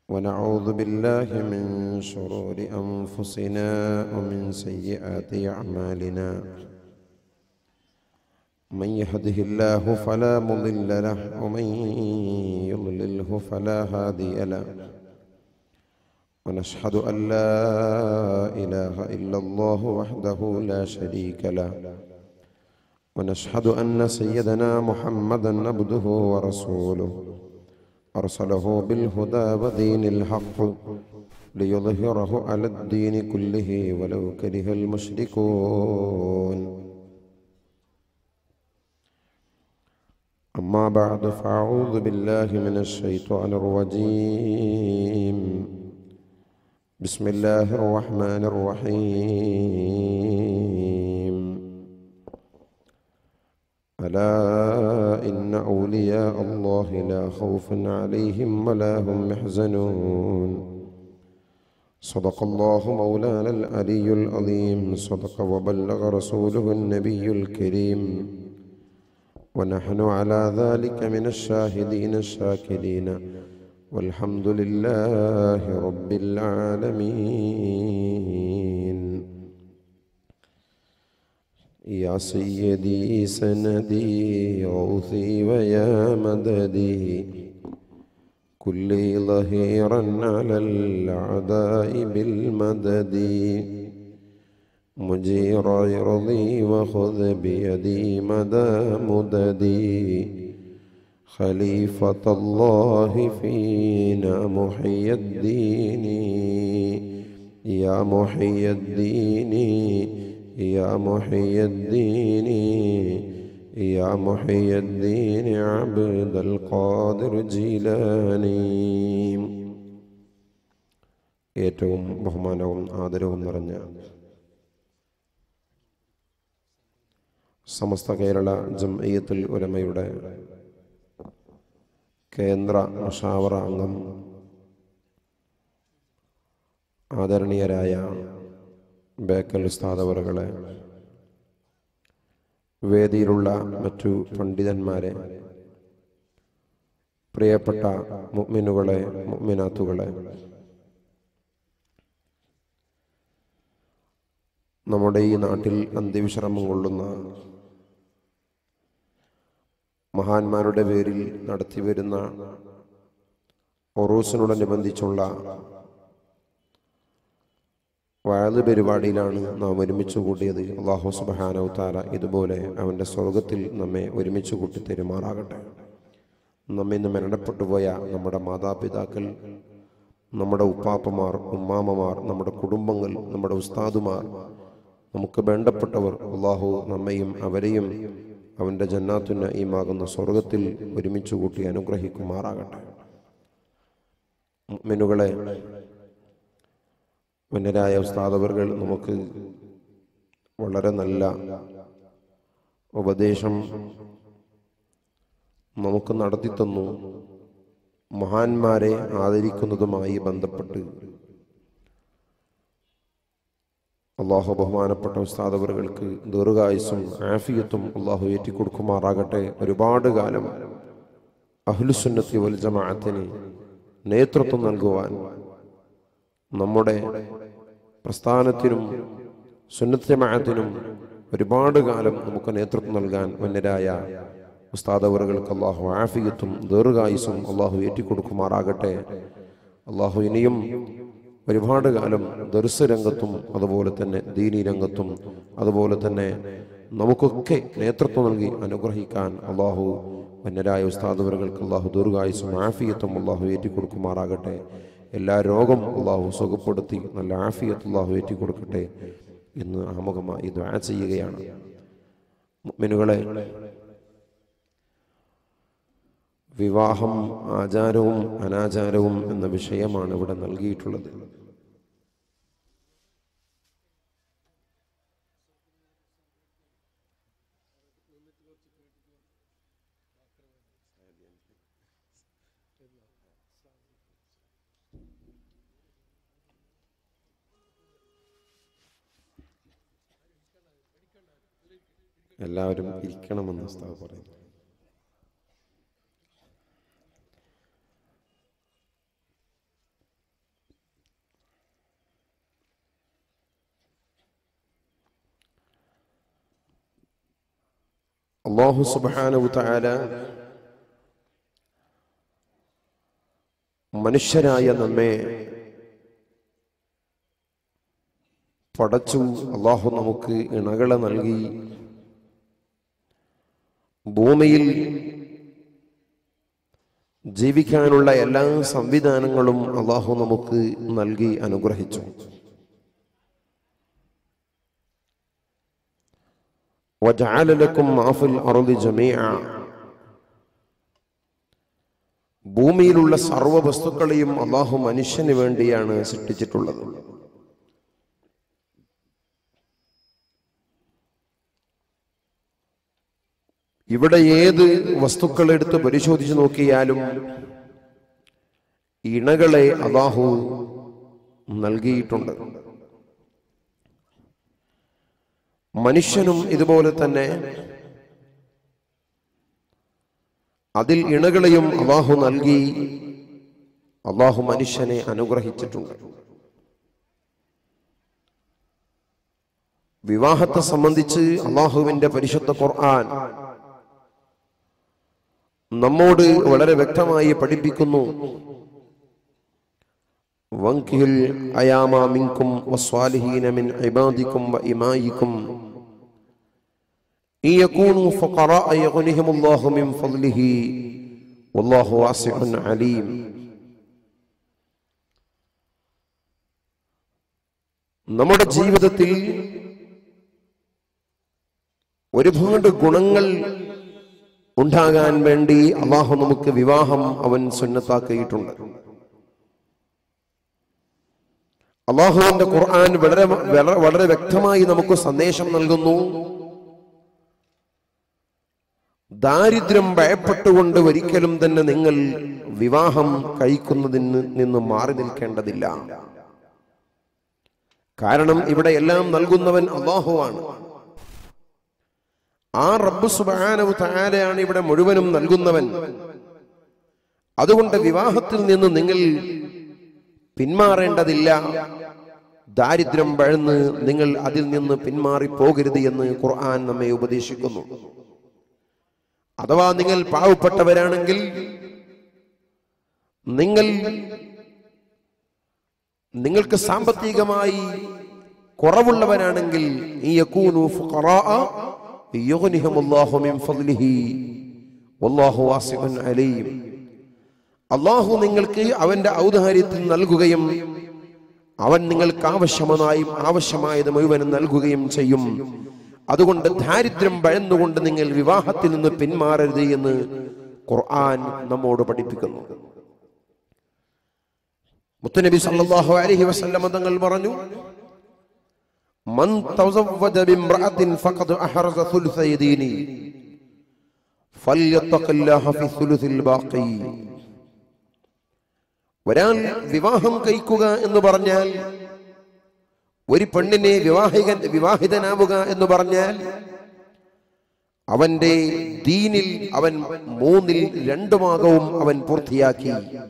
ونعوذ بالله من شرور أنفسنا ومن سيئات أعمالنا من يهده الله فلا مضل له ومن يضلله فلا هادي له ونشهد أن لا إله إلا الله وحده لا شريك له ونشهد أن سيدنا محمدا عبده ورسوله أرسله بالهدى ودين الحق ليظهره على الدين كله ولو كره المشركون أما بعد فأعوذ بالله من الشيطان الرجيم بسم الله الرحمن الرحيم ألا إن أولياء الله لا خوف عليهم ولا هم يحزنون صدق الله مولانا العلي العظيم صدق وبلغ رسوله النبي الكريم ونحن على ذلك من الشاهدين الشاكرين والحمد لله رب العالمين يا سيدي سندي غوثي ويا مددي كلي ظهيرا على الأعداء بالمدد مجير عرضي وخذ بيدي مدى مددي خليفة الله فينا محي الدين يا محي الدين يا محي الدين يا محي الدين عبد القادر جيلاني ഏറ്റവും ബഹുമാനവും ആദരവും നിറഞ്ഞ സമസ്ത കേരള ജംഇയ്യത്തുൽ ഉലമയുടെ കേന്ദ്ര മുഷാവറ അംഗം ആദരണീയരായ ബേക്കൽ ഉസ്താദവറുകളെ വേദിയിലുള്ള മറ്റു പണ്ഡിതന്മാരെ പ്രിയപ്പെട്ട മുഅ്മിനുകളെ മുഅ്മിനാത്തുകളെ നമ്മുടെ ഈ നാട്ടിൽ അന്ത്യവിശ്രമം കൊള്ളുന്ന മഹാന്മാരുടെ പേരിൽ നടത്തിവരുന്ന ഒറൂസിനോടനുബന്ധിച്ചുള്ള വയത് പരിപാടിയിലാണ് നാം ഒരുമിച്ച് കൂട്ടിയത് അള്ളാഹു സുബാനവ് താര ഇതുപോലെ അവൻ്റെ സ്വർഗത്തിൽ നമ്മെ ഒരുമിച്ച് കൂട്ടി തെരുമാറാകട്ടെ നമ്മെ ഇന്ന് മരണപ്പെട്ടു പോയ നമ്മുടെ മാതാപിതാക്കൾ നമ്മുടെ ഉപ്പാപ്പമാർ ഉമ്മാമമാർ നമ്മുടെ കുടുംബങ്ങൾ നമ്മുടെ ഉസ്താദുമാർ നമുക്ക് വേണ്ടപ്പെട്ടവർ അള്ളാഹു നമ്മയും അവരെയും അവൻ്റെ ജന്നാത്തുന്ന ഈമാകുന്ന സ്വർഗത്തിൽ ഒരുമിച്ച് കൂട്ടി അനുഗ്രഹിക്കുമാറാകട്ടെ മെനുകളെ മുന്നരായ ഉസ്താദവറുകൾ നമുക്ക് വളരെ നല്ല ഉപദേശം നമുക്ക് നടത്തിത്തന്നു മഹാന്മാരെ ആദരിക്കുന്നതുമായി ബന്ധപ്പെട്ട് അള്ളാഹു ബഹുമാനപ്പെട്ട ഉസ്താദവറുകൾക്ക് ദീർഘായുസും ആഫിയത്തും അള്ളാഹു ഏറ്റിക്കൊടുക്കുമാറാകട്ടെ ഒരുപാട് കാലം അഹ്ലുസുന്നത്തി വൽ ജമാഅത്തിന് നേതൃത്വം നൽകുവാൻ നമ്മുടെ പ്രസ്ഥാനത്തിനും സുന്നത്ത് ജമാഅത്തിനും ഒരുപാട് കാലം നമുക്ക് നേതൃത്വം നൽകാൻ മുന്നരായ ഉസ്താദവറുകൾക്ക് അള്ളാഹു ആഫിയത്തും ദീർഘായുസും അള്ളാഹു ഏറ്റിക്കൊടുക്കുമാറാകട്ടെ അള്ളാഹു ഇനിയും ഒരുപാട് കാലം ദർസ് രംഗത്തും അതുപോലെ തന്നെ ദീനി രംഗത്തും അതുപോലെ തന്നെ നമുക്കൊക്കെ നേതൃത്വം നൽകി അനുഗ്രഹിക്കാൻ അള്ളാഹു വന്നരായ ഉസ്താദവറുകൾക്ക് അള്ളാഹു ദീർഘായുസും ആഫിയത്തും അള്ളാഹു ഏറ്റിക്കൊടുക്കുമാറാകട്ടെ എല്ലാ രോഗം അള്ളാഹു സുഖപ്പെടുത്തി നല്ല ആഫിയത്ത് അള്ളാഹു ഏറ്റിക്കൊടുക്കട്ടെ എന്ന് ആമുഖമായി ദ്വാ ചെയ്യുകയാണ് മെനുകളെ വിവാഹം ആചാരവും അനാചാരവും എന്ന വിഷയമാണ് ഇവിടെ നൽകിയിട്ടുള്ളത് എല്ലാവരും ഇരിക്കണമെന്ന് ഉസ്താദ് പറയുന്നു അള്ളാഹു സുബാനവു താല മനുഷ്യരായ നമ്മെ പടച്ചു അള്ളാഹു നമുക്ക് ഇണകളെ നൽകി ഭൂമിയിൽ ജീവിക്കാനുള്ള എല്ലാ സംവിധാനങ്ങളും അള്ളാഹു നമുക്ക് നൽകി അനുഗ്രഹിച്ചു وجعل لكم ما في الأرض جميعا ഭൂമിയിലുള്ള സർവ്വ വസ്തുക്കളെയും അള്ളാഹു മനുഷ്യന് വേണ്ടിയാണ് സൃഷ്ടിച്ചിട്ടുള്ളത് ഇവിടെ ഏത് വസ്തുക്കൾ എടുത്ത് പരിശോധിച്ച് നോക്കിയാലും ഇണകളെ അള്ളാഹു നൽകിയിട്ടുണ്ട് മനുഷ്യനും ഇതുപോലെ തന്നെ അതിൽ ഇണകളെയും അള്ളാഹു നൽകി അള്ളാഹു മനുഷ്യനെ അനുഗ്രഹിച്ചിട്ടുണ്ട് വിവാഹത്തെ സംബന്ധിച്ച് അള്ളാഹുവിന്റെ പരിശുദ്ധ ഖുർആൻ നമ്മോട് വളരെ വ്യക്തമായി പഠിപ്പിക്കുന്നു വങ്കിഹിൽ അയാമ മിൻകും വസ്വാലിഹീന മിൻ ഇബാദിക്കും വഇമായിക്കും إن يكونوا فقراء يغنهم الله من فضله والله واسع عليم നമ്മുടെ ജീവിതത്തിൽ ഒരുപാട് ഗുണങ്ങൾ ഉണ്ടാകാൻ വേണ്ടി അള്ളാഹു നമുക്ക് വിവാഹം അവൻ സുന്നത്താക്കിയിട്ടുണ്ട് അള്ളാഹുവിന്റെ ഖുർആൻ വളരെ വളരെ- വളരെ വ്യക്തമായി നമുക്ക് സന്ദേശം നൽകുന്നു ദാരിദ്ര്യം ഭയപ്പെട്ടുകൊണ്ട് ഒരിക്കലും തന്നെ നിങ്ങൾ വിവാഹം കഴിക്കുന്നതിന് നിന്ന് മാറി നിൽക്കേണ്ടതില്ല കാരണം ഇവിടെ എല്ലാം നൽകുന്നവൻ അള്ളാഹുവാണ് ആ റബ്ബ് സുബാനവ് താരയാണ് ഇവിടെ മുഴുവനും നൽകുന്നവൻ അതുകൊണ്ട് വിവാഹത്തിൽ നിന്ന് നിങ്ങൾ പിന്മാറേണ്ടതില്ല ദാരിദ്ര്യം പഴന്ന് നിങ്ങൾ അതിൽ നിന്ന് പിന്മാറി പോകരുത് എന്ന് ഖുർആൻ നമ്മെ ഉപദേശിക്കുന്നു അഥവാ നിങ്ങൾ പാവപ്പെട്ടവരാണെങ്കിൽ നിങ്ങൾ നിങ്ങൾക്ക് സാമ്പത്തികമായി കുറവുള്ളവരാണെങ്കിൽ ഈ യകൂനു ഫുഖറാഅ യുഗ്നിഹുമുല്ലാഹു മിൻ ഫദ്ലിഹി വല്ലാഹു വാസിഉൻ അലീം അള്ളാഹു നിങ്ങൾക്ക് അവന്റെ ഔദാര്യത്തിൽ നൽകുകയും അവൻ നിങ്ങൾക്ക് ആവശ്യമായും ആവശ്യമായത് മുഴുവനും നൽകുകയും ചെയ്യും അതുകൊണ്ട് ദാരിദ്ര്യം ഭയന്നുകൊണ്ട് നിങ്ങൾ വിവാഹത്തിൽ നിന്ന് പിന്മാറരുത് എന്ന് ഖുർആൻ നമ്മോട് പഠിപ്പിക്കുന്നു മുത്തുനബി സല്ലല്ലാഹു അലൈഹി വസല്ലം തങ്ങൾ പറഞ്ഞു മൻ തസവ്വജ ബിംറഅത്തിൻ ഫഖദ് അഹറസ സുൽസ ദീനി ഫല്യത്തഖില്ലാഹ ഫി സുലുസിൽ ബാഖി ഒരാൾ വിവാഹം കഴിക്കുക എന്ന് പറഞ്ഞാൽ ഒരു പെണ്ണിനെ വിവാഹികൻ വിവാഹിതനാവുക എന്ന് പറഞ്ഞാൽ അവന്റെ ദീനിൽ അവൻ മൂന്നിൽ രണ്ടു ഭാഗവും അവൻ പൂർത്തിയാക്കി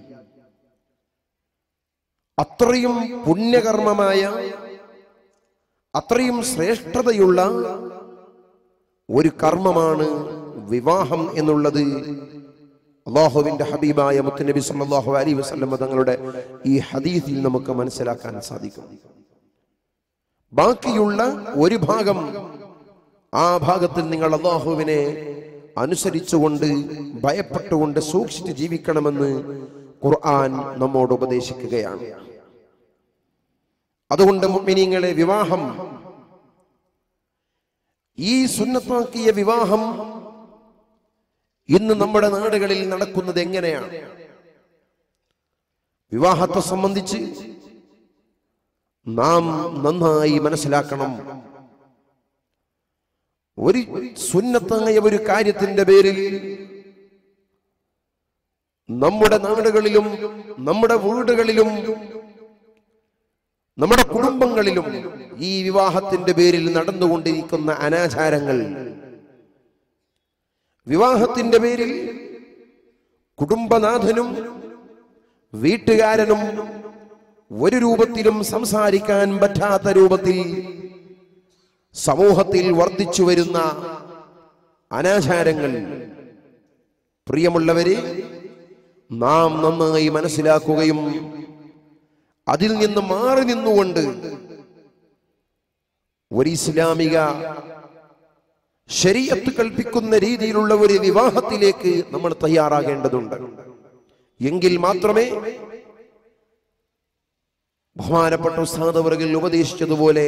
അത്രയും പുണ്യകർമ്മമായ അത്രയും ശ്രേഷ്ഠതയുള്ള ഒരു കർമ്മമാണ് വിവാഹം എന്നുള്ളത് അള്ളാഹുവിന്റെ ഹബീബായ മുത്തുനബി സല്ലല്ലാഹു അലൈഹി വസല്ലം തങ്ങളുടെ ഈ ഹദീസിൽ നമുക്ക് മനസ്സിലാക്കാൻ സാധിക്കും ബാക്കിയുള്ള ഒരു ഭാഗം ആ ഭാഗത്തിൽ നിങ്ങൾ അള്ളാഹുവിനെ അനുസരിച്ചുകൊണ്ട് ഭയപ്പെട്ടുകൊണ്ട് സൂക്ഷിച്ച് ജീവിക്കണമെന്ന് ഖുർആൻ നമ്മോട് ഉപദേശിക്കുകയാണ് അതുകൊണ്ട് മുഅ്മിനീങ്ങളെ വിവാഹം ഈ സുന്നത്താക്കിയ വിവാഹം ഇന്ന് നമ്മുടെ നാടുകളിൽ നടക്കുന്നത് എങ്ങനെയാണ് വിവാഹത്തെ സംബന്ധിച്ച് നാം നന്നായി മനസ്സിലാക്കണം ഒരു സുന്നത്തായ ഒരു കാര്യത്തിന്റെ പേരിൽ നമ്മുടെ നാടുകളിലും നമ്മുടെ വീടുകളിലും നമ്മുടെ കുടുംബങ്ങളിലും ഈ വിവാഹത്തിന്റെ പേരിൽ നടന്നുകൊണ്ടിരിക്കുന്ന അനാചാരങ്ങൾ വിവാഹത്തിന്റെ പേരിൽ കുടുംബനാഥനും വീട്ടുകാരനും ഒരു രൂപത്തിലും സംസാരിക്കാൻ പറ്റാത്ത രൂപത്തിൽ സമൂഹത്തിൽ വർദ്ധിച്ചു വരുന്ന അനാചാരങ്ങൾ പ്രിയമുള്ളവരെ നാം നന്നായി മനസ്സിലാക്കുകയും അതിൽ നിന്ന് മാറി നിന്നുകൊണ്ട് ഒരു ഇസ്ലാമിക ശരീഅത്ത് കൽപ്പിക്കുന്ന രീതിയിലുള്ള ഒരു വിവാഹത്തിലേക്ക് നമ്മൾ തയ്യാറാകേണ്ടതുണ്ട് എങ്കിൽ മാത്രമേ ബഹുമാനപ്പെട്ട ഉസ്താദവറുകൾ ഉപദേശിച്ചതുപോലെ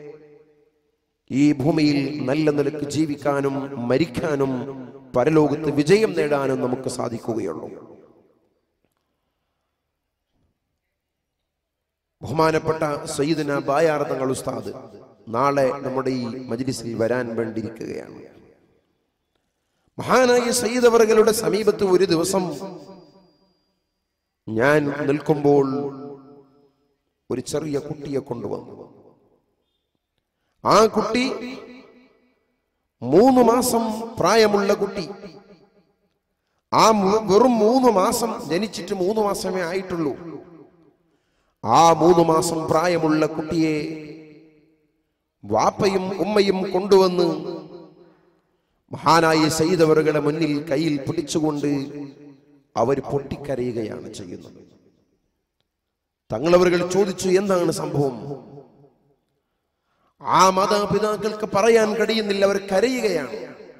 ഈ ഭൂമിയിൽ നല്ല നിലക്ക് ജീവിക്കാനും മരിക്കാനും പരലോകത്ത് വിജയം നേടാനും നമുക്ക് സാധിക്കുകയുള്ളൂ ബഹുമാനപ്പെട്ട സയ്യിദിന ബായാർ തങ്ങൾ ഉസ്താദ് നാളെ നമ്മുടെ ഈ മജ്ലിസിൽ വരാൻ വേണ്ടിയിരിക്കുകയാണ് മഹാനായ സയ്യിദ് അവറുകളുടെ സമീപത്ത് ഒരു ദിവസം ഞാൻ നിൽക്കുമ്പോൾ ഒരു ചെറിയ കുട്ടിയെ കൊണ്ടുവന്നു ആ കുട്ടി മൂന്ന് മാസം പ്രായമുള്ള കുട്ടി ആ മു- വെറും മൂന്ന് മാസം ജനിച്ചിട്ട് മൂന്ന് മാസമേ ആയിട്ടുള്ളൂ ആ മൂന്ന് മാസം പ്രായമുള്ള കുട്ടിയെ വാപ്പയും ഉമ്മയും കൊണ്ടുവന്ന് മഹാനായ സയ്യിദവറുകളുടെ മുന്നിൽ കയ്യിൽ പിടിച്ചുകൊണ്ട് അവർ പൊട്ടിക്കരയുകയാണ് ചെയ്യുന്നത് തങ്ങളവറുകൾ ചോദിച്ചു എന്താണ് സംഭവം ആ മാതാപിതാക്കൾക്ക് പറയാൻ കഴിയുന്നില്ല അവർ കരയുകയാണ്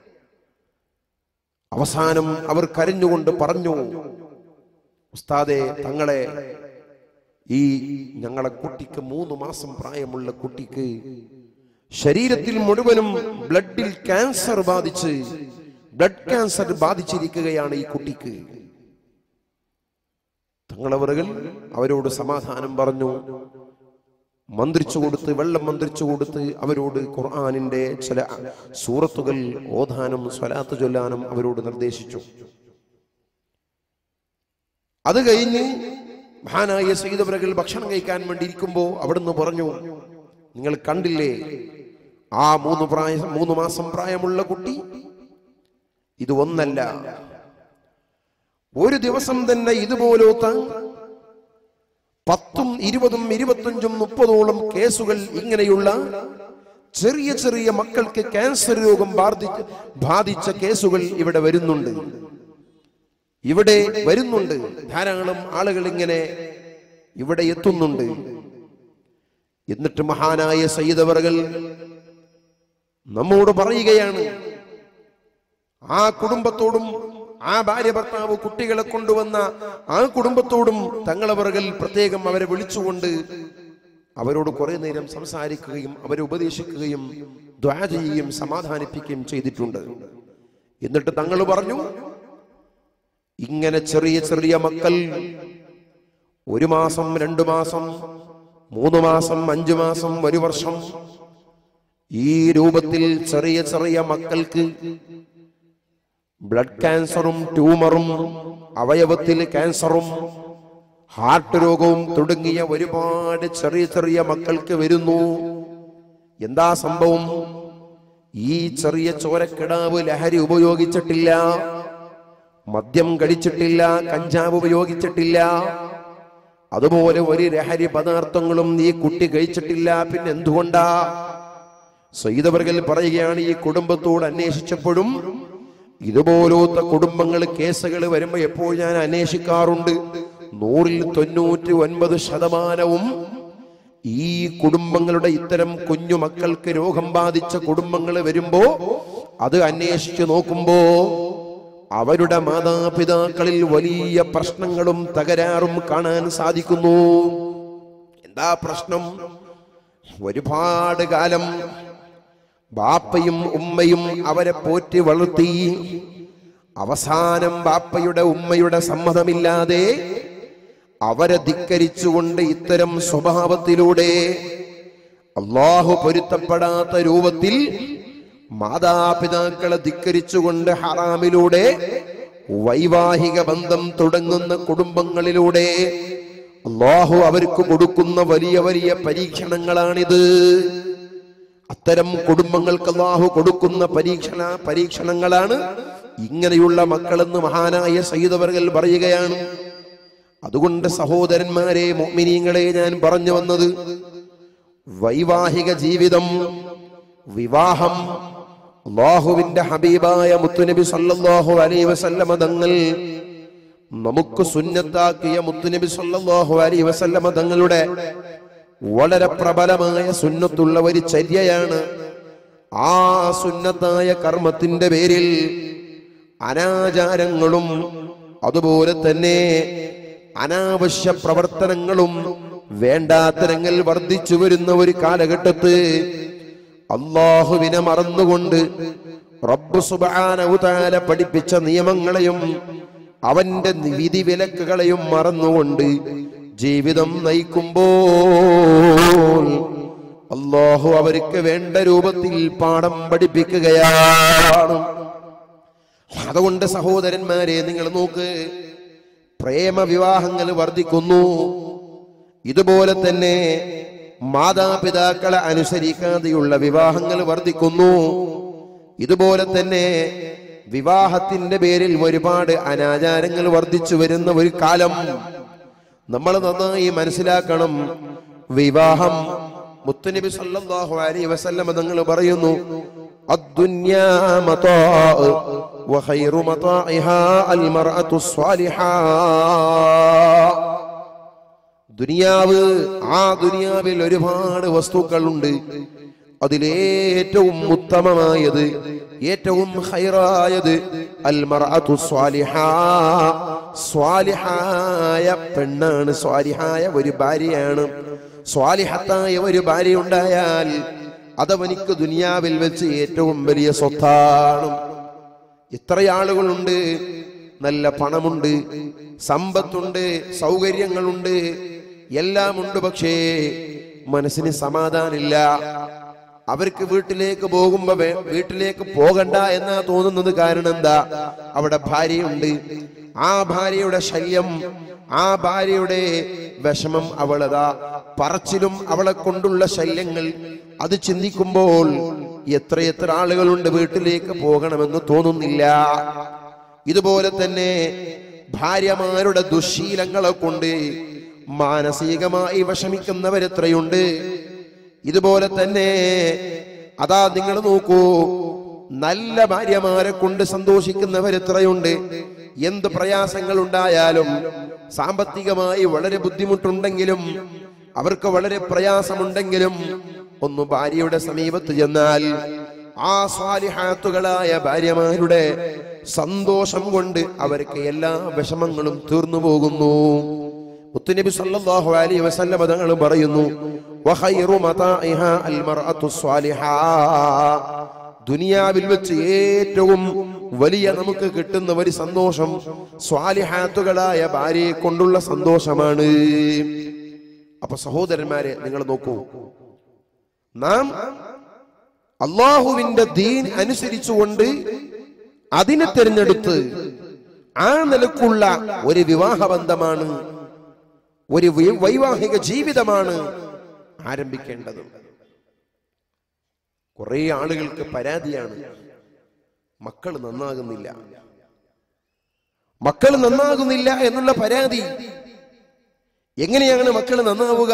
അവസാനം അവർ കരഞ്ഞുകൊണ്ട് പറഞ്ഞു ഉസ്താദെ തങ്ങളെ ഈ ഞങ്ങളെ കുട്ടിക്ക് മൂന്ന് മാസം പ്രായമുള്ള കുട്ടിക്ക് ശരീരത്തിൽ മുഴുവനും ബ്ലഡിൽ ക്യാൻസർ ബാധിച്ച് ബ്ലഡ് ക്യാൻസർ ബാധിച്ചിരിക്കുകയാണ് ഈ കുട്ടിക്ക് തങ്ങളവറുകൾ അവരോട് സമാധാനം പറഞ്ഞു മന്ത്രിച്ചു കൊടുത്ത് വെള്ളം മന്ത്രിച്ചു കൊടുത്ത് അവരോട് ഖുർആാനിന്റെ ചില സൂറത്തുകൾ ഓതാനും സ്വലാത്ത് ചൊല്ലാനും അവരോട് നിർദ്ദേശിച്ചു അത് കഴിഞ്ഞ് മഹാനായ സീതവരകൾ ഭക്ഷണം കഴിക്കാൻ വേണ്ടി ഇരിക്കുമ്പോ അവിടുന്ന് പറഞ്ഞു നിങ്ങൾ കണ്ടില്ലേ ആ മൂന്ന് പ്രായ മൂന്ന് മാസം പ്രായമുള്ള കുട്ടി ഇത് ഒന്നല്ല ഒരു ദിവസം തന്നെ ഇതുപോലത്തെ പത്തും ഇരുപതും ഇരുപത്തഞ്ചും മുപ്പതോളം കേസുകൾ ഇങ്ങനെയുള്ള ചെറിയ ചെറിയ മക്കൾക്ക് ക്യാൻസർ രോഗം ബാധിച്ച ബാധിച്ച കേസുകൾ ഇവിടെ വരുന്നുണ്ട് ഇവിടെ വരുന്നുണ്ട് ധാരാളം ആളുകൾ ഇങ്ങനെ ഇവിടെ എത്തുന്നുണ്ട് എന്നിട്ട് മഹാനായ സയ്യിദവറുകൾ നമ്മോട് പറയുകയാണ് ആ കുടുംബത്തോടും ആ ഭാര്യ ഭർത്താവ് കുട്ടികളെ കൊണ്ടുവന്ന ആ കുടുംബത്തോടും തങ്ങളവറുകൾ പ്രത്യേകം അവരെ വിളിച്ചുകൊണ്ട് അവരോട് കുറെ നേരം സംസാരിക്കുകയും അവരെ ഉപദേശിക്കുകയും ദ്വാ ചെയ്യുകയും സമാധാനിപ്പിക്കുകയും ചെയ്തിട്ടുണ്ട് എന്നിട്ട് തങ്ങൾ പറഞ്ഞു ഇങ്ങനെ ചെറിയ ചെറിയ മക്കൾ ഒരു മാസം രണ്ടു മാസം മൂന്ന് മാസം അഞ്ചു മാസം ഒരു വർഷം ഈ രൂപത്തിൽ ചെറിയ ചെറിയ മക്കൾക്ക് ബ്ലഡ് ക്യാൻസറും ട്യൂമറും അവയവത്തിൽ ക്യാൻസറും ഹാർട്ട് രോഗവും തുടങ്ങിയ ഒരുപാട് ചെറിയ ചെറിയ മക്കൾക്ക് വരുന്നു എന്താ സംഭവം ഈ ചെറിയ ചോരക്കിടാവ് ലഹരി ഉപയോഗിച്ചിട്ടില്ല മദ്യം കഴിച്ചിട്ടില്ല കഞ്ചാവ് ഉപയോഗിച്ചിട്ടില്ല അതുപോലെ ഒരു ലഹരി പദാർത്ഥങ്ങളും ഈ കുട്ടി കഴിച്ചിട്ടില്ല പിന്നെ എന്തുകൊണ്ടാ സൈതവർഗൽ പറയുകയാണ് ഈ കുടുംബത്തോട് അന്വേഷിച്ചപ്പോഴും ഇതുപോലത്തെ കുടുംബങ്ങൾ കേസുകൾ വരുമ്പോ എപ്പോൾ ഞാൻ അന്വേഷിക്കാറുണ്ട് നൂറിൽ തൊണ്ണൂറ്റി ഒൻപത് ശതമാനവും ഈ കുടുംബങ്ങളുടെ ഇത്തരം കുഞ്ഞു മക്കൾക്ക് രോഗം ബാധിച്ച കുടുംബങ്ങൾ വരുമ്പോ അത് അന്വേഷിച്ചു നോക്കുമ്പോ അവരുടെ മാതാപിതാക്കളിൽ വലിയ പ്രശ്നങ്ങളും തകരാറും കാണാൻ സാധിക്കുന്നു എന്താ പ്രശ്നം ഒരുപാട് കാലം ബാപ്പയും ഉമ്മയും അവരെ പോറ്റി വളർത്തി അവസാനം ബാപ്പയുടെ ഉമ്മയുടെ സമ്മതമില്ലാതെ അവരെ ധിക്കരിച്ചുകൊണ്ട് ഇത്തരം സ്വഭാവത്തിലൂടെ അള്ളാഹു പൊരുത്തപ്പെടാത്ത രൂപത്തിൽ മാതാപിതാക്കളെ ധിക്കരിച്ചുകൊണ്ട് ഹറാമിലൂടെ വൈവാഹിക ബന്ധം തുടങ്ങുന്ന കുടുംബങ്ങളിലൂടെ അള്ളാഹു അവർക്ക് കൊടുക്കുന്ന വലിയ വലിയ പരീക്ഷണങ്ങളാണിത് അത്തരം കുടുംബങ്ങൾക്ക് അള്ളാഹു കൊടുക്കുന്ന പരീക്ഷണ പരീക്ഷണങ്ങളാണ് ഇങ്ങനെയുള്ള മക്കളെന്ന് മഹാനായ സയ്യിദവർകൾ പറയുകയാണ് അതുകൊണ്ട് സഹോദരന്മാരെ മോമിനീങ്ങളെ ഞാൻ പറഞ്ഞു വന്നത് വൈവാഹിക ജീവിതം വിവാഹം അള്ളാഹുവിന്റെ ഹബീബായ മുത്തുനബി സല്ലല്ലാഹു അലൈഹി വസല്ലമ തങ്ങൾ നമുക്ക് സുന്നത്താക്കിയ മുത്തുനബി സല്ലല്ലാഹു അലൈഹി വസല്ലമ തങ്ങളുടെ വളരെ പ്രബലമായ സുന്നത്തുള്ള ഒരു ചര്യയാണ് ആ സുന്നത്തായ കർമ്മത്തിന്റെ പേരിൽ അനാചാരങ്ങളും അതുപോലെ തന്നെ അനാവശ്യ പ്രവർത്തനങ്ങളും വേണ്ടാത്തരങ്ങൾ വർദ്ധിച്ചു വരുന്ന ഒരു കാലഘട്ടത്ത് അള്ളാഹുവിനെ മറന്നുകൊണ്ട് റബ്ബ് സുബാനവുതാല പഠിപ്പിച്ച നിയമങ്ങളെയും അവന്റെ വിധി വിലക്കുകളെയും മറന്നുകൊണ്ട് ജീവിതം നയിക്കുമ്പോൾ അള്ളാഹു അവർക്ക് വേണ്ട രൂപത്തിൽ പാഠം പഠിപ്പിക്കുകയാണ് അതുകൊണ്ട് സഹോദരന്മാരെ നിങ്ങൾ നോക്ക് പ്രേമവിവാഹങ്ങൾ വർദ്ധിക്കുന്നു ഇതുപോലെ തന്നെ മാതാപിതാക്കളെ അനുസരിക്കാതെയുള്ള വിവാഹങ്ങൾ വർദ്ധിക്കുന്നു ഇതുപോലെ തന്നെ വിവാഹത്തിന്റെ പേരിൽ ഒരുപാട് അനാചാരങ്ങൾ വർദ്ധിച്ചു വരുന്ന ഒരു കാലം നമ്മൾ നന്നായി മനസ്സിലാക്കണം വിവാഹം മുത്തുനബി സല്ലല്ലാഹു അലൈഹി വസല്ലം തങ്ങൾ പറയുന്നു അദ്ദുന്യാ മതാഅ് വഖൈറു മതാഇഹാ അൽ മർഅതു സ്വാലിഹാ ദുനിയാവ് ആ ദുനിയാവിൽ ഒരുപാട് വസ്തുക്കളുണ്ട് അതിലേറ്റവും ഉത്തമമായത് ഏറ്റവും ഹൈറായത് അൽ മർഅതു സ്വാലിഹാ സ്വാലിഹായ പെണ്ണാണ് സ്വാലിഹായ ഒരു ഭാര്യയാണ് സ്വാലിഹത്തായ ഒരു ഭാര്യ ഉണ്ടായാൽ അതവനിക്ക് ദുനിയാവിൽ വെച്ച് ഏറ്റവും വലിയ സ്വത്താണ് ഇത്ര ആളുകളുണ്ട് നല്ല പണമുണ്ട് സമ്പത്തുണ്ട് സൗകര്യങ്ങളുണ്ട് എല്ലാം ഉണ്ട് പക്ഷേ മനസ്സിന് സമാധാനില്ല അവർക്ക് വീട്ടിലേക്ക് പോകുമ്പോ വേ- വീട്ടിലേക്ക് പോകണ്ട എന്നാ തോന്നുന്നത് കാരണം എന്താ അവിടെ ഭാര്യയുണ്ട് ആ ഭാര്യയുടെ ശല്യം ആ ഭാര്യയുടെ വിഷമം അവളതാ പറച്ചിലും അവളെ കൊണ്ടുള്ള ശല്യങ്ങൾ അത് ചിന്തിക്കുമ്പോൾ എത്രയെത്ര ആളുകളുണ്ട് വീട്ടിലേക്ക് പോകണമെന്ന് തോന്നുന്നില്ല ഇതുപോലെ തന്നെ ഭാര്യമാരുടെ ദുശീലങ്ങളെ കൊണ്ട് മാനസികമായി വിഷമിക്കുന്നവരെത്രയുണ്ട് ഇതുപോലെ തന്നെ അതാ നിങ്ങൾ നോക്കൂ നല്ല ഭാര്യമാരെ കൊണ്ട് സന്തോഷിക്കുന്നവരെത്രയുണ്ട് എന്ത് പ്രയാസങ്ങൾ ഉണ്ടായാലും സാമ്പത്തികമായി വളരെ ബുദ്ധിമുട്ടുണ്ടെങ്കിലും അവർക്ക് വളരെ പ്രയാസമുണ്ടെങ്കിലും ഒന്ന് ഭാര്യയുടെ സമീപത്ത് ചെന്നാൽ ആ സ്വാലിഹാത്തുകളായ ഭാര്യമാരുടെ സന്തോഷം കൊണ്ട് അവർക്ക് എല്ലാ വിഷമങ്ങളും തീർന്നു പോകുന്നു മുത്തുനബി സല്ലല്ലാഹു അലൈഹി വസല്ലം തങ്ങൾ പറയുന്നു വഖൈറു മതാഇഹ അൽ മർഅതു സ്വാലിഹാ ദുനിയാവിൽ വെച്ച് ഏറ്റവും വലിയ നമുക്ക് കിട്ടുന്ന ഒരു സന്തോഷം സ്വാലിഹാത്തുകളായ ഭാര്യയെ കൊണ്ടുള്ള സന്തോഷമാണ് അപ്പൊ സഹോദരന്മാരെ നിങ്ങൾ നോക്കൂ നാം അള്ളാഹുവിന്റെ ദീൻ അനുസരിച്ചുകൊണ്ട് അതിനെ തിരഞ്ഞെടുത്ത് ആ നിലക്കുള്ള ഒരു വിവാഹബന്ധമാണ് ഒരു വൈ- വൈവാഹിക ജീവിതമാണ് ആരംഭിക്കേണ്ടത് കുറെ ആളുകൾക്ക് പരാതിയാണ് മക്കൾ നന്നാകുന്നില്ല മക്കൾ നന്നാകുന്നില്ല എന്നുള്ള പരാതി എങ്ങനെയാണ് മക്കൾ നന്നാവുക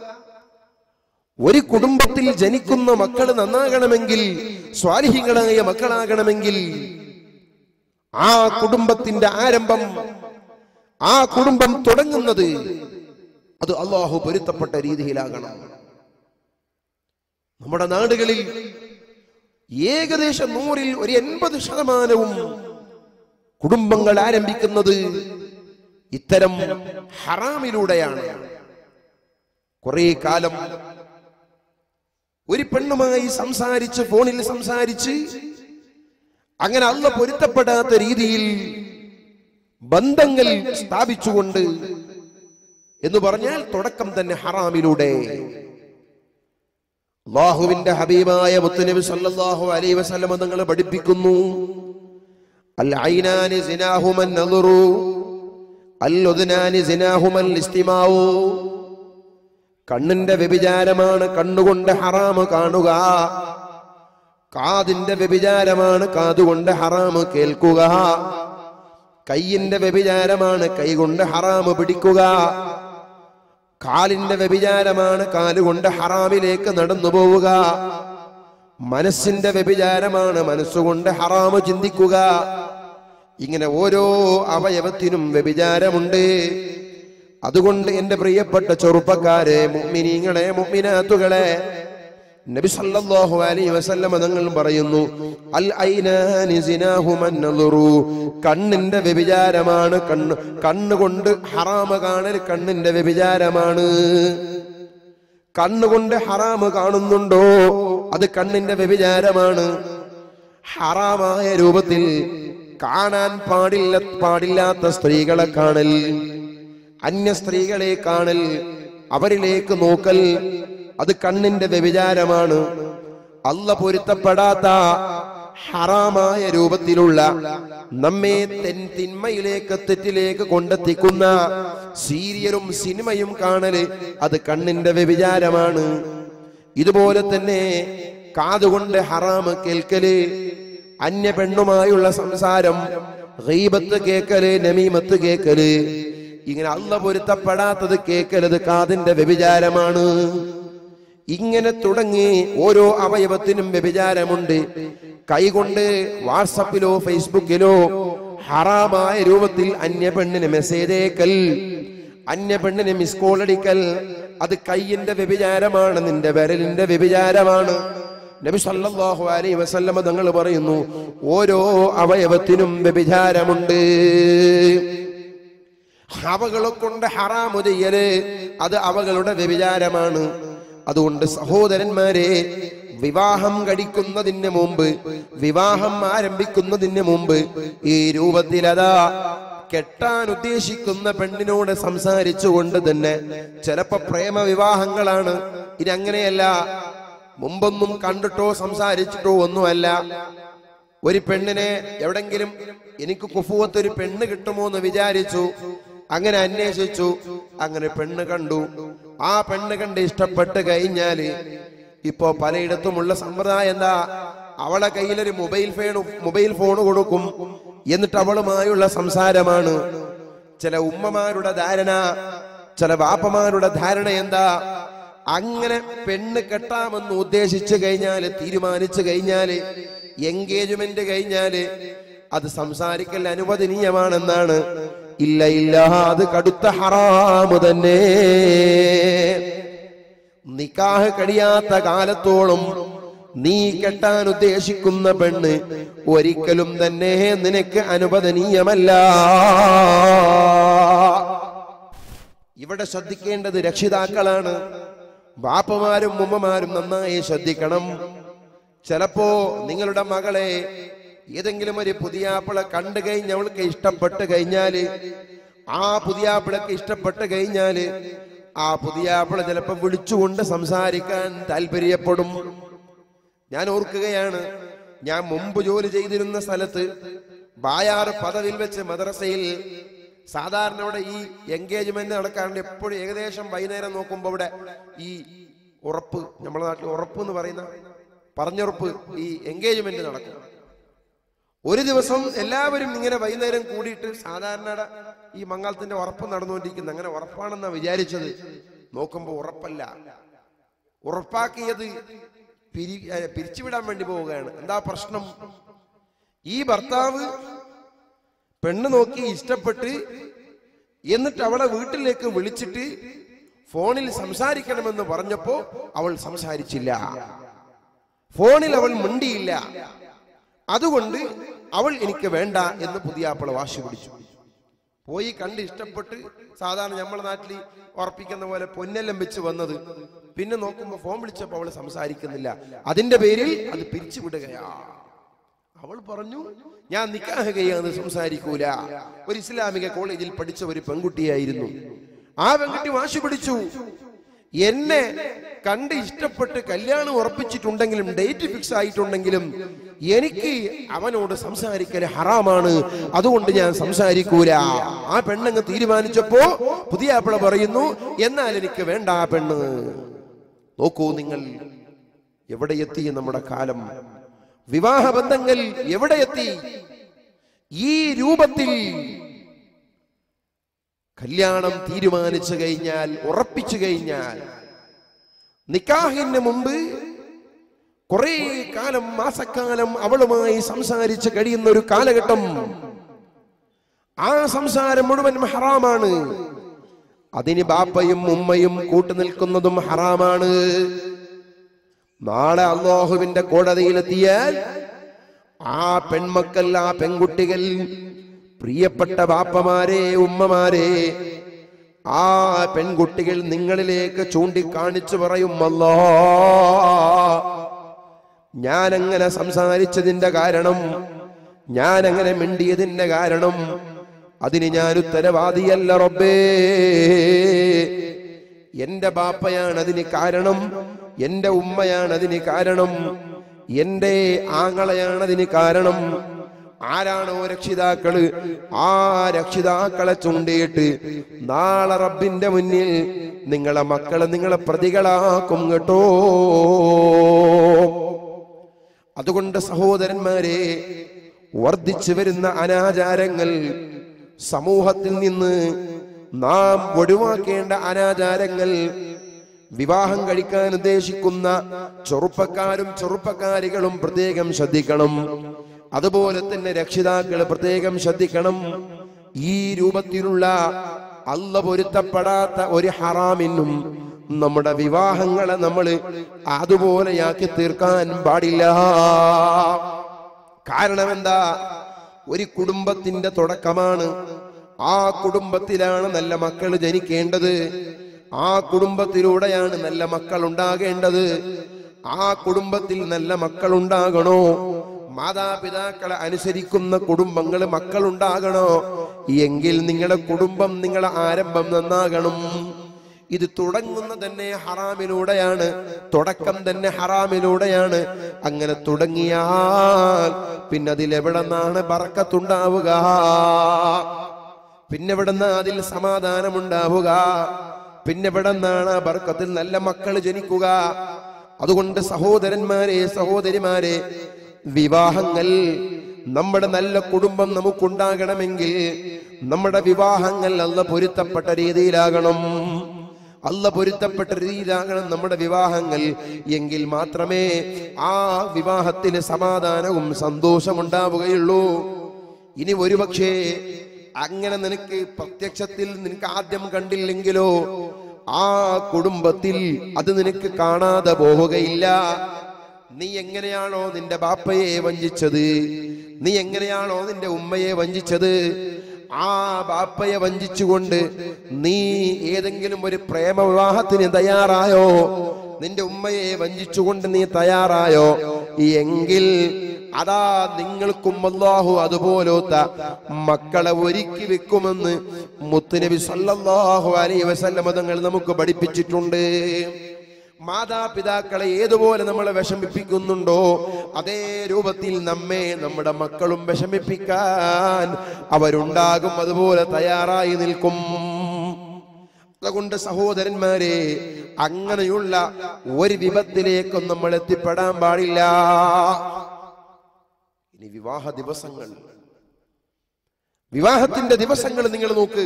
ഒരു കുടുംബത്തിൽ ജനിക്കുന്ന മക്കൾ നന്നാകണമെങ്കിൽ സ്വാലിഹികളായ മക്കളാകണമെങ്കിൽ ആ കുടുംബത്തിന്റെ ആരംഭം ആ കുടുംബം തുടങ്ങുന്നത് അത് അള്ളാഹു പൊരുത്തപ്പെട്ട രീതിയിലാകണം നമ്മുടെ നാടുകളിൽ ഏകദേശം നൂറിൽ ഒരു എൺപത് ശതമാനവും കുടുംബങ്ങൾ ആരംഭിക്കുന്നത് ഇത്തരം ഹറാമിലൂടെയാണ് കുറെ കാലം ഒരു പെണ്ണുമായി സംസാരിച്ച് ഫോണിൽ സംസാരിച്ച് അങ്ങനെ അല്ല പൊരുത്തപ്പെടാത്ത രീതിയിൽ ബന്ധങ്ങൾ സ്ഥാപിച്ചുകൊണ്ട് എന്ന് പറഞ്ഞാൽ തുടക്കം തന്നെ ഹറാമിലൂടെ അള്ളാഹുവിന്റെ ഹബീബായ മുത്തുനബി സല്ലല്ലാഹു അലൈഹി വസല്ലം തങ്ങൾ പഠിപ്പിക്കുന്നു അൽ ഐനാനി സിനാഹുമൻ നദറു അൽ ഉദ്നാനി സിനാഹുമൽ ഇസ്തിമാഉ കണ്ണിന്റെ വ്യഭിചാരമാണ് കണ്ണുകൊണ്ട് ഹറാമ് കാണുക കാതിന്റെ വ്യഭിചാരമാണ് കാതുകൊണ്ട് ഹറാമ് കേൾക്കുക കയ്യിന്റെ വ്യഭിചാരമാണ് കൈകൊണ്ട് ഹറാമ് പിടിക്കുക കാലിന്റെ വ്യഭിചാരമാണ് കാലുകൊണ്ട് ഹറാമിലേക്ക് നടന്നു പോവുക മനസ്സിന്റെ വ്യഭിചാരമാണ് മനസ്സുകൊണ്ട് ഹറാമ് ചിന്തിക്കുക ഇങ്ങനെ ഓരോ അവയവത്തിനും വ്യഭിചാരമുണ്ട് അതുകൊണ്ട് എൻ്റെ പ്രിയപ്പെട്ട ചെറുപ്പക്കാരെ മുഅ്മിനീങ്ങളെ മുഅ്മിനാത്തുകളെ നബി സല്ലല്ലാഹു അലൈഹി വസല്ലമ തങ്ങൾ പറയുന്നു അൽ ഐനാനി സിനാഹുമൻ നദറു കണ്ണിന്റെ വ്യഭിചാരമാണ് കണ്ണ് കണ്ണുകൊണ്ട് ഹറാമ കാണൽ കണ്ണിന്റെ വ്യഭിചാരമാണ് കണ്ണുകൊണ്ട് ഹറാമ് കാണുന്നുണ്ടോ അത് കണ്ണിന്റെ വ്യഭിചാരമാണ് ഹറാമായ രൂപത്തിൽ കാണാൻ പാടില്ല പാടില്ലാത്ത സ്ത്രീകളെ കാണൽ അന്യ സ്ത്രീകളെ കാണൽ അവരിലേക്ക് നോക്കൽ അത് കണ്ണിന്റെ വ്യഭിചാരമാണ് അല്ല പൊരുത്തപ്പെടാത്ത ഹറാമായ രൂപത്തിലുള്ള നമ്മെ തെൻ തിന്മയിലേക്ക് തെറ്റിലേക്ക് കൊണ്ടെത്തിക്കുന്ന സീരിയലും സിനിമയും കാണല് അത് കണ്ണിന്റെ വ്യഭിചാരമാണ് ഇതുപോലെ തന്നെ കാതുകൊണ്ട് ഹറാമ് കേൾക്കല് അന്യ പെണ്ണുമായുള്ള സംസാരം ഗീബത്ത് കേക്കല് നമീമത്ത് കേക്കല് ഇങ്ങനെ അല്ല പൊരുത്തപ്പെടാത്തത് കേക്കലത് കാതിന്റെ വ്യഭിചാരമാണ് ഇങ്ങനെ തുടങ്ങി ഓരോ അവയവത്തിനും വ്യഭിചാരമുണ്ട് കൈകൊണ്ട് വാട്സപ്പിലോ ഫേസ്ബുക്കിലോ ഹറാമായ രൂപത്തിൽ അന്യ പെണ്ണിന് മെസ്സേജ് അയക്കൽ അന്യ പെണ്ണിന് മിസ് കോൾ അടിക്കൽ അത് കയ്യിന്റെ വ്യഭിചാരമാണ് നിന്റെ വിരലിന്റെ വ്യഭിചാരമാണ് നബി സല്ലല്ലാഹു അലൈഹി വസല്ലമ തങ്ങൾ പറയുന്നു ഓരോ അവയവത്തിനും വ്യഭിചാരമുണ്ട് അവകളെ കൊണ്ട് ഹറാമു ചെയ്യല് അത് അവകളുടെ വ്യഭിചാരമാണ് അതുകൊണ്ട് സഹോദരന്മാരെ വിവാഹം കഴിക്കുന്നതിന് മുമ്പ് വിവാഹം ആരംഭിക്കുന്നതിന് മുമ്പ് ഈ രൂപത്തിൽ അതാ കെട്ടാൻ ഉദ്ദേശിക്കുന്ന പെണ്ണിനോട് സംസാരിച്ചുകൊണ്ട് തന്നെ ചിലപ്പോ പ്രേമ വിവാഹങ്ങളാണ് ഇനി അങ്ങനെയല്ല മുമ്പൊന്നും കണ്ടിട്ടോ സംസാരിച്ചിട്ടോ ഒന്നുമല്ല ഒരു പെണ്ണിനെ എവിടെങ്കിലും എനിക്ക് കുഫുവത്ത് ഒരു പെണ്ണ് കിട്ടുമോ എന്ന് വിചാരിച്ചു അങ്ങനെ അന്വേഷിച്ചു അങ്ങനെ പെണ്ണ് കണ്ടു ആ പെണ്ണ് കണ്ട് ഇഷ്ടപ്പെട്ട് കഴിഞ്ഞാല് ഇപ്പോ പലയിടത്തുമുള്ള സമ്പ്രദായം എന്താ അവളെ കയ്യിലൊരു മൊബൈൽ ഫോൺ മൊബൈൽ ഫോൺ കൊടുക്കും എന്നിട്ട് അവളുമായുള്ള സംസാരമാണ് ചില ഉമ്മമാരുടെ ധാരണ ചില വാപ്പമാരുടെ ധാരണ എന്താ അങ്ങനെ പെണ്ണ് കെട്ടാമെന്ന് ഉദ്ദേശിച്ചു കഴിഞ്ഞാല് തീരുമാനിച്ചു കഴിഞ്ഞാല് എൻഗേജ്മെന്റ് കഴിഞ്ഞാല് അത് സംസാരിക്കൽ അനുവദനീയമാണെന്നാണ് ഇല്ല ഇല്ല അത് കടുത്ത ഹറാമ് തന്നെ നിക്കാഹ് കഴിയാത്ത കാലത്തോളം നീ കെട്ടാൻ ഉദ്ദേശിക്കുന്ന പെണ്ണ് ഒരിക്കലും തന്നെ നിനക്ക് അനുവദനീയമല്ല ഇവിടെ ശ്രദ്ധിക്കേണ്ടത് രക്ഷിതാക്കളാണ് ബാപ്പമാരും ഉമ്മമാരും നന്നായി ശ്രദ്ധിക്കണം ചിലപ്പോ നിങ്ങളുടെ മകളെ ഏതെങ്കിലും ഒരു പുതിയാപ്പിള കണ്ടു കഴിഞ്ഞ് അവൾക്ക് ഇഷ്ടപ്പെട്ട് കഴിഞ്ഞാല് ആ പുതിയാപ്പിളക്ക് ഇഷ്ടപ്പെട്ട് കഴിഞ്ഞാല് ആ പുതിയാപ്പിള ചിലപ്പോ വിളിച്ചുകൊണ്ട് സംസാരിക്കാൻ താല്പര്യപ്പെടും ഞാൻ ഓർക്കുകയാണ് ഞാൻ മുമ്പ് ജോലി ചെയ്തിരുന്ന സ്ഥലത്ത് ബായാർ പദവിൽ വെച്ച് മദ്രസയിൽ സാധാരണ ഇവിടെ ഈ എൻഗേജ്മെന്റ് നടക്കാറുണ്ട് എപ്പോഴും ഏകദേശം വൈകുന്നേരം നോക്കുമ്പോൾ ഇവിടെ ഈ ഉറപ്പ് നമ്മുടെ നാട്ടിൽ ഉറപ്പ് എന്ന് പറയുന്ന പറഞ്ഞുറപ്പ് ഈ എൻഗേജ്മെന്റ് നടക്കും ഒരു ദിവസം എല്ലാവരും ഇങ്ങനെ വൈകുന്നേരം കൂടിയിട്ട് സാധാരണ ഈ മംഗളത്തിന്റെ ഉറപ്പ് നടന്നുകൊണ്ടിരിക്കുന്നത് അങ്ങനെ ഉറപ്പാണെന്നാ വിചാരിച്ചത് നോക്കുമ്പോൾ ഉറപ്പല്ല ഉറപ്പാക്കിയത് പിരി ഏ, പിരിച്ചുവിടാൻ വേണ്ടി പോവുകയാണ് എന്താ പ്രശ്നം ഈ ഭർത്താവ് പെണ്ണ് നോക്കി ഇഷ്ടപ്പെട്ട് എന്നിട്ട് അവളെ വീട്ടിലേക്ക് വിളിച്ചിട്ട് ഫോണിൽ സംസാരിക്കണമെന്ന് പറഞ്ഞപ്പോ അവൾ സംസാരിച്ചില്ല ഫോണിൽ അവൾ മിണ്ടിയില്ല അതുകൊണ്ട് അവൾ എനിക്ക് വേണ്ട എന്ന് പുതിയാപ്പിള വാശി പിടിച്ചു പോയി കണ്ട് ഇഷ്ടപ്പെട്ട് സാധാരണ നമ്മുടെ നാട്ടിൽ ഉറപ്പിക്കുന്ന പോലെ പൊന്നെല്ലാം വെച്ച് വന്നത് പിന്നെ നോക്കുമ്പോൾ ഫോൺ വിളിച്ചപ്പോൾ അവൾ സംസാരിക്കുന്നില്ല അതിന്റെ പേരിൽ അത് പിരിച്ചുവിടുകയാ അവൾ പറഞ്ഞു ഞാൻ നിക്കാഹ് കഴിയാന്ന് സംസാരിക്കൂല ഒരു ഇസ്ലാമിക കോളേജിൽ പഠിച്ച ഒരു പെൺകുട്ടിയായിരുന്നു ആ പെൺകുട്ടി വാശി പിടിച്ചു എന്നെ കണ്ട് ഇഷ്ടപ്പെട്ട് കല്യാണം ഉറപ്പിച്ചിട്ടുണ്ടെങ്കിലും ഡേറ്റ് ഫിക്സ് ആയിട്ടുണ്ടെങ്കിലും എനിക്ക് അവനോട് സംസാരിക്കൽ ഹറാമാണ് അതുകൊണ്ട് ഞാൻ സംസാരിക്കൂല ആ പെണ്ണങ്ങ് തീരുമാനിച്ചപ്പോ പുതിയ ആപ്പിള പറയുന്നു എന്നാൽ എനിക്ക് വേണ്ട ആ പെണ്ണ് നോക്കൂ നിങ്ങൾ എവിടെ എത്തി നമ്മുടെ കാലം വിവാഹ ബന്ധങ്ങൾ എവിടെ എത്തി ഈ രൂപത്തിൽ കല്യാണം തീരുമാനിച്ചു കഴിഞ്ഞാൽ ഉറപ്പിച്ചു കഴിഞ്ഞാൽ നിക്കാഹിന് മുമ്പ് കുറെ കാലം മാസക്കാലം അവളുമായി സംസാരിച്ച് കഴിയുന്ന ഒരു കാലഘട്ടം ആ സംസാരം മുഴുവൻ ഹറാമാണ് അതിന് ബാപ്പയും ഉമ്മയും കൂട്ടുനിൽക്കുന്നതും ഹറാമാണ് നാളെ അള്ളാഹുവിന്റെ കോടതിയിലെത്തിയാൽ ആ പെൺമക്കൾ ആ പെൺകുട്ടികൾ പ്രിയപ്പെട്ട ബാപ്പമാരെ ഉമ്മമാരെ ആ പെൺകുട്ടികൾ നിങ്ങളിലേക്ക് ചൂണ്ടിക്കാണിച്ചു പറയും അല്ലോ ഞാൻ അങ്ങനെ സംസാരിച്ചതിന്റെ കാരണം ഞാൻ അങ്ങനെ മിണ്ടിയതിന്റെ കാരണം അതിന് ഞാൻ ഉത്തരവാദിയല്ല റബ്ബേ എന്റെ ബാപ്പയാണ് അതിന് കാരണം എന്റെ ഉമ്മയാണ് അതിന് കാരണം എന്റെ ആങ്ങളയാണ് അതിന് കാരണം ആരാണോ രക്ഷിതാക്കള് ആ രക്ഷിതാക്കളെ ചുണ്ടിയിട്ട് നാളെ റബ്ബിന്റെ മുന്നിൽ നിങ്ങളെ മക്കളെ നിങ്ങളെ പ്രതികളാക്കും കേട്ടോ അതുകൊണ്ട് സഹോദരന്മാരെ വർദ്ധിച്ചു വരുന്ന അനാചാരങ്ങൾ സമൂഹത്തിൽ നിന്ന് നാം ഒഴിവാക്കേണ്ട അനാചാരങ്ങൾ വിവാഹം കഴിക്കാൻ ഉദ്ദേശിക്കുന്ന ചെറുപ്പക്കാരും ചെറുപ്പക്കാരികളും പ്രത്യേകം ശ്രദ്ധിക്കണം അതുപോലെ തന്നെ രക്ഷിതാക്കൾ പ്രത്യേകം ശ്രദ്ധിക്കണം ഈ രൂപത്തിലുള്ള അല്ല പൊരുത്തപ്പെടാത്ത ഒരു ഹറാമിനും നമ്മുടെ വിവാഹങ്ങളെ നമ്മൾ അതുപോലെയാക്കി തീർക്കാൻ പാടില്ല കാരണം എന്താ ഒരു കുടുംബത്തിന്റെ തുടക്കമാണ് ആ കുടുംബത്തിലാണ് നല്ല മക്കൾ ജനിക്കേണ്ടത് ആ കുടുംബത്തിലൂടെയാണ് നല്ല മക്കൾ ഉണ്ടാകേണ്ടത് ആ കുടുംബത്തിൽ നല്ല മക്കൾ ഉണ്ടാകണോ മാതാപിതാക്കളെ അനുസരിക്കുന്ന കുടുംബങ്ങൾ മക്കൾ ഉണ്ടാകണോ എങ്കിൽ നിങ്ങളുടെ കുടുംബം നിങ്ങളുടെ ആരംഭം നന്നാകണം ഇത് തുടങ്ങുന്ന തന്നെ ഹറാമിലൂടെയാണ് തുടക്കം തന്നെ ഹറാമിലൂടെയാണ് അങ്ങനെ തുടങ്ങിയാൽ പിന്നെ അതിലെവിടെ നിന്നാണ് ബറക്കത്തുണ്ടാവുക പിന്നെ എവിടെ നിന്ന് അതിൽ സമാധാനമുണ്ടാവുക പിന്നെ എവിടെ നിന്നാണ് ആ ബർക്കത്തിൽ നല്ല മക്കൾ ജനിക്കുക അതുകൊണ്ട് സഹോദരന്മാരെ സഹോദരിമാരെ വിവാഹങ്ങൾ നമ്മുടെ നല്ല കുടുംബം നമുക്കുണ്ടാകണമെങ്കിൽ നമ്മുടെ വിവാഹങ്ങൾ അല്ല പൊരുത്തപ്പെട്ട രീതിയിലാകണം അല്ല പൊരുത്തപ്പെട്ട രീതിയിലാകണം നമ്മുടെ വിവാഹങ്ങൾ എങ്കിൽ മാത്രമേ ആ വിവാഹത്തിന് സമാധാനവും സന്തോഷമുണ്ടാവുകയുള്ളൂ ഇനി ഒരുപക്ഷേ അങ്ങനെ നിനക്ക് പ്രത്യക്ഷത്തിൽ നിനക്ക് ആദ്യം കണ്ടില്ലെങ്കിലോ ആ കുടുംബത്തിൽ അത് നിനക്ക് കാണാതെ പോവുകയില്ല നീ എങ്ങനെയാണോ നിന്റെ ബാപ്പയെ വഞ്ചിച്ചത് നീ എങ്ങനെയാണോ നിന്റെ ഉമ്മയെ വഞ്ചിച്ചത് ആ ബാപ്പയെ വഞ്ചിച്ചുകൊണ്ട് നീ ഏതെങ്കിലും ഒരു പ്രേമ വിവാഹത്തിന് തയ്യാറായോ നിന്റെ ഉമ്മയെ വഞ്ചിച്ചുകൊണ്ട് നീ തയ്യാറായോ എങ്കിൽ അതാ നിങ്ങൾക്കും അല്ലാഹു അതുപോലത്ത മക്കളെ ഒരുക്കി വെക്കുമെന്ന് മുത്തുനബി സല്ലല്ലാഹു അലൈഹി വസല്ലം തങ്ങൾ നമുക്ക് പഠിപ്പിച്ചിട്ടുണ്ട് മാതാപിതാക്കളെ ഏതുപോലെ നമ്മളെ വിഷമിപ്പിക്കുന്നുണ്ടോ അതേ രൂപത്തിൽ നമ്മെ നമ്മുടെ മക്കളും വിഷമിപ്പിക്കാൻ അവരുണ്ടാകും അതുപോലെ തയ്യാറായി നിൽക്കും അതുകൊണ്ട് സഹോദരന്മാരെ അങ്ങനെയുള്ള ഒരു വിപത്തിലേക്കും നമ്മൾ എത്തിപ്പെടാൻ പാടില്ല ഇനി വിവാഹ ദിവസങ്ങൾ വിവാഹത്തിന്റെ ദിവസങ്ങൾ നിങ്ങൾ നോക്ക്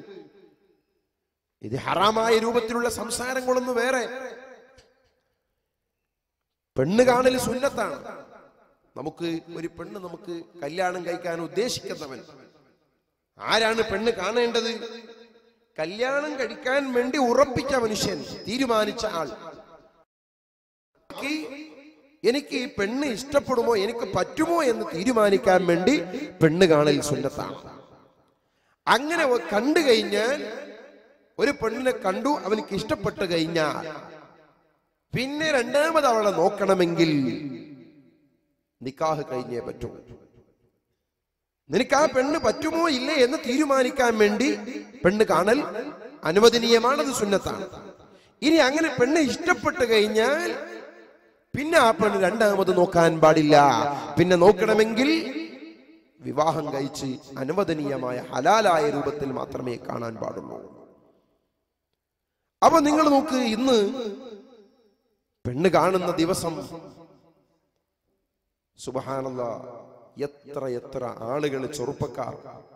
ഇത് ഹറാമായ രൂപത്തിലുള്ള സംസാരങ്ങളൊന്നും വേറെ പെണ്ണ് കാണൽ സുന്നത്താണ് നമുക്ക് ഒരു പെണ്ണ് നമുക്ക് കല്യാണം കഴിക്കാൻ ഉദ്ദേശിക്കുന്നവൻ ആരാണ് പെണ്ണ് കാണേണ്ടത് കല്യാണം കഴിക്കാൻ വേണ്ടി ഉറപ്പിച്ച മനുഷ്യൻ തീരുമാനിച്ച ആൾ എനിക്ക് എനിക്ക് ഈ പെണ്ണ് ഇഷ്ടപ്പെടുമോ എനിക്ക് പറ്റുമോ എന്ന് തീരുമാനിക്കാൻ വേണ്ടി പെണ്ണ് കാണൽ സുന്നത്താണ് അങ്ങനെ ഒ- കണ്ടു കഴിഞ്ഞാൽ ഒരു പെണ്ണിനെ കണ്ടു അവനിക്ക് ഇഷ്ടപ്പെട്ട് കഴിഞ്ഞാൽ പിന്നെ രണ്ടാമത് അവളെ നോക്കണമെങ്കിൽ നിക്കാഹ് കഴിഞ്ഞേ പറ്റൂ നിനക്ക് ആ പെണ്ണ് പറ്റുമോ ഇല്ലേ എന്ന് തീരുമാനിക്കാൻ വേണ്ടി പെണ്ണ് കാണൽ അനുവദനീയമാണത് സുന്നത്താണ് ഇനി അങ്ങനെ പെണ്ണ് ഇഷ്ടപ്പെട്ട് കഴിഞ്ഞാൽ പിന്നെ ആ പെണ്ണ് രണ്ടാമത് നോക്കാൻ പാടില്ല പിന്നെ നോക്കണമെങ്കിൽ വിവാഹം കഴിച്ച് അനുവദനീയമായ ഹലാലായ രൂപത്തിൽ മാത്രമേ കാണാൻ പാടുള്ളൂ അപ്പൊ നിങ്ങൾ നോക്ക് ഇന്ന് പെണ്ണ് കാണുന്ന ദിവസം സുബഹാനല്ല എത്ര എത്ര ആളുകൾ ചെറുപ്പക്കാർ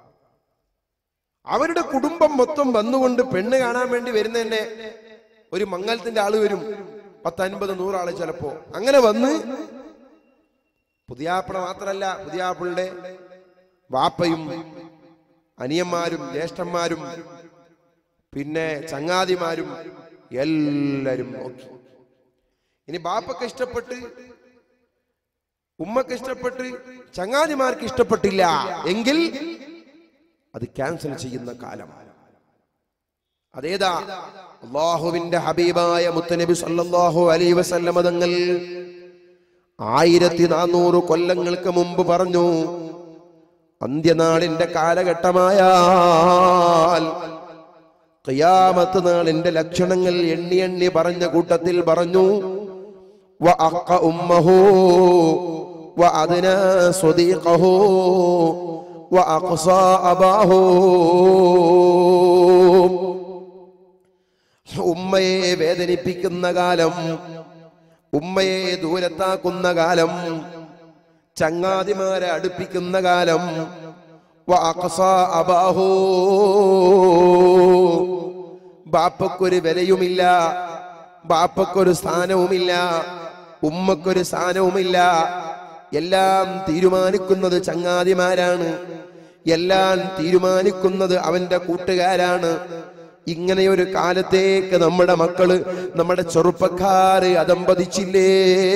അവരുടെ കുടുംബം മൊത്തം വന്നുകൊണ്ട് പെണ്ണ് കാണാൻ വേണ്ടി വരുന്നതന്നെ ഒരു മംഗലത്തിന്റെ ആള് വരും പത്തൻപത് നൂറാള് ചിലപ്പോ അങ്ങനെ വന്ന് പുതിയാപ്പിള മാത്രല്ല പുതിയാപ്പിളുടെ വാപ്പയും അനിയന്മാരും ജ്യേഷ്ഠന്മാരും പിന്നെ ചങ്ങാതിമാരും എല്ലാരും നോക്കി ഇനി ബാപ്പക്ക് ഇഷ്ടപ്പെട്ട് ഉമ്മക്ക് ഇഷ്ടപ്പെട്ട് ചങ്ങാതിമാർക്ക് ഇഷ്ടപ്പെട്ടില്ല എങ്കിൽ അത് ക്യാൻസൽ ചെയ്യുന്ന കാലം അതേതാ അള്ളാഹുവിന്റെ ഹബീബായ മുത്തനബി സല്ലല്ലാഹു അലൈഹി വസല്ലമ തങ്ങൾ ആയിരത്തി നാനൂറ് കൊല്ലങ്ങൾക്ക് മുമ്പ് പറഞ്ഞു അന്ത്യനാളിന്റെ കാലഘട്ടമായാൽ ഖിയാമത്ത് നാളിന്റെ ലക്ഷണങ്ങൾ എണ്ണി എണ്ണി പറഞ്ഞ കൂട്ടത്തിൽ പറഞ്ഞു وأق أمه وأدنى صديقه وأقصى أباه ഉമ്മയെ വേദനിപ്പിക്കുന്ന കാലം ഉമ്മയെ ദൂരത്താക്കുന്ന കാലം ചങ്ങാതിമാരെ അടുപ്പിക്കുന്ന കാലം വഅഖ്സാ അബാഹു ബാപ്പക്കൊരു വിലയുമില്ല ബാപ്പക്കൊരു സ്ഥാനവുമില്ല ഉമ്മക്കൊരു സ്ഥാനവുമില്ല എല്ലാം തീരുമാനിക്കുന്നത് ചങ്ങാതിമാരാണ് എല്ലാം തീരുമാനിക്കുന്നത് അവന്റെ കൂട്ടുകാരാണ് ഇങ്ങനെയൊരു കാലത്തേക്ക് നമ്മുടെ മക്കള് നമ്മുടെ ചെറുപ്പക്കാര് അതമ്പതിച്ചില്ലേ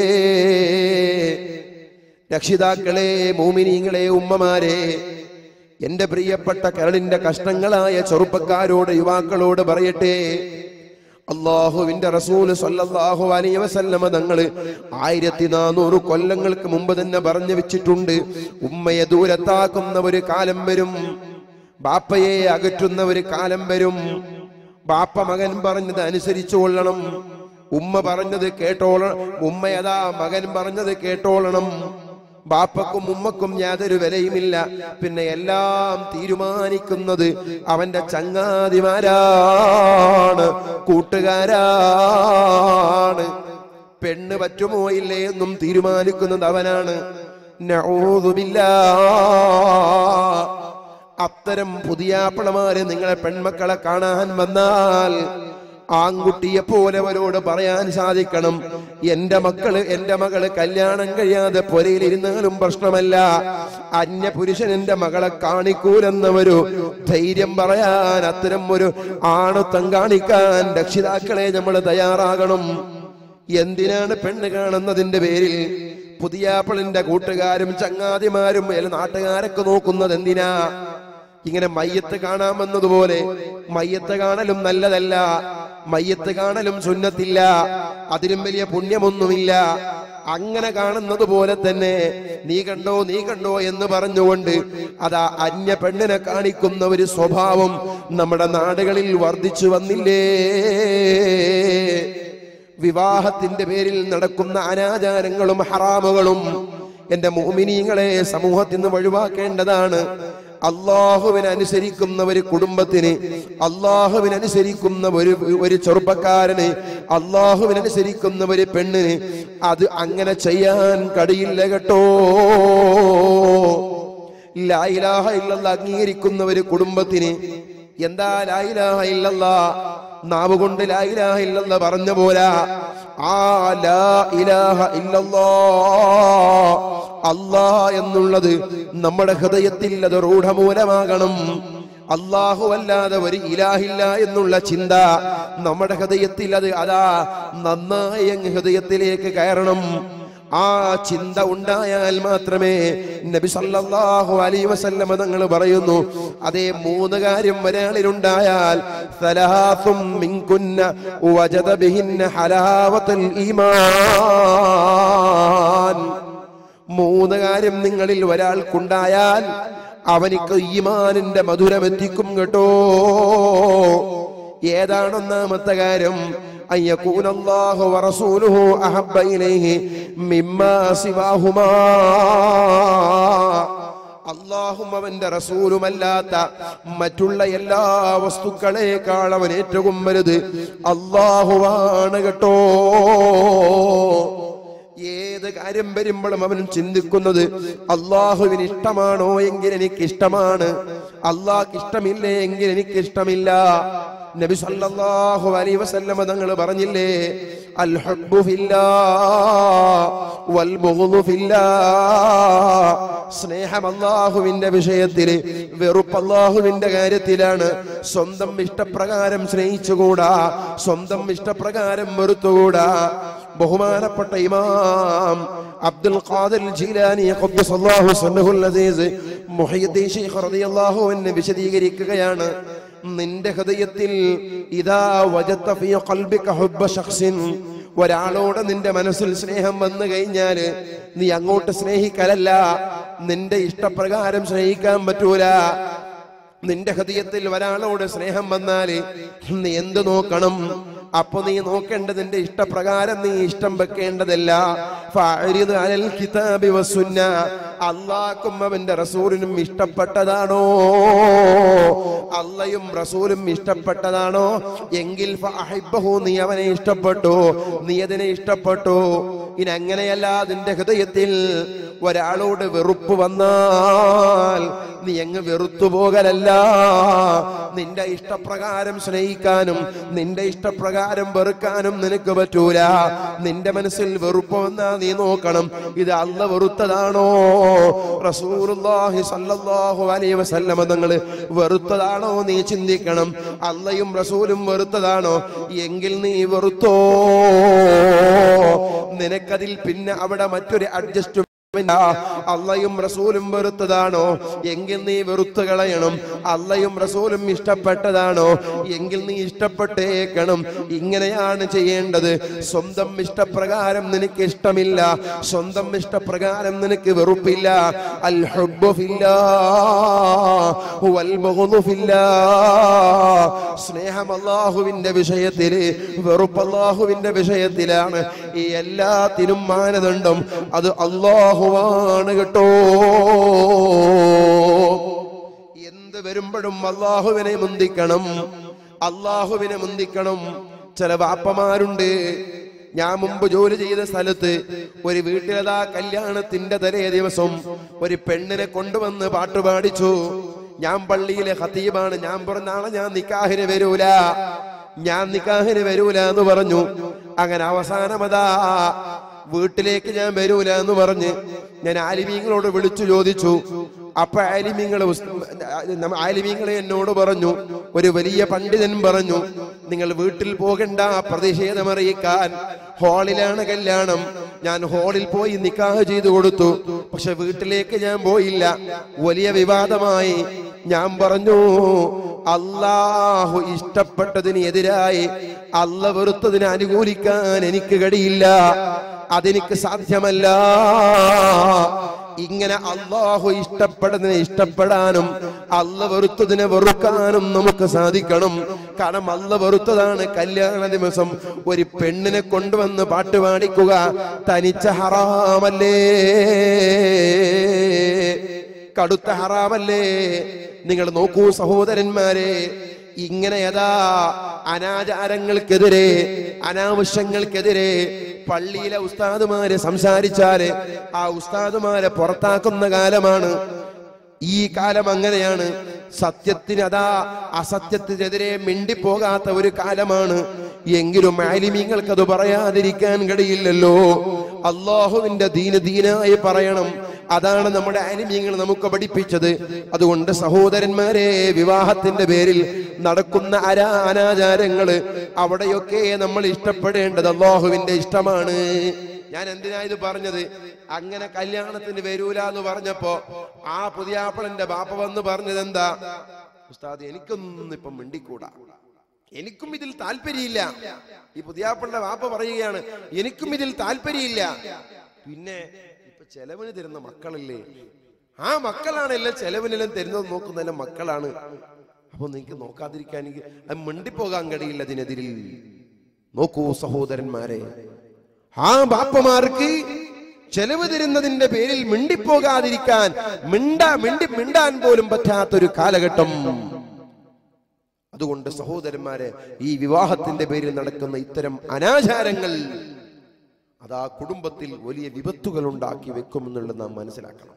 രക്ഷിതാക്കളെ മോമിനിങ്ങളെ ഉമ്മമാരെ എന്റെ പ്രിയപ്പെട്ട കരളിന്റെ കഷ്ണങ്ങളായ ചെറുപ്പക്കാരോട് യുവാക്കളോട് പറയട്ടെ അള്ളാഹുവിന്റെ റസൂല് സല്ലല്ലാഹു അലൈഹി വസല്ലമ തങ്ങള് ആയിരത്തി നാനൂറ് കൊല്ലങ്ങൾക്ക് മുമ്പ് തന്നെ പറഞ്ഞു വെച്ചിട്ടുണ്ട് ഉമ്മയെ ദൂരത്താക്കുന്ന ഒരു കാലം വരും ബാപ്പയെ അകറ്റുന്ന ഒരു കാലം വരും ബാപ്പ മകൻ പറഞ്ഞത് അനുസരിച്ചു കൊള്ളണം ഉമ്മ പറഞ്ഞത് കേട്ടോളണം ഉമ്മയതാ മകൻ പറഞ്ഞത് കേട്ടോളണം ബാപ്പക്കും ഉമ്മക്കും യാതൊരു വിലയുമില്ല പിന്നെ എല്ലാം തീരുമാനിക്കുന്നത് അവന്റെ ചങ്ങാതിമാരാണ് കൂട്ടുകാരാണ് പെണ്ണ് പറ്റുമോ ഇല്ലേ എന്നും തീരുമാനിക്കുന്നത് അവനാണ് നഊദുബില്ലാ. അത്തരം പുതിയാപ്പളമാര് നിങ്ങളെ പെൺമക്കളെ കാണാൻ വന്നാൽ ആൺകുട്ടിയെ പോലെ അവരോട് പറയാൻ സാധിക്കണം എന്റെ മക്കള് എന്റെ മകള് കല്യാണം കഴിയാതെ പൊരയിലിരുന്നാലും പ്രശ്നമല്ല അന്യ പുരുഷൻ എന്റെ മകളെ കാണിക്കൂലെന്നൊരു ധൈര്യം പറയാൻ അത്തരം ഒരു ആണുത്തം കാണിക്കാൻ രക്ഷിതാക്കളെ നമ്മൾ തയ്യാറാകണം എന്തിനാണ് പെണ്ണ് കാണുന്നതിന്റെ പേരിൽ പുതിയാപ്പിളിന്റെ കൂട്ടുകാരും ചങ്ങാതിമാരും എല്ലാ നാട്ടുകാരൊക്കെ നോക്കുന്നത് എന്തിനാ ഇങ്ങനെ മയ്യത്ത് കാണാമെന്നതുപോലെ മയ്യത്ത് കാണലും നല്ലതല്ല മയ്യത്ത് കാണലും സുന്നത്തില്ല അതിലും വലിയ പുണ്യമൊന്നുമില്ല അങ്ങനെ കാണുന്നത് പോലെ തന്നെ നീ കണ്ടോ നീ കണ്ടോ എന്ന് പറഞ്ഞുകൊണ്ട് അതാ അന്യ പെണ്ണിനെ കാണിക്കുന്ന ഒരു സ്വഭാവം നമ്മുടെ നാടുകളിൽ വർദ്ധിച്ചു വന്നില്ലേ വിവാഹത്തിന്റെ പേരിൽ നടക്കുന്ന അനാചാരങ്ങളും ഹറാമുകളും എന്റെ മോമിനീങ്ങളെ സമൂഹത്തിൽ നിന്ന് ഒഴിവാക്കേണ്ടതാണ് അള്ളാഹുവിനനുസരിക്കുന്ന ഒരു കുടുംബത്തിന് അള്ളാഹുവിനനുസരിക്കുന്ന ഒരു ഒരു ചെറുപ്പക്കാരന് അള്ളാഹുവിനനുസരിക്കുന്ന ഒരു പെണ്ണിന് അത് അങ്ങനെ ചെയ്യാൻ കഴിയില്ല കേട്ടോ ലായിലാഹ ഇല്ലല്ല അംഗീകരിക്കുന്ന ഒരു കുടുംബത്തിന് എന്താ ലായിലാഹ ഇല്ലല്ല നാവ് കൊണ്ട് ലായിലാഹ ഇല്ലല്ല പറഞ്ഞ പോരാ ആ ലാ ഇലാഹ ഇല്ലല്ലാ അല്ലാ എന്നുള്ളത് നമ്മുടെ ഹൃദയത്തിൽ അത് റൂഢമൂലമാകണം അള്ളാഹു അല്ലാതെ ഒരു ഇലാഹില്ല എന്നുള്ള ചിന്ത നമ്മുടെ ഹൃദയത്തിൽ അത് അതാ നന്നായി അങ്ങ് ഹൃദയത്തിലേക്ക് കയറണം ആ ചിന്ത ഉണ്ടായാൽ മാത്രമേ നബി സല്ലല്ലാഹു അലൈഹി വസല്ലമ തങ്ങൾ പറയുന്നു അതേ മൂന്ന് കാര്യം ഒരാളിലുണ്ടായാൽ സലാസും മിൻകുന്ന വജദ ബിഹിന്ന ഹലാവത്തുൽ ഈമാൻ മൂന്ന് കാര്യം നിങ്ങളിൽ ഒരാൾക്കുണ്ടായാൽ അവനിക്ക് ഈമാനിന്റെ മധുരം എത്തിക്കും കേട്ടോ ഏതാണ് ഒന്നാമത്തെ കാര്യം أن يكون الله ورسوله أحب إليه مما سواهما അള്ളാഹും അവന്റെ റസൂലുമല്ലാത്ത മറ്റുള്ള എല്ലാ വസ്തുക്കളെക്കാൾ അവൻ ഏറ്റവും വലുത് അള്ളാഹുവാണ് കേട്ടോ ഏത് കാര്യം വരുമ്പോഴും അവൻ ചിന്തിക്കുന്നത് അള്ളാഹുവിന് ഇഷ്ടമാണോ എങ്കിൽ എനിക്ക് ഇഷ്ടമാണ് അള്ളാഹ്ക്ക് ഇഷ്ടമില്ലേ എങ്കിൽ എനിക്ക് ഇഷ്ടമില്ല നബി സല്ലല്ലാഹു അലൈഹി വസല്ലമ തങ്ങൾ പറഞ്ഞില്ലേ അൽ ഹബ്ബു ഫില്ലാ വൽ ബുഗ്ദു ഫില്ലാ സ്നേഹം അള്ളാഹുവിന്റെ വിഷയത്തില് വെറുപ്പ് അള്ളാഹുവിന്റെ കാര്യത്തിലാണ് സ്വന്തം ഇഷ്ടപ്രകാരം സ്നേഹിച്ചുകൂടാ സ്വന്തം ഇഷ്ടപ്രകാരം വെറുത്തുകൂടാ ബഹുമാനപ്പെട്ട ഇമാം അബ്ദുൽ ഖാദിർ ജീലാനി ഖദ്ദസല്ലാഹു സന്നഹുൽ അസീസ് മുഹയ്യദ്ദീൻ ശൈഖ് റളിയല്ലാഹു അൻഹു വിശദീകരിക്കുകയാണ് നിന്റെ ഹൃദയത്തിൽ ഇതാ വജത്ത ഫീ ഖൽബിക ഹുബ്ബ ശഖ്സിൻ ഒരാളോട് നിന്റെ മനസ്സിൽ സ്നേഹം വന്നു കഴിഞ്ഞാല് നീ അങ്ങോട്ട് സ്നേഹിക്കലല്ല നിന്റെ ഇഷ്ടപ്രകാരം സ്നേഹിക്കാൻ പറ്റൂല നിന്റെ ഹൃദയത്തിൽ ഒരാളോട് സ്നേഹം വന്നാല് നീ എന്ത് നോക്കണം അപ്പൊ നീ നോക്കേണ്ടത് നിന്റെ ഇഷ്ടപ്രകാരം നീ ഇഷ്ടം വെക്കേണ്ടതല്ല ഫഅരിദ് അലൽ കിതാബി വസുന്ന അള്ളാഹ്ക്കും അവന്റെ റസൂലിനും ഇഷ്ടപ്പെട്ടതാണോ അള്ളയും റസൂലും ഇഷ്ടപ്പെട്ടതാണോ എങ്കിൽ ഫഅഹിബ്ബഹു നീ അവനെ ഇഷ്ടപ്പെട്ടു നീ അതിനെ ഇഷ്ടപ്പെട്ടു ഇനി അങ്ങനെയല്ല നിന്റെ ഹൃദയത്തിൽ ഒരാളോട് വെറുപ്പ് വന്നാൽ നീ അങ്ങ് വെറുത്തു പോകലല്ല നിന്റെ ഇഷ്ടപ്രകാരം സ്നേഹിക്കാനും നിന്റെ ഇഷ്ടപ്രകാരം വെറുക്കാനും നിനക്ക് പറ്റൂല നിന്റെ മനസ്സിൽ വെറുപ്പ് വന്നാ നീ നോക്കണം ഇത് അല്ല വെറുത്തതാണോ റസൂലുള്ളാഹി സ്വല്ലല്ലാഹു അലൈഹി വസല്ലമ തങ്ങള് വെറുത്തതാണോ നീ ചിന്തിക്കണം അല്ലയും റസൂലും വെറുത്തതാണോ എങ്കിൽ നീ വെറുത്തോ നിനക്കതിൽ പിന്നെ അവിടെ മറ്റൊരു അഡ്ജസ്റ്റ്മെന്റ് അള്ളയും റസൂലും വെറുത്തതാണോ എങ്കിൽ നീ വെറുത്തു കളയണം അള്ളയും റസൂലും ഇഷ്ടപ്പെട്ടതാണോ എങ്കിൽ നീ ഇഷ്ടപ്പെട്ടേക്കണം ഇങ്ങനെയാണ് ചെയ്യേണ്ടത് സ്വന്തം ഇഷ്ടപ്രകാരം നിനക്ക് ഇഷ്ടമില്ല സ്വന്തം ഇഷ്ടപ്രകാരം നിനക്ക് വെറുപ്പില്ല അൽ ഹുബ്ബു ഫില്ലാ വൽ ബഗ്ദു ഫില്ലാ സ്നേഹം അള്ളാഹുവിന്റെ വിഷയത്തില് വെറുപ്പ് അള്ളാഹുവിന്റെ വിഷയത്തിലാണ് ഈ എല്ലാത്തിനും മാനദണ്ഡം അത് അള്ളാഹുവാണ് കേട്ടോ എന്ത് വരുമ്പോഴും അള്ളാഹുവിനെ മുന്തിക്കണം അള്ളാഹുവിനെ മുന്തിക്കണം ചില വാപ്പമാരുണ്ട് ഞാൻ മുമ്പ് ജോലി ചെയ്ത സ്ഥലത്ത് ഒരു വീട്ടിലതാ കല്യാണത്തിന്റെ തലേ ദിവസം ഒരു പെണ്ണിനെ കൊണ്ടുവന്ന് പാട്ട് പാടിച്ചു ഞാൻ പള്ളിയിലെ ഖത്തീബാണ് ഞാൻ പറഞ്ഞ നാളെ ഞാൻ നിക്കാഹിന് വരൂല ഞാൻ നിക്കാഹിന് വരൂല എന്ന് പറഞ്ഞു അങ്ങനെ അവസാനമതാ വീട്ടിലേക്ക് ഞാൻ വരൂല എന്ന് പറഞ്ഞ് ഞാൻ ആലിമീങ്ങളോട് വിളിച്ചു ചോദിച്ചു അപ്പൊ ആലിമീങ്ങൾ ആലിമീങ്ങളെ എന്നോട് പറഞ്ഞു ഒരു വലിയ പണ്ഡിതൻ പറഞ്ഞു നിങ്ങൾ വീട്ടിൽ പോകണ്ട പ്രതിഷേധമറിയിക്കാൻ ഹാളിലാണ് കല്യാണം ഞാൻ ഹാളിൽ പോയി നിക്കാഹ് ചെയ്തു കൊടുത്തു പക്ഷെ വീട്ടിലേക്ക് ഞാൻ പോയില്ല വലിയ വിവാദമായി ഞാൻ പറഞ്ഞു അള്ളാഹു ഇഷ്ടപ്പെട്ടതിന് എതിരായി അല്ല വെറുത്തതിനെ അനുകൂലിക്കാൻ എനിക്ക് കഴിയില്ല അതെനിക്ക് സാധ്യമല്ല ഇങ്ങനെ അള്ളാഹു ഇഷ്ടപ്പെടുന്നതിനെ ഇഷ്ടപ്പെടാനും അല്ല വെറുത്തതിനെ വെറുക്കാനും നമുക്ക് സാധിക്കണം കാരണം അല്ല വെറുത്തതാണ് കല്യാണ ദിവസം ഒരു പെണ്ണിനെ കൊണ്ടുവന്ന് പാട്ട് പാടിക്കുക തനിച്ച ഹറാമല്ലേ കടുത്ത ഹറാമല്ലേ നിങ്ങൾ നോക്കൂ സഹോദരന്മാരെ ഇങ്ങനെ യഥാ അനാചാരങ്ങൾക്കെതിരെ അനാവശ്യങ്ങൾക്കെതിരെ പള്ളിയിലെ ഉസ്താദുമാര് സംസാരിച്ചാല് ആ ഉസ്താദുമാരെ പുറത്താക്കുന്ന കാലമാണ് ഈ കാലം അങ്ങനെയാണ് സത്യത്തിന് അതാ അസത്യത്തിനെതിരെ മിണ്ടിപ്പോകാത്ത ഒരു കാലമാണ് എങ്കിലും ആലിമീങ്ങൾക്ക് അത് പറയാതിരിക്കാൻ കഴിയില്ലല്ലോ അള്ളാഹുവിന്റെ ദീന ദീനായി പറയണം അതാണ് നമ്മുടെ ആലിമീങ്ങൾ നമുക്ക് പഠിപ്പിച്ചത് അതുകൊണ്ട് സഹോദരന്മാരെ വിവാഹത്തിന്റെ പേരിൽ നടക്കുന്ന അരാ അനാചാരങ്ങള് അവിടെയൊക്കെ നമ്മൾ ഇഷ്ടപ്പെടേണ്ടത് അള്ളാഹുവിന്റെ ഇഷ്ടമാണ് ഞാൻ എന്തിനാ ഇത് പറഞ്ഞത് അങ്ങനെ കല്യാണത്തിന് വരൂല എന്ന് പറഞ്ഞപ്പോ ആ പുതിയാപ്പിളന്റെ ബാപ്പ വന്ന് പറഞ്ഞത് എന്താ ഉസ്താദ് എനിക്കൊന്നും ഇപ്പം മിണ്ടിക്കൂടാ എനിക്കും ഇതിൽ താല്പര്യമില്ല ഈ പുതിയാപ്പിളുടെ വാപ്പ പറയുകയാണ് എനിക്കും ഇതിൽ താല്പര്യമില്ല പിന്നെ ഇപ്പൊ ചെലവിന് തരുന്ന മക്കളല്ലേ ആ മക്കളാണെല്ലാം ചെലവിനെല്ലാം തരുന്നത് നോക്കുന്നതെല്ലാം മക്കളാണ് അപ്പൊ നിങ്ങൾക്ക് നോക്കാതിരിക്കാൻ എനിക്ക് അത് മിണ്ടിപ്പോകാൻ കഴിയില്ല അതിനെതിരിൽ നോക്കൂ സഹോദരന്മാരെ ആ ബാപ്പമാർക്ക് ചെലവ് തരുന്നതിന്റെ പേരിൽ മിണ്ടിപ്പോകാതിരിക്കാൻ മിണ്ട മിണ്ടി മിണ്ടാൻ പോലും പറ്റാത്തൊരു കാലഘട്ടം അതുകൊണ്ട് സഹോദരന്മാരെ ഈ വിവാഹത്തിന്റെ പേരിൽ നടക്കുന്ന ഇത്തരം അനാചാരങ്ങൾ അത് ആ കുടുംബത്തിൽ വലിയ വിപത്തുകൾ ഉണ്ടാക്കി വെക്കുമെന്നുള്ളത് നാം മനസ്സിലാക്കണം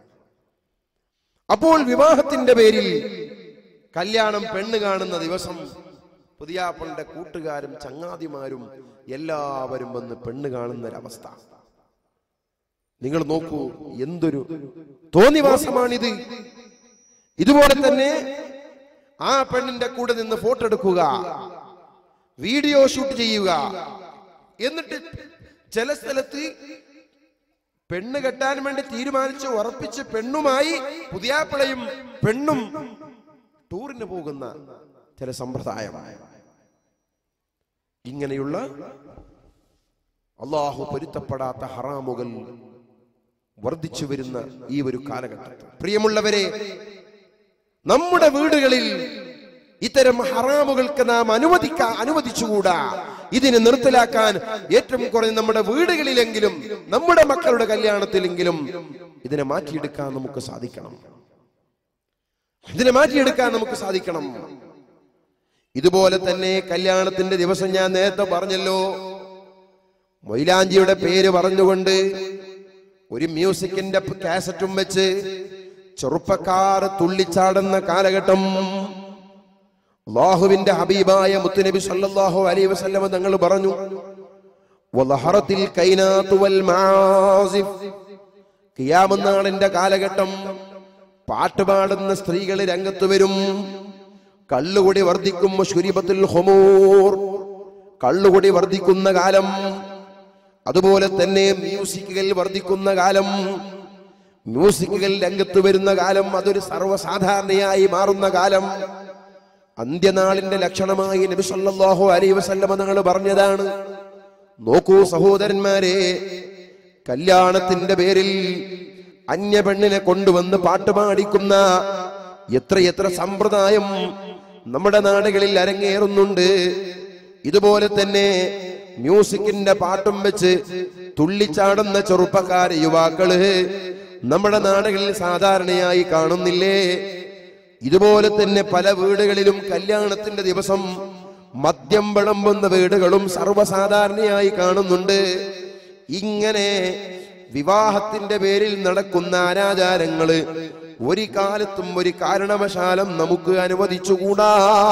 അപ്പോൾ വിവാഹത്തിന്റെ പേരിൽ കല്യാണം പെണ്ണ് കാണുന്ന ദിവസം പുതിയാപ്പളുടെ കൂട്ടുകാരും ചങ്ങാതിമാരും എല്ലാവരും വന്ന് പെണ്ണ് കാണുന്ന ഒരവസ്ഥ നിങ്ങൾ നോക്കൂ എന്തൊരു തോന്നിവാസമാണിത് ഇതുപോലെ തന്നെ ആ പെണ്ണിന്റെ കൂടെ നിന്ന് ഫോട്ടോ എടുക്കുക വീഡിയോ ഷൂട്ട് ചെയ്യുക എന്നിട്ട് ചില സ്ഥലത്ത് പെണ്ണ് കെട്ടാൻ വേണ്ടി തീരുമാനിച്ച് ഉറപ്പിച്ച് പെണ്ണുമായി പുതിയാപ്പിളയും പെണ്ണും ടൂറിന് പോകുന്ന ചില സമ്പ്രദായം ഇങ്ങനെയുള്ള അള്ളാഹു പൊരുത്തപ്പെടാത്ത ഹറാമുകൾ വർദ്ധിച്ചു വരുന്ന ഈ ഒരു കാലഘട്ടത്തിൽ പ്രിയമുള്ളവരെ നമ്മുടെ വീടുകളിൽ ഇത്തരം ഹറാമുകൾക്ക് നാം അനുവദിക്കാ അനുവദിച്ചുകൂടാ ഇതിനെ നിർത്തലാക്കാൻ ഏറ്റവും കുറഞ്ഞ നമ്മുടെ വീടുകളിലെങ്കിലും നമ്മുടെ മക്കളുടെ കല്യാണത്തിലെങ്കിലും ഇതിനെ മാറ്റിയെടുക്കാൻ നമുക്ക് സാധിക്കണം ഇതിനെ മാറ്റിയെടുക്കാൻ നമുക്ക് സാധിക്കണം ഇതുപോലെ തന്നെ കല്യാണത്തിന്റെ ദിവസം ഞാൻ നേരത്തെ പറഞ്ഞല്ലോ മൊയിലാഞ്ചിയുടെ പേര് പറഞ്ഞുകൊണ്ട് ഒരു മ്യൂസിക്കിന്റെ കാസറ്റും വെച്ച് ചെറുപ്പക്കാർ തുള്ളിച്ചാടുന്ന കാലഘട്ടം അള്ളാഹുവിന്റെ ഹബീബായ മുത്തുനബി സല്ലല്ലാഹു അലൈഹി വസല്ലമ തങ്ങൾ പറഞ്ഞു വലഹറത്തിൽ കൈനാത്തു വൽ മാസിഫ് ഖിയാമത്ത് നാളിന്റെ കാലഘട്ടം പാട്ടുപാടുന്ന സ്ത്രീകൾ രംഗത്ത് വരും കള്ളുകുടി വർദ്ധിക്കും ശുരിബത്തുൽ ഹുമൂർ കള്ളുകുടി വർദ്ധിക്കുന്ന കാലം അതുപോലെ തന്നെ മ്യൂസിക്കുകൾ വർദ്ധിക്കുന്ന കാലം മ്യൂസിക്കുകൾ രംഗത്ത് വരുന്ന കാലം അതൊരു സർവ്വസാധാരണയായി മാറുന്ന കാലം അന്ത്യനാളിന്റെ ലക്ഷണമായി നബി സല്ലല്ലാഹു അലൈഹി വസല്ലമ തങ്ങൾ പറഞ്ഞതാണ് നോക്കൂ സഹോദരന്മാരെ കല്യാണത്തിന്റെ പേരിൽ അന്യ പെണ്ണിനെ കൊണ്ടുവന്ന് പാട്ടുപാടിക്കുന്ന എത്രയെത്ര സമ്പ്രദായം നമ്മുടെ നാടുകളിൽ അരങ്ങേറുന്നുണ്ട് ഇതുപോലെ തന്നെ മ്യൂസിക്കിന്റെ പാട്ടും വെച്ച് തുള്ളിച്ചാടുന്ന ചെറുപ്പക്കാര് യുവാക്കള് നമ്മുടെ നാടുകളിൽ സാധാരണയായി കാണുന്നില്ലേ ഇതുപോലെ തന്നെ പല വീടുകളിലും കല്യാണത്തിന്റെ ദിവസം മദ്യം വിളമ്പുന്ന വീടുകളും സർവ്വസാധാരണയായി കാണുന്നുണ്ട് ഇങ്ങനെ വിവാഹത്തിന്റെ പേരിൽ നടക്കുന്ന അനാചാരങ്ങള് ഒരു കാലത്തും ഒരു കാരണവശാലും നമുക്ക് അനുവദിച്ചുകൂടാ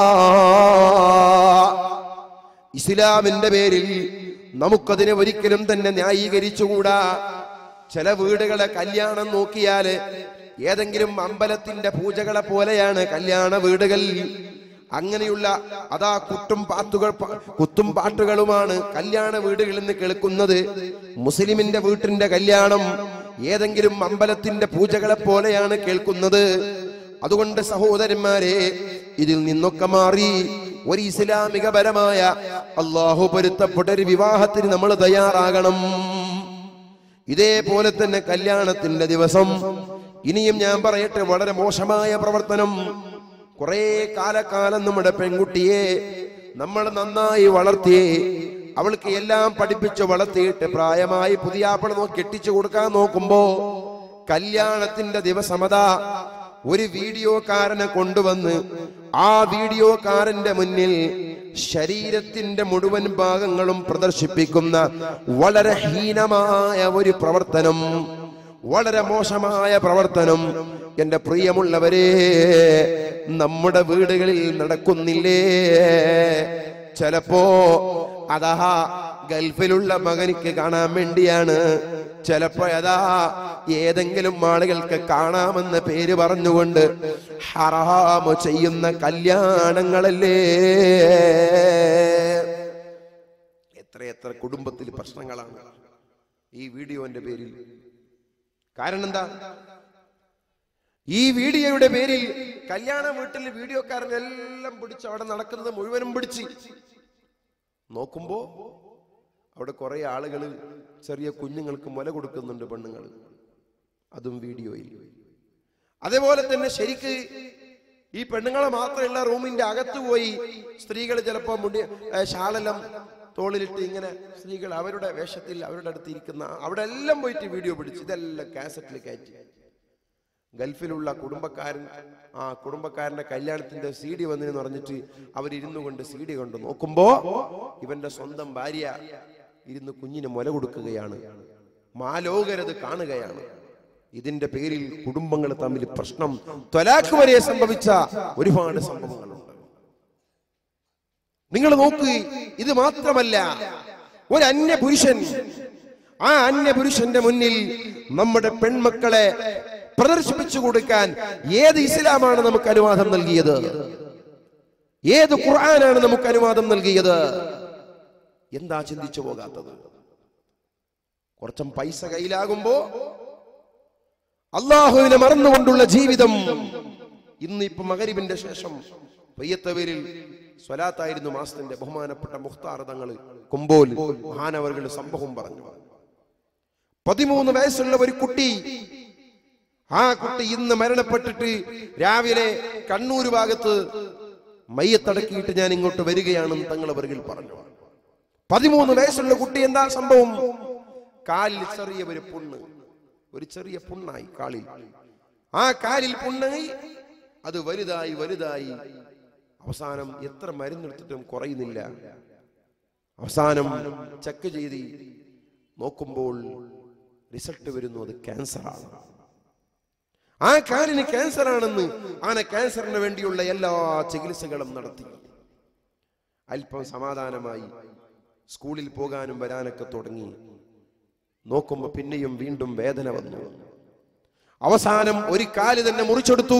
ഇസ്ലാമിന്റെ പേരിൽ നമുക്കതിനെ ഒരിക്കലും തന്നെ ന്യായീകരിച്ചുകൂടാ ചില വീടുകളെ കല്യാണം നോക്കിയാല് ഏതെങ്കിലും അമ്പലത്തിന്റെ പൂജകളെ പോലെയാണ് കല്യാണ വീടുകൾ അങ്ങനെയുള്ള അതാ കുട്ടും പാത്തുകൾ പ- കുത്തും പാട്ടുകളുമാണ് കല്യാണ വീടുകളിൽ നിന്ന് കേൾക്കുന്നത് മുസ്ലിമിന്റെ വീട്ടിന്റെ കല്യാണം ഏതെങ്കിലും അമ്പലത്തിന്റെ പൂജകളെ പോലെയാണ് കേൾക്കുന്നത് അതുകൊണ്ട് സഹോദരന്മാരെ ഇതിൽ നിന്നൊക്കെ മാറി ഒരു ഇസ്ലാമികപരമായ അള്ളാഹു പൊരുത്തപ്പെട്ട ഒരു വിവാഹത്തിന് നമ്മൾ തയ്യാറാകണം ഇതേപോലെ തന്നെ കല്യാണത്തിന്റെ ദിവസം ഇനിയും ഞാൻ പറയട്ടെ വളരെ മോശമായ പ്രവർത്തനം കുറെ കാലക്കാലം നമ്മുടെ പെൺകുട്ടിയെ നമ്മൾ നന്നായി വളർത്തി അവൾക്ക് എല്ലാം പഠിപ്പിച്ച് വളർത്തിയിട്ട് പ്രായമായി പുതിയാപ്പിള നോക്കി കെട്ടിച്ചു കൊടുക്കാൻ നോക്കുമ്പോ കല്യാണത്തിന്റെ ദിവസമതാ ഒരു വീഡിയോക്കാരനെ കൊണ്ടുവന്ന് ആ വീഡിയോക്കാരന്റെ മുന്നിൽ ശരീരത്തിന്റെ മുഴുവൻ ഭാഗങ്ങളും പ്രദർശിപ്പിക്കുന്ന വളരെ ഹീനമായ ഒരു പ്രവർത്തനം വളരെ മോശമായ പ്രവർത്തനം എന്റെ പ്രിയമുള്ളവരെ നമ്മുടെ വീടുകളിൽ നടക്കുന്നില്ലേ ചിലപ്പോ അതാ ഗൾഫിലുള്ള മകനിക്ക് കാണാൻ വേണ്ടിയാണ് ചിലപ്പോ അതാ ഏതെങ്കിലും ആളുകൾക്ക് കാണാമെന്ന് പേര് പറഞ്ഞുകൊണ്ട് ഹറാമ് ചെയ്യുന്ന കല്യാണങ്ങളല്ലേ എത്രയെത്ര കുടുംബത്തിൽ പ്രശ്നങ്ങളാണ് ഈ വീഡിയോന്റെ പേരിൽ കാരണം എന്താ ഈ വീഡിയോയുടെ പേരിൽ കല്യാണ വീട്ടിൽ വീഡിയോക്കാരനെല്ലാം പിടിച്ച് അവിടെ നടക്കുന്നത് മുഴുവനും പിടിച്ച് നോക്കുമ്പോ അവിടെ കുറെ ആളുകൾ ചെറിയ കുഞ്ഞുങ്ങൾക്ക് മുല കൊടുക്കുന്നുണ്ട് പെണ്ണുങ്ങൾ അതും വീഡിയോയിൽ അതേപോലെ തന്നെ ശരിക്ക് ഈ പെണ്ണുങ്ങളെ മാത്രമുള്ള റൂമിന്റെ അകത്ത് പോയി സ്ത്രീകൾ ചിലപ്പോ മുടി ഏ, ശാളെല്ലാം തോളിലിട്ട് ഇങ്ങനെ സ്ത്രീകൾ അവരുടെ വേഷത്തിൽ അവരുടെ അടുത്ത് ഇരിക്കുന്ന അവിടെ എല്ലാം പോയിട്ട് വീഡിയോ പിടിച്ച് ഇതെല്ലാം കാസറ്റിൽ കയറ്റി ഗൾഫിലുള്ള കുടുംബക്കാരൻ ആ കുടുംബക്കാരന്റെ കല്യാണത്തിന്റെ സി ഡി വന്നെന്ന് പറഞ്ഞിട്ട് അവരിരുന്നു കൊണ്ട് സി ഡി കൊണ്ട് നോക്കുമ്പോ ഇവന്റെ സ്വന്തം ഭാര്യ ഇരുന്ന് കുഞ്ഞിന് മുല കൊടുക്കുകയാണ് മാലോകരത് കാണുകയാണ് ഇതിന്റെ പേരിൽ കുടുംബങ്ങൾ തമ്മിൽ പ്രശ്നം ത്വലാക്ക് വരെ സംഭവിച്ച ഒരുപാട് സംഭവങ്ങളുണ്ട് നിങ്ങൾ നോക്ക് ഇത് മാത്രമല്ല ഒരു അന്യ പുരുഷൻ ആ അന്യ പുരുഷന്റെ മുന്നിൽ നമ്മുടെ പെൺമക്കളെ പ്രദർശിപ്പിച്ചു കൊടുക്കാൻ ഏത് ഇസ്ലാമാണ് നമുക്ക് അനുവാദം നൽകിയത് ഏത് ഖുർആനാണ് നമുക്ക് അനുവാദം നൽകിയത് എന്താ ചിന്തിച്ചു പോകാത്തത് കുറച്ചും പൈസ കയ്യിലാകുമ്പോ അള്ളാഹുവിനെ മറന്നുകൊണ്ടുള്ള ജീവിതം ഇന്ന് ഇപ്പൊ മകരിബിന്റെ ശേഷം പയ്യത്തവരിൽ സ്വലാത്തായിരുന്നു മാസത്തിന്റെ ബഹുമാനപ്പെട്ട മുഖ്താർ തങ്ങൾ കുമ്പോൽ മഹാനവറുകളുടെ സംഭവം പറഞ്ഞു പതിമൂന്ന് വയസ്സുള്ള ഒരു കുട്ടി ആ കുട്ടി ഇന്ന് മരണപ്പെട്ടിട്ട് രാവിലെ കണ്ണൂർ ഭാഗത്ത് മയ്യത്തടക്കിയിട്ട് ഞാൻ ഇങ്ങോട്ട് വരികയാണെന്ന് തങ്ങൾ അവരിൽ പറഞ്ഞു പതിമൂന്ന് വയസ്സുള്ള കുട്ടി എന്താ സംഭവം കാലിൽ ചെറിയ ഒരു പുണ്ണ് ഒരു ചെറിയ പുണ്ണായി കാലിൽ ആ കാലിൽ പുണ്ണായി അത് വലുതായി വലുതായി അവസാനം എത്ര മരുന്നെടുത്തിട്ടും കുറയുന്നില്ല അവസാനം ചെക്ക് ചെയ്ത് നോക്കുമ്പോൾ റിസൾട്ട് വരുന്നു അത് ക്യാൻസറാണ് ആ കാലിന് ക്യാൻസർ ആണെന്ന് ആന ക്യാൻസറിന് വേണ്ടിയുള്ള എല്ലാ ചികിത്സകളും നടത്തി അല്പം സമാധാനമായി സ്കൂളിൽ പോകാനും വരാനൊക്കെ തുടങ്ങി നോക്കുമ്പോ പിന്നെയും വീണ്ടും വേദന വന്നു അവസാനം ഒരു കാല് തന്നെ മുറിച്ചെടുത്തു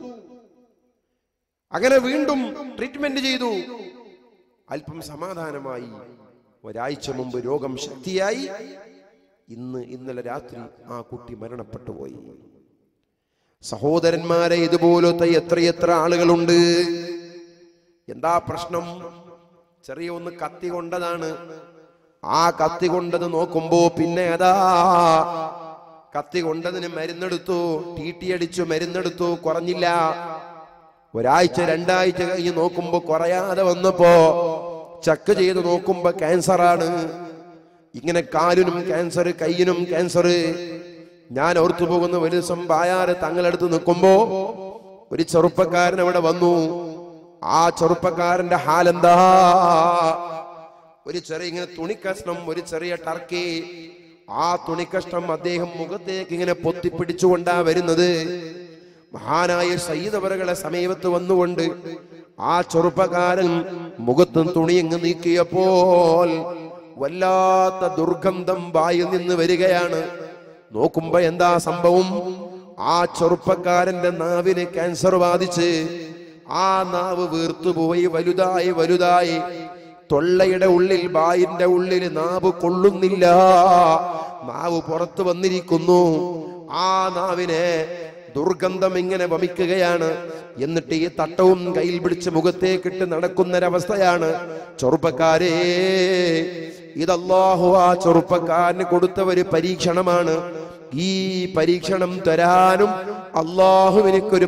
അങ്ങനെ വീണ്ടും ട്രീറ്റ്മെന്റ് ചെയ്തു അല്പം സമാധാനമായി ഒരാഴ്ച മുമ്പ് രോഗം ശക്തിയായി ഇന്ന് ഇന്നലെ രാത്രി ആ കുട്ടി മരണപ്പെട്ടു പോയി സഹോദരന്മാരെ ഇതുപോലത്തെ എത്രയെത്ര ആളുകളുണ്ട് എന്താ പ്രശ്നം ചെറിയ ഒന്ന് കത്തി കൊണ്ടതാണ് ആ കത്തി കൊണ്ടത് നോക്കുമ്പോ പിന്നെ അതാ കത്തി കൊണ്ടതിന് മരുന്നെടുത്തു ടീട്ടി അടിച്ചു മരുന്നെടുത്തു കുറഞ്ഞില്ല ഒരാഴ്ച രണ്ടാഴ്ച കഴിഞ്ഞ് നോക്കുമ്പോ കുറയാതെ വന്നപ്പോ ചക്ക് ചെയ്ത് നോക്കുമ്പോ ക്യാൻസറാണ് ഇങ്ങനെ കാലിനും ക്യാൻസർ കയ്യിനും ക്യാൻസർ ഞാൻ ഓർത്തു പോകുന്ന ഒരു ദിവസം ബായാറ് തങ്ങളടുത്ത് നിൽക്കുമ്പോ ഒരു ചെറുപ്പക്കാരൻ അവിടെ വന്നു ആ ചെറുപ്പക്കാരന്റെ ഹാലെന്താ ഒരു ചെറിയ ഇങ്ങനെ തുണിക്കഷ്ണം ഒരു ചെറിയ ടർക്കി ആ തുണിക്കഷ്ണം അദ്ദേഹം മുഖത്തേക്ക് ഇങ്ങനെ പൊത്തിപ്പിടിച്ചുകൊണ്ടാ വരുന്നത് മഹാനായ സയ്യിദവറുകളെ സമീപത്ത് വന്നുകൊണ്ട് ആ ചെറുപ്പക്കാരൻ മുഖത്തും തുണിയങ്ങ് നീക്കിയപ്പോൾ വല്ലാത്ത ദുർഗന്ധം വായിൽ നിന്ന് വരികയാണ് നോക്കുമ്പോ എന്താ സംഭവം ആ ചെറുപ്പക്കാരന്റെ നാവിന് ക്യാൻസർ ബാധിച്ച് ആ നാവ് വീർത്തുപോയി വലുതായി വലുതായി തൊള്ളയുടെ ഉള്ളിൽ ബായിന്റെ ഉള്ളിൽ നാവ് കൊള്ളുന്നില്ല നാവ് പുറത്തു വന്നിരിക്കുന്നു ആ നാവിനെ ദുർഗന്ധം ഇങ്ങനെ വമിക്കുകയാണ് എന്നിട്ട് ഈ തട്ടവും കയ്യിൽ പിടിച്ച് മുഖത്തേക്കിട്ട് നടക്കുന്നൊരവസ്ഥയാണ് ചെറുപ്പക്കാരേ ഇതല്ലാഹു ആ ചെറുപ്പക്കാരന് കൊടുത്ത ഒരു പരീക്ഷണമാണ് ഈ പരീക്ഷണം തരാനും അള്ളാഹുവിനൊരു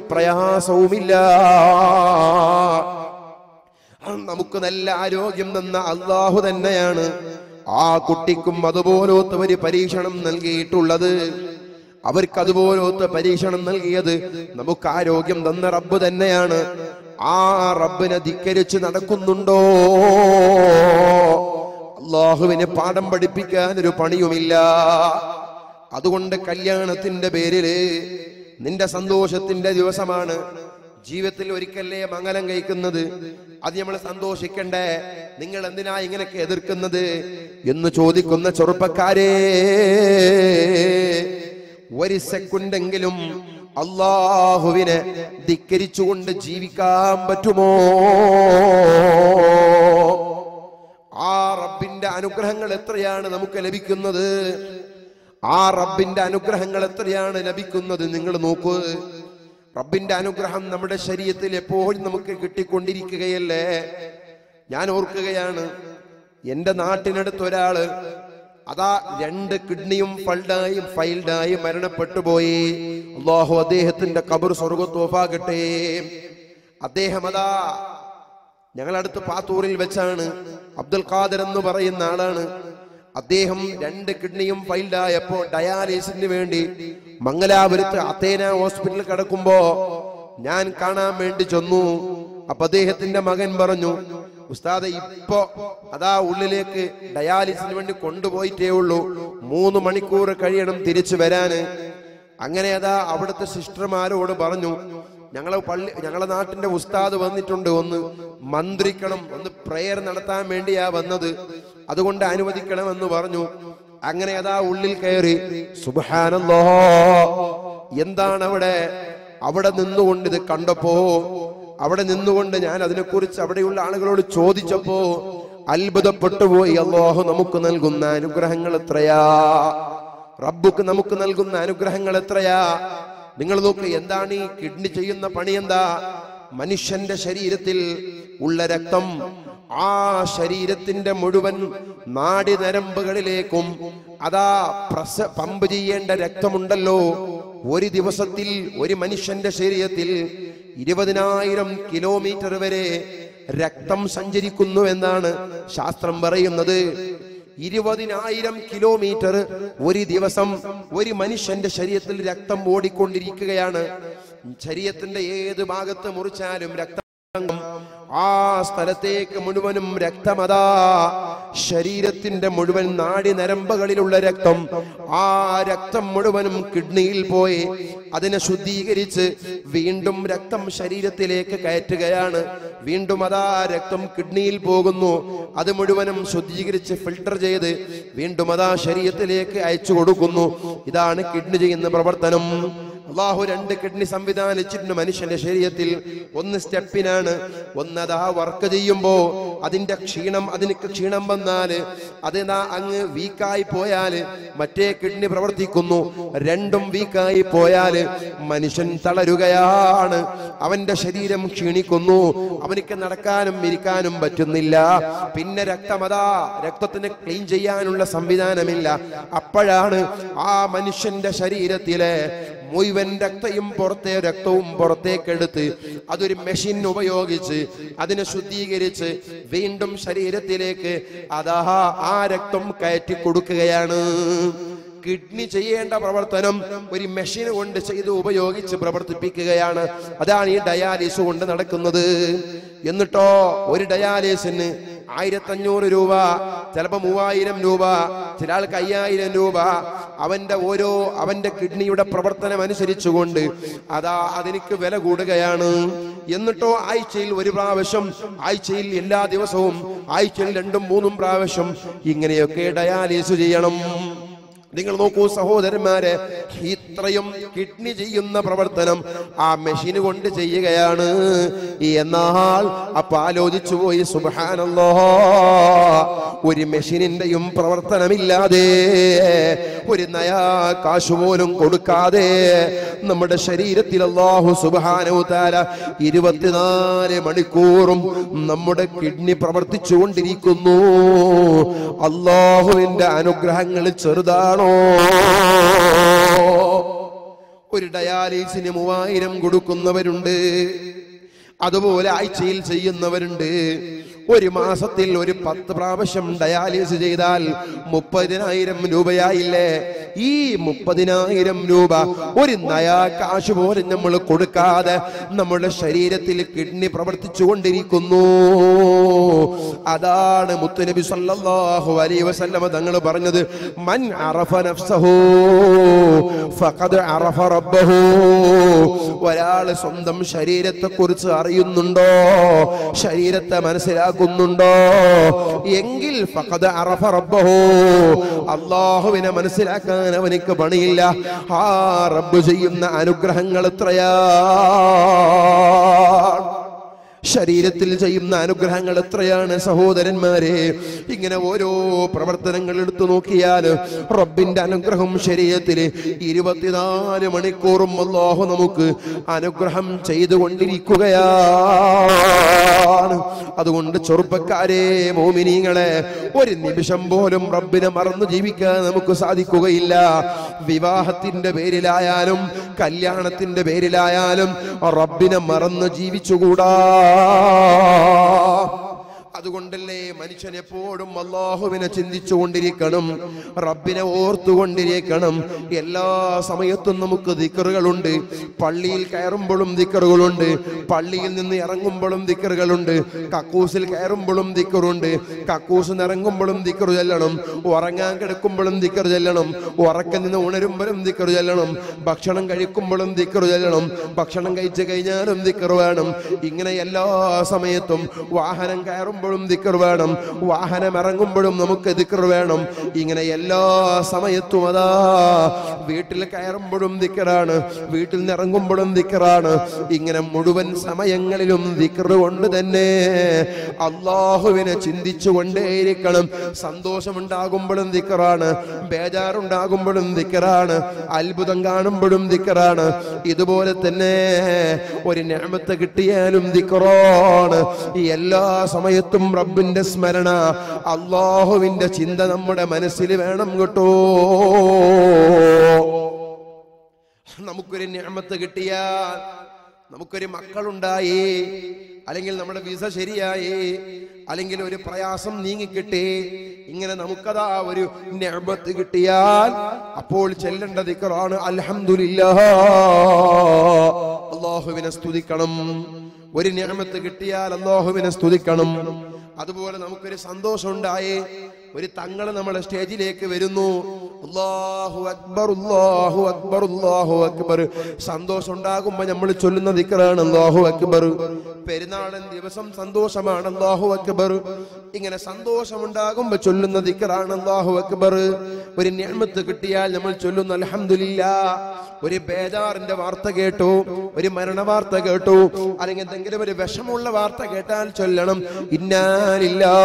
പ്രയാസവുമില്ല നമുക്ക് നല്ല ആരോഗ്യം തന്ന അള്ളാഹു തന്നെയാണ് ആ കുട്ടിക്കും അതുപോലത്തെ ഒരു പരീക്ഷണം നൽകിയിട്ടുള്ളത് അവർക്ക് അതുപോലത്തെ പരീക്ഷണം നൽകിയത് നമുക്ക് ആരോഗ്യം തന്ന റബ്ബ് തന്നെയാണ് ആ റബ്ബിനെ ധിക്കരിച്ച് നടക്കുന്നുണ്ടോ അള്ളാഹുവിനെ പാഠം പഠിപ്പിക്കാൻ ഒരു പണിയുമില്ല അതുകൊണ്ട് കല്യാണത്തിന്റെ പേരില് നിന്റെ സന്തോഷത്തിന്റെ ദിവസമാണ് ജീവിതത്തിൽ ഒരിക്കലേ മംഗലം കഴിക്കുന്നത് അത് നമ്മൾ സന്തോഷിക്കണ്ടേ നിങ്ങൾ എന്തിനാ ഇങ്ങനെയൊക്കെ എതിർക്കുന്നത് എന്ന് ചോദിക്കുന്ന ചെറുപ്പക്കാരെ ഒരു സെക്കൻഡെങ്കിലും അള്ളാഹുവിനെ ധിക്കരിച്ചുകൊണ്ട് ജീവിക്കാൻ പറ്റുമോ ആ റബ്ബിന്റെ അനുഗ്രഹങ്ങൾ എത്രയാണ് നമുക്ക് ലഭിക്കുന്നത് ആ റബ്ബിന്റെ അനുഗ്രഹങ്ങൾ എത്രയാണ് ലഭിക്കുന്നത് നിങ്ങൾ നോക്കൂ റബ്ബിന്റെ അനുഗ്രഹം നമ്മുടെ ശരീരത്തിൽ എപ്പോഴും നമുക്ക് കിട്ടിക്കൊണ്ടിരിക്കുകയല്ലേ ഞാൻ ഓർക്കുകയാണ് എന്റെ നാട്ടിനടുത്ത് ഒരാള് അതാ രണ്ട് കിഡ്നിയും ഫൾഡായി ഫൈൽഡായി മരണപ്പെട്ടു പോയി അള്ളാഹു അദ്ദേഹത്തിന്റെ കബർ സ്വർഗത്തോഫാകട്ടെ അദ്ദേഹം അതാ ഞങ്ങളടുത്ത് പാത്തൂരിൽ വെച്ചാണ് അബ്ദുൽ ഖാദർ എന്ന് പറയുന്ന ആളാണ് അദ്ദേഹം രണ്ട് കിഡ്നിയും ഫൈൽഡായപ്പോ ഡയാലിസിന് വേണ്ടി മംഗലാപുരത്ത് അത്തേന ഹോസ്പിറ്റലിൽ കിടക്കുമ്പോ ഞാൻ കാണാൻ വേണ്ടി ചെന്നു അപ്പൊ അദ്ദേഹത്തിന്റെ മകൻ പറഞ്ഞു ഉസ്താദ് ഇപ്പോ അതാ ഉള്ളിലേക്ക് ഡയാലിസിന് വേണ്ടി കൊണ്ടുപോയിട്ടേ ഉള്ളൂ മൂന്ന് മണിക്കൂർ കഴിയണം തിരിച്ചു വരാന് അങ്ങനെ അതാ അവിടുത്തെ സിസ്റ്റർമാരോട് പറഞ്ഞു ഞങ്ങളെ പള്ളി ഞങ്ങളെ നാട്ടിന്റെ ഉസ്താദ് വന്നിട്ടുണ്ട് ഒന്ന് മന്ത്രിക്കണം ഒന്ന് പ്രേയർ നടത്താൻ വേണ്ടിയാ വന്നത് അതുകൊണ്ട് അനുവദിക്കണമെന്ന് പറഞ്ഞു അങ്ങനെ അതാ ഉള്ളിൽ കയറി സുബാനല്ലോ എന്താണ് അവിടെ അവിടെ നിന്നുകൊണ്ട് ഇത് കണ്ടപ്പോ അവിടെ നിന്നുകൊണ്ട് ഞാൻ അതിനെക്കുറിച്ച് അവിടെയുള്ള ആളുകളോട് ചോദിച്ചപ്പോ അത്ഭുതപ്പെട്ടു പോയി അള്ളാഹു നമുക്ക് നൽകുന്ന അനുഗ്രഹങ്ങൾ എത്രയാ റബ്ബുക്ക് നമുക്ക് നൽകുന്ന അനുഗ്രഹങ്ങൾ എത്രയാ നിങ്ങൾ നോക്ക് എന്താണ് ഈ കിഡ്നി ചെയ്യുന്ന പണി എന്താ മനുഷ്യന്റെ ശരീരത്തിൽ ഉള്ള രക്തം ആ ശരീരത്തിന്റെ മുഴുവൻ നാടി നരമ്പുകളിലേക്കും അതാ പ്രസ പമ്പ് ചെയ്യേണ്ട രക്തമുണ്ടല്ലോ ഒരു ദിവസത്തിൽ ഒരു മനുഷ്യന്റെ ശരീരത്തിൽ ഇരുപതിനായിരം കിലോമീറ്റർ വരെ രക്തം സഞ്ചരിക്കുന്നു എന്നാണ് ശാസ്ത്രം പറയുന്നത് ഇരുപതിനായിരം കിലോമീറ്റർ ഒരു ദിവസം ഒരു മനുഷ്യന്റെ ശരീരത്തിൽ രക്തം ഓടിക്കൊണ്ടിരിക്കുകയാണ് ശരീരത്തിന്റെ ഏത് ഭാഗത്ത് മുറിച്ചാലും രക്തം ആ സ്ഥലത്തേക്ക് മുഴുവനും രക്തമതാ ശരീരത്തിന്റെ മുഴുവൻ നാടി നരമ്പുകളിലുള്ള രക്തം ആ രക്തം മുഴുവനും കിഡ്നിയിൽ പോയി അതിനെ ശുദ്ധീകരിച്ച് വീണ്ടും രക്തം ശരീരത്തിലേക്ക് കയറ്റുകയാണ് വീണ്ടും അതാ രക്തം കിഡ്നിയിൽ പോകുന്നു അത് മുഴുവനും ശുദ്ധീകരിച്ച് ഫിൽട്ടർ ചെയ്ത് വീണ്ടും അതാ ശരീരത്തിലേക്ക് അയച്ചു കൊടുക്കുന്നു ഇതാണ് കിഡ്നി ചെയ്യുന്ന പ്രവർത്തനം അള്ളാഹു രണ്ട് കിഡ്നി സംവിധാനിച്ചിട്ടുണ്ട് മനുഷ്യന്റെ ശരീരത്തിൽ ഒന്ന് സ്റ്റെപ്പിനാണ് ഒന്നതാ വർക്ക് ചെയ്യുമ്പോ അതിന്റെ ക്ഷീണം അതിനക്ക് ക്ഷീണം വന്നാല് അതിനാ അങ്ങ് വീക്കായി പോയാല് മറ്റേ കിഡ്നി പ്രവർത്തിക്കുന്നു രണ്ടും വീക്കായി പോയാല് മനുഷ്യൻ തളരുകയാണ് അവന്റെ ശരീരം ക്ഷീണിക്കുന്നു അവനിക്ക് നടക്കാനും ഇരിക്കാനും പറ്റുന്നില്ല പിന്നെ രക്തമതാ രക്തത്തിന് ക്ലീൻ ചെയ്യാനുള്ള സംവിധാനമില്ല അപ്പോഴാണ് ആ മനുഷ്യന്റെ ശരീരത്തിലെ മുഴുവൻ രക്തയും പുറത്തെ രക്തവും പുറത്തേക്കെടുത്ത് അതൊരു മെഷീൻ ഉപയോഗിച്ച് അതിനെ ശുദ്ധീകരിച്ച് വീണ്ടും ശരീരത്തിലേക്ക് അതാ ആ രക്തം കയറ്റി കൊടുക്കുകയാണ് കിഡ്നി ചെയ്യേണ്ട പ്രവർത്തനം ഒരു മെഷീൻ കൊണ്ട് ചെയ്ത് ഉപയോഗിച്ച് പ്രവർത്തിപ്പിക്കുകയാണ് അതാണ് ഈ ഡയാലിസ് കൊണ്ട് നടക്കുന്നത് എന്നിട്ടോ ഒരു ഡയാലിസിന് ആയിരത്തഞ്ഞൂറ് രൂപ ചിലപ്പോ മൂവായിരം രൂപ ചില ആൾക്ക് അയ്യായിരം രൂപ അവന്റെ ഓരോ അവന്റെ കിഡ്നിയുടെ പ്രവർത്തനം അനുസരിച്ചുകൊണ്ട് അതാ അതിനിക്ക് വില കൂടുകയാണ് എന്നിട്ടോ ആഴ്ചയിൽ ഒരു പ്രാവശ്യം ആഴ്ചയിൽ എല്ലാ ദിവസവും ആഴ്ചയിൽ രണ്ടും മൂന്നും പ്രാവശ്യം ഇങ്ങനെയൊക്കെ ഡയാലിസ് ചെയ്യണം നിങ്ങൾ നോക്കൂ സഹോദരന്മാരെ ഇത്രയും കിഡ്നി ചെയ്യുന്ന പ്രവർത്തനം ആ മെഷീൻ കൊണ്ട് ചെയ്യുകയാണ് എന്നാൽ അപ്പൊ ആലോചിച്ചു പോയി സുബാനല്ലോ ഒരു മെഷീനിന്റെയും പ്രവർത്തനമില്ലാതെ ഒരു നയാ കാശ് പോലും കൊടുക്കാതെ നമ്മുടെ ശരീരത്തിൽ അള്ളാഹു സുബാനു താര ഇരുപത്തിനാല് മണിക്കൂറും നമ്മുടെ കിഡ്നി പ്രവർത്തിച്ചു കൊണ്ടിരിക്കുന്നു അള്ളാഹുവിന്റെ അനുഗ്രഹങ്ങൾ ചെറുതാണോ ഒരു ഡയാലിസിന് മൂവായിരം കൊടുക്കുന്നവരുണ്ട് അതുപോലെ ആഴ്ചയിൽ ചെയ്യുന്നവരുണ്ട് ഒരു മാസത്തിൽ ഒരു പത്ത് പ്രാവശ്യം ഡയാലിസ് ചെയ്താൽ മുപ്പതിനായിരം രൂപയായില്ലേ ഈ മുപ്പതിനായിരം രൂപ ഒരു നയാ കാശ് പോലും നമ്മൾ കൊടുക്കാതെ നമ്മുടെ ശരീരത്തിൽ കിഡ്നി പ്രവർത്തിച്ചു കൊണ്ടിരിക്കുന്നു അതാണ് മുത്തുനബി സല്ലല്ലാഹു അലൈഹി വസല്ലമ തങ്ങൾ പറഞ്ഞത് മൻ അറഫ നഫ്സഹു ഫഖദ് അറഫ റബ്ബഹു ഒരാൾ സ്വന്തം ശരീരത്തെ കുറിച്ച് അറിയുന്നുണ്ടോ ശരീരത്തെ മനസ്സിലാക്കുന്നുണ്ടോ എങ്കിൽ ഫഖദ് അറഫ റബ്ബഹു അള്ളാഹുവിനെ മനസ്സിലാക്കാൻ അവനിക്ക് പണിയില്ല ആ റബ്ബ് ചെയ്യുന്ന അനുഗ്രഹങ്ങൾ എത്രയാ ശരീരത്തിൽ ചെയ്യുന്ന അനുഗ്രഹങ്ങൾ എത്രയാണ് സഹോദരന്മാരെ ഇങ്ങനെ ഓരോ പ്രവർത്തനങ്ങൾ എടുത്തു നോക്കിയാൽ റബ്ബിന്റെ അനുഗ്രഹം ശരീരത്തിൽ ഇരുപത്തിനാല് മണിക്കൂറും അല്ലാഹു നമുക്ക് അനുഗ്രഹം ചെയ്തുകൊണ്ടിരിക്കുകയാണ് അതുകൊണ്ട് ചെറുപ്പക്കാരെ മോമിനിങ്ങളെ ഒരു നിമിഷം പോലും റബ്ബിനെ മറന്നു ജീവിക്കാൻ നമുക്ക് സാധിക്കുകയില്ല വിവാഹത്തിന്റെ പേരിലായാലും കല്യാണത്തിന്റെ പേരിലായാലും റബ്ബിനെ മറന്ന് ജീവിച്ചുകൂടാ അതുകൊണ്ടല്ലേ മനുഷ്യൻ എപ്പോഴും അള്ളാഹുവിനെ ചിന്തിച്ചുകൊണ്ടിരിക്കണം റബ്ബിനെ ഓർത്തുകൊണ്ടിരിക്കണം എല്ലാ സമയത്തും നമുക്ക് ദിക്കറുകളുണ്ട് പള്ളിയിൽ കയറുമ്പോഴും ദിക്കറുകളുണ്ട് പള്ളിയിൽ നിന്ന് ഇറങ്ങുമ്പോഴും ദിക്കറുകളുണ്ട് കക്കൂസിൽ കയറുമ്പോഴും ദിക്കറുണ്ട് കക്കൂസിൽ നിന്ന് ഇറങ്ങുമ്പോഴും ദിക്കറു ചെല്ലണം ഉറങ്ങാൻ കിടക്കുമ്പോഴും ദിക്കറു ചെല്ലണം ഉറക്കം നിന്ന് ഉണരുമ്പോഴും ദിക്കറു ചെല്ലണം ഭക്ഷണം കഴിക്കുമ്പോഴും ദിക്കറു ചെല്ലണം ഭക്ഷണം കഴിച്ചു കഴിഞ്ഞാലും ദിക്കറ് വേണം ഇങ്ങനെ എല്ലാ സമയത്തും വാഹനം കയറുമ്പോഴും ദിക്കർ വേണം വാഹനം ഇറങ്ങുമ്പോഴും നമുക്ക് ദിക്കർ വേണം ഇങ്ങനെ എല്ലാ സമയത്തും അതാ വീട്ടിൽ കയറുമ്പോഴും ദിക്കറാണ് വീട്ടിൽ നിന്ന് ഇറങ്ങുമ്പോഴും ദിക്കറാണ് ഇങ്ങനെ മുഴുവൻ സമയങ്ങളിലും ദിക്കർ കൊണ്ട് തന്നെ അള്ളാഹുവിനെ ചിന്തിച്ചു കൊണ്ടേയിരിക്കണം സന്തോഷമുണ്ടാകുമ്പോഴും ദിക്കറാണ് ബേജാറുണ്ടാകുമ്പോഴും ദിക്കറാണ് അത്ഭുതം കാണുമ്പോഴും ദിക്കറാണ് ഇതുപോലെ തന്നെ ഒരു ഞാമത്ത് കിട്ടിയാലും ദിക്കറാണ് ഈ എല്ലാ സമയത്തും റബ്ബിന്റെ സ്മരണ അള്ളാഹുവിന്റെ ചിന്ത നമ്മുടെ മനസ്സിൽ വേണം കേട്ടോ നമുക്കൊരു ഞാമത്ത് കിട്ടിയാൽ നമുക്കൊരു മക്കളുണ്ടായി അല്ലെങ്കിൽ നമ്മുടെ വിസ ശരിയായി അല്ലെങ്കിൽ ഒരു പ്രയാസം നീങ്ങിക്കിട്ടി ഇങ്ങനെ നമുക്കതാ ഒരു ഞാമത്ത് കിട്ടിയാൽ അപ്പോൾ ചെല്ലേണ്ട ദിക്കറാണ് അൽഹംദുലില്ലാ അള്ളാഹുവിനെ സ്തുതിക്കണം ഒരു ഞാമത്ത് കിട്ടിയാൽ അള്ളാഹുവിനെ സ്തുതിക്കണം അതുപോലെ നമുക്കൊരു സന്തോഷം ഉണ്ടായേ ഒരു തങ്ങള് നമ്മളെ സ്റ്റേജിലേക്ക് വരുന്നു അല്ലാഹു അക്ബർ അല്ലാഹു അക്ബർ അല്ലാഹു അക്ബർ സന്തോഷം ഉണ്ടാകുമ്പോ നമ്മൾ ചൊല്ലുന്ന ദിക്റാണ് അല്ലാഹു അക്ബർ പെരുന്നാളൻ ദിവസം സന്തോഷമാണ് അല്ലാഹു അക്ബർ ഇങ്ങനെ സന്തോഷം ഉണ്ടാകുമ്പോ ചൊല്ലുന്ന ദിക്റാണ് അല്ലാഹു അക്ബർ ഒരു ഞാമത്ത് കിട്ടിയാൽ നമ്മൾ ചൊല്ലുന്ന അൽഹംദുലില്ലാ ഒരു ബേജാറിന്റെ വാർത്ത കേട്ടു ഒരു മരണ വാർത്ത കേട്ടു അല്ലെങ്കിൽ എന്തെങ്കിലും ഒരു വിഷമുള്ള വാർത്ത കേട്ടാൽ ചൊല്ലണം ഇന്നാലില്ലാ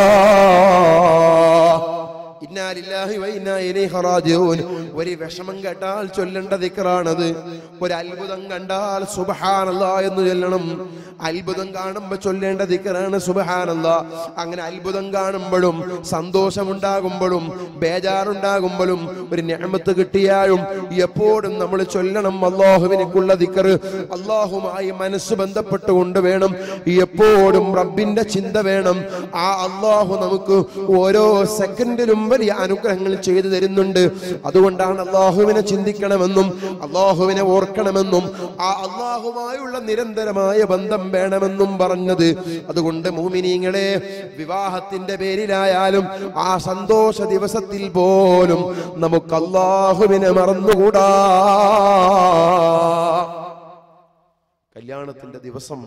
ഇന്നാലില്ലാഹി വ ഇന്നാ ഇലൈഹി റാജിഊൻ ഒരു വിഷമം കേട്ടാൽ ചൊല്ലേണ്ട ദിക്റാണത് ഒരു അത്ഭുതം കണ്ടാൽ സുബ്ഹാനല്ലാ എന്ന് ചൊല്ലണം അത്ഭുതം കാണുമ്പോൾ ചൊല്ലേണ്ട ദിക്റാണ് സുബ്ഹാനല്ലാ അങ്ങനെ അത്ഭുതം കാണുമ്പോഴും സന്തോഷമുണ്ടാകുമ്പോഴും ബേജാറുണ്ടാകുമ്പോഴും ഒരു ഞാമത്ത് കിട്ടിയാലും എപ്പോഴും നമ്മൾ ചൊല്ലണം അള്ളാഹുവിനേക്കുള്ള ദിക്കറ് അള്ളാഹുമായി മനസ്സ് ബന്ധപ്പെട്ടുകൊണ്ട് വേണം എപ്പോഴും റബ്ബിന്റെ ചിന്ത വേണം ആ അള്ളാഹു നമുക്ക് ഓരോ സെക്കൻഡിലും വലിയ അനുഗ്രഹങ്ങൾ ചെയ്തു തരുന്നുണ്ട് അതുകൊണ്ടാണ് അള്ളാഹുവിനെ ചിന്തിക്കണമെന്നും അള്ളാഹുവിനെ ഓർക്കണമെന്നും ആ അള്ളാഹുമായുള്ള നിരന്തരമായ ബന്ധം വേണമെന്നും പറഞ്ഞത് അതുകൊണ്ട് മൂമിനീങ്ങളെ വിവാഹത്തിന്റെ പേരിലായാലും ആ സന്തോഷ ദിവസത്തിൽ പോലും നമുക്ക് അള്ളാഹുവിനെ മറന്നുകൂടാ കല്യാണത്തിന്റെ ദിവസം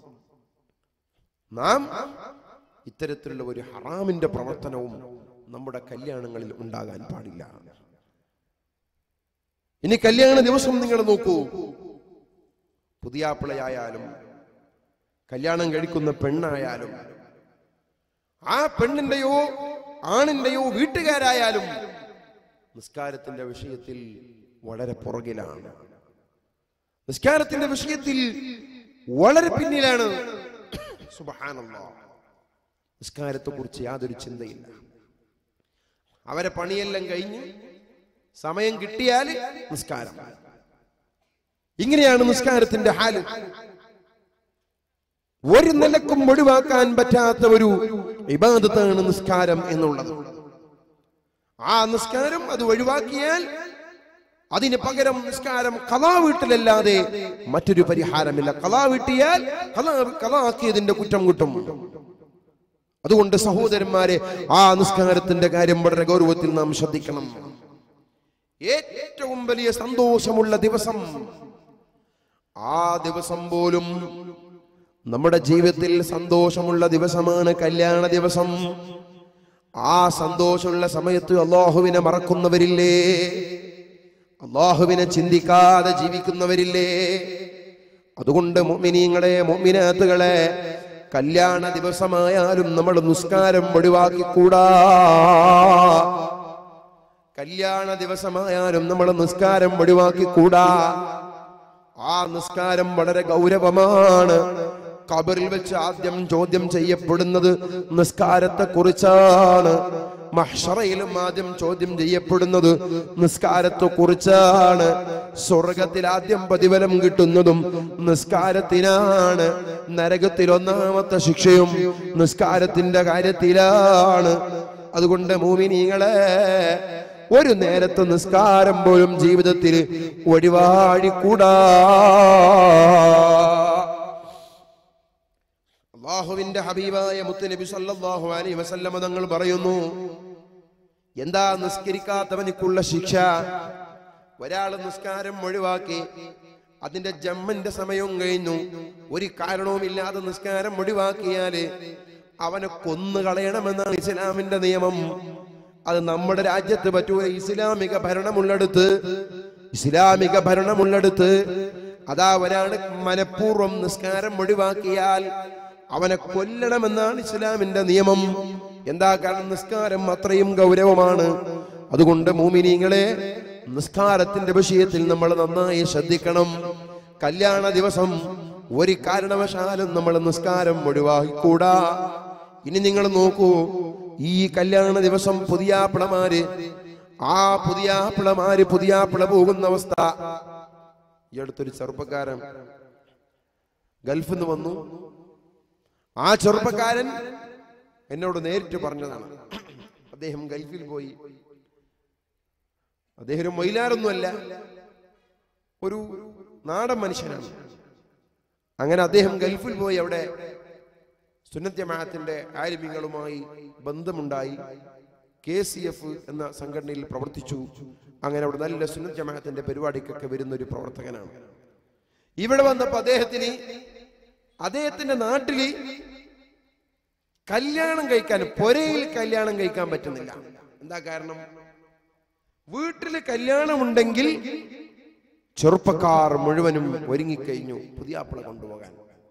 നാം ഇത്തരത്തിലുള്ള ഒരു ഹറാമിന്റെ പ്രവർത്തനവും നമ്മുടെ കല്യാണങ്ങളിൽ ഉണ്ടാകാൻ പാടില്ല ഇനി കല്യാണ ദിവസം നിങ്ങൾ നോക്കൂ പുതിയാപ്പിളയായാലും കല്യാണം കഴിക്കുന്ന പെണ്ണായാലും ആ പെണ്ണിന്റെയോ ആണിന്റെയോ വീട്ടുകാരായാലും നിസ്കാരത്തിന്റെ വിഷയത്തിൽ വളരെ പുറകിലാണ് നിസ്കാരത്തിന്റെ വിഷയത്തിൽ വളരെ പിന്നിലാണ് സുബ്ഹാനല്ലാഹ് നിസ്കാരത്തെ കുറിച്ച് യാതൊരു ചിന്തയില്ല അവരെ പണിയെല്ലാം കഴിഞ്ഞ് സമയം കിട്ടിയാൽ നിസ്കാരം ഇങ്ങനെയാണ് നിസ്കാരത്തിന്റെ ഹാല് ഒരു നിലക്കും ഒഴിവാക്കാൻ പറ്റാത്ത ഒരു ഇബാദത്താണ് നിസ്കാരം എന്നുള്ളത് ആ നിസ്കാരം അത് ഒഴിവാക്കിയാൽ അതിന് പകരം നിസ്കാരം കലാ വീട്ടിലല്ലാതെ മറ്റൊരു പരിഹാരമില്ല കലാ വീട്ടിയാൽ കലാ കലാക്കിയതിന്റെ കുറ്റം കിട്ടും അതുകൊണ്ട് സഹോദരന്മാരെ ആ നിസ്കാരത്തിന്റെ കാര്യം വളരെ ഗൗരവത്തിൽ നാം ശ്രദ്ധിക്കണം ഏറ്റവും വലിയ സന്തോഷമുള്ള ദിവസം ആ ദിവസം പോലും നമ്മുടെ ജീവിതത്തിൽ സന്തോഷമുള്ള ദിവസമാണ് കല്യാണ ദിവസം ആ സന്തോഷമുള്ള സമയത്ത് അള്ളാഹുവിനെ മറക്കുന്നവരില്ലേ അള്ളാഹുവിനെ ചിന്തിക്കാതെ ജീവിക്കുന്നവരില്ലേ അതുകൊണ്ട് മുഅ്മിനീങ്ങളെ മുഅ്മിനാത്തുകളെ കല്യാണ ദിവസമായാലും നമ്മൾ നിസ്കാരം ഒഴിവാക്കിക്കൂടാ കല്യാണ ദിവസമായാലും നമ്മൾ നിസ്കാരം ഒഴിവാക്കിക്കൂടാ ആ നിസ്കാരം വളരെ ഗൗരവമാണ് കബറിൽ വെച്ച് ആദ്യം ചോദ്യം ചെയ്യപ്പെടുന്നത് നിസ്കാരത്തെ കുറിച്ചാണ് മഹ്ഷറയിലും ആദ്യം ചോദ്യം ചെയ്യപ്പെടുന്നത് നിസ്കാരത്തെ കുറിച്ചാണ് സ്വർഗത്തിൽ ആദ്യം പ്രതിഫലം കിട്ടുന്നതും നിസ്കാരത്തിനാണ് നരകത്തിൽ ഒന്നാമത്തെ ശിക്ഷയും നിസ്കാരത്തിന്റെ കാര്യത്തിലാണ് അതുകൊണ്ട് മൂമിനീങ്ങളെ ഒരു നേരത്തെ നിസ്കാരം പോലും ജീവിതത്തിൽ ഒഴിവാഴിക്കൂടാ അള്ളാഹുവിന്റെ ഹബീബായ മുത്തുനബി സല്ലല്ലാഹു അലൈഹി വസല്ലമ തങ്ങൾ പറയുന്നു എന്താ നിസ്കരിക്കാത്തവനിക്കുള്ള ശിക്ഷ ഒരാൾ നിസ്കാരം ഒഴിവാക്കി അതിന്റെ ജമ്മന്റെ സമയവും കഴിഞ്ഞു ഒരു കാരണവുമില്ലാതെ നിസ്കാരം ഒഴിവാക്കിയാല് അവനെ കൊന്നു കളയണമെന്നാണ് ഇസ്ലാമിന്റെ നിയമം അത് നമ്മുടെ രാജ്യത്ത് പറ്റൂല ഇസ്ലാമിക ഭരണമുള്ളടുത്ത് ഇസ്ലാമിക ഭരണമുള്ളടുത്ത് അതാ ഒരാൾ മനഃപൂർവ്വം നിസ്കാരം ഒഴിവാക്കിയാൽ അവനെ കൊല്ലണമെന്നാണ് ഇസ്ലാമിന്റെ നിയമം എന്താ കാരണം നിസ്കാരം അത്രയും ഗൗരവമാണ് അതുകൊണ്ട് മൂമിനീങ്ങളെ നിസ്കാരത്തിന്റെ വിഷയത്തിൽ നമ്മൾ നന്നായി ശ്രദ്ധിക്കണം കല്യാണ ദിവസം ഒരു കാരണവശാലും നമ്മൾ നിസ്കാരം ഒഴിവാക്കിക്കൂടാ ഇനി നിങ്ങൾ നോക്കൂ ഈ കല്യാണ ദിവസം പുതിയാപ്പിളമാര് ആ പുതിയാപ്പിളമാര് പുതിയാപ്പിള പോകുന്ന അവസ്ഥ ഈ അടുത്തൊരു ചെറുപ്പക്കാരൻ ഗൾഫിൽ നിന്ന് വന്നു ആ ചെറുപ്പക്കാരൻ എന്നോട് നേരിട്ട് പറഞ്ഞതാണ് അദ്ദേഹം ഗൾഫിൽ പോയി അദ്ദേഹം ഒരു മൊയിലാറൊന്നുമല്ല ഒരു നാടൻ മനുഷ്യനാണ് അങ്ങനെ അദ്ദേഹം ഗൾഫിൽ പോയി അവിടെ സുന്നത്യമാത്തിന്റെ ആലിമ്യങ്ങളുമായി ബന്ധമുണ്ടായി കെ സി എഫ് എന്ന സംഘടനയിൽ പ്രവർത്തിച്ചു അങ്ങനെ അവിടെ നല്ല സുന്നത്ത് ജമാഅത്തിന്റെ പരിപാടിക്കൊക്കെ വരുന്ന ഒരു പ്രവർത്തകനാണ് ഇവിടെ വന്നപ്പോ അദ്ദേഹത്തിന് അദ്ദേഹത്തിന്റെ നാട്ടില് കല്യാണം കഴിക്കാൻ പൊരയിൽ കല്യാണം കഴിക്കാൻ പറ്റുന്നില്ല എന്താ കാരണം വീട്ടില് കല്യാണം ഉണ്ടെങ്കിൽ ചെറുപ്പക്കാർ മുഴുവനും ഒരുങ്ങിക്കഴിഞ്ഞു പുതിയാപ്പിള കൊണ്ടുപോകാൻ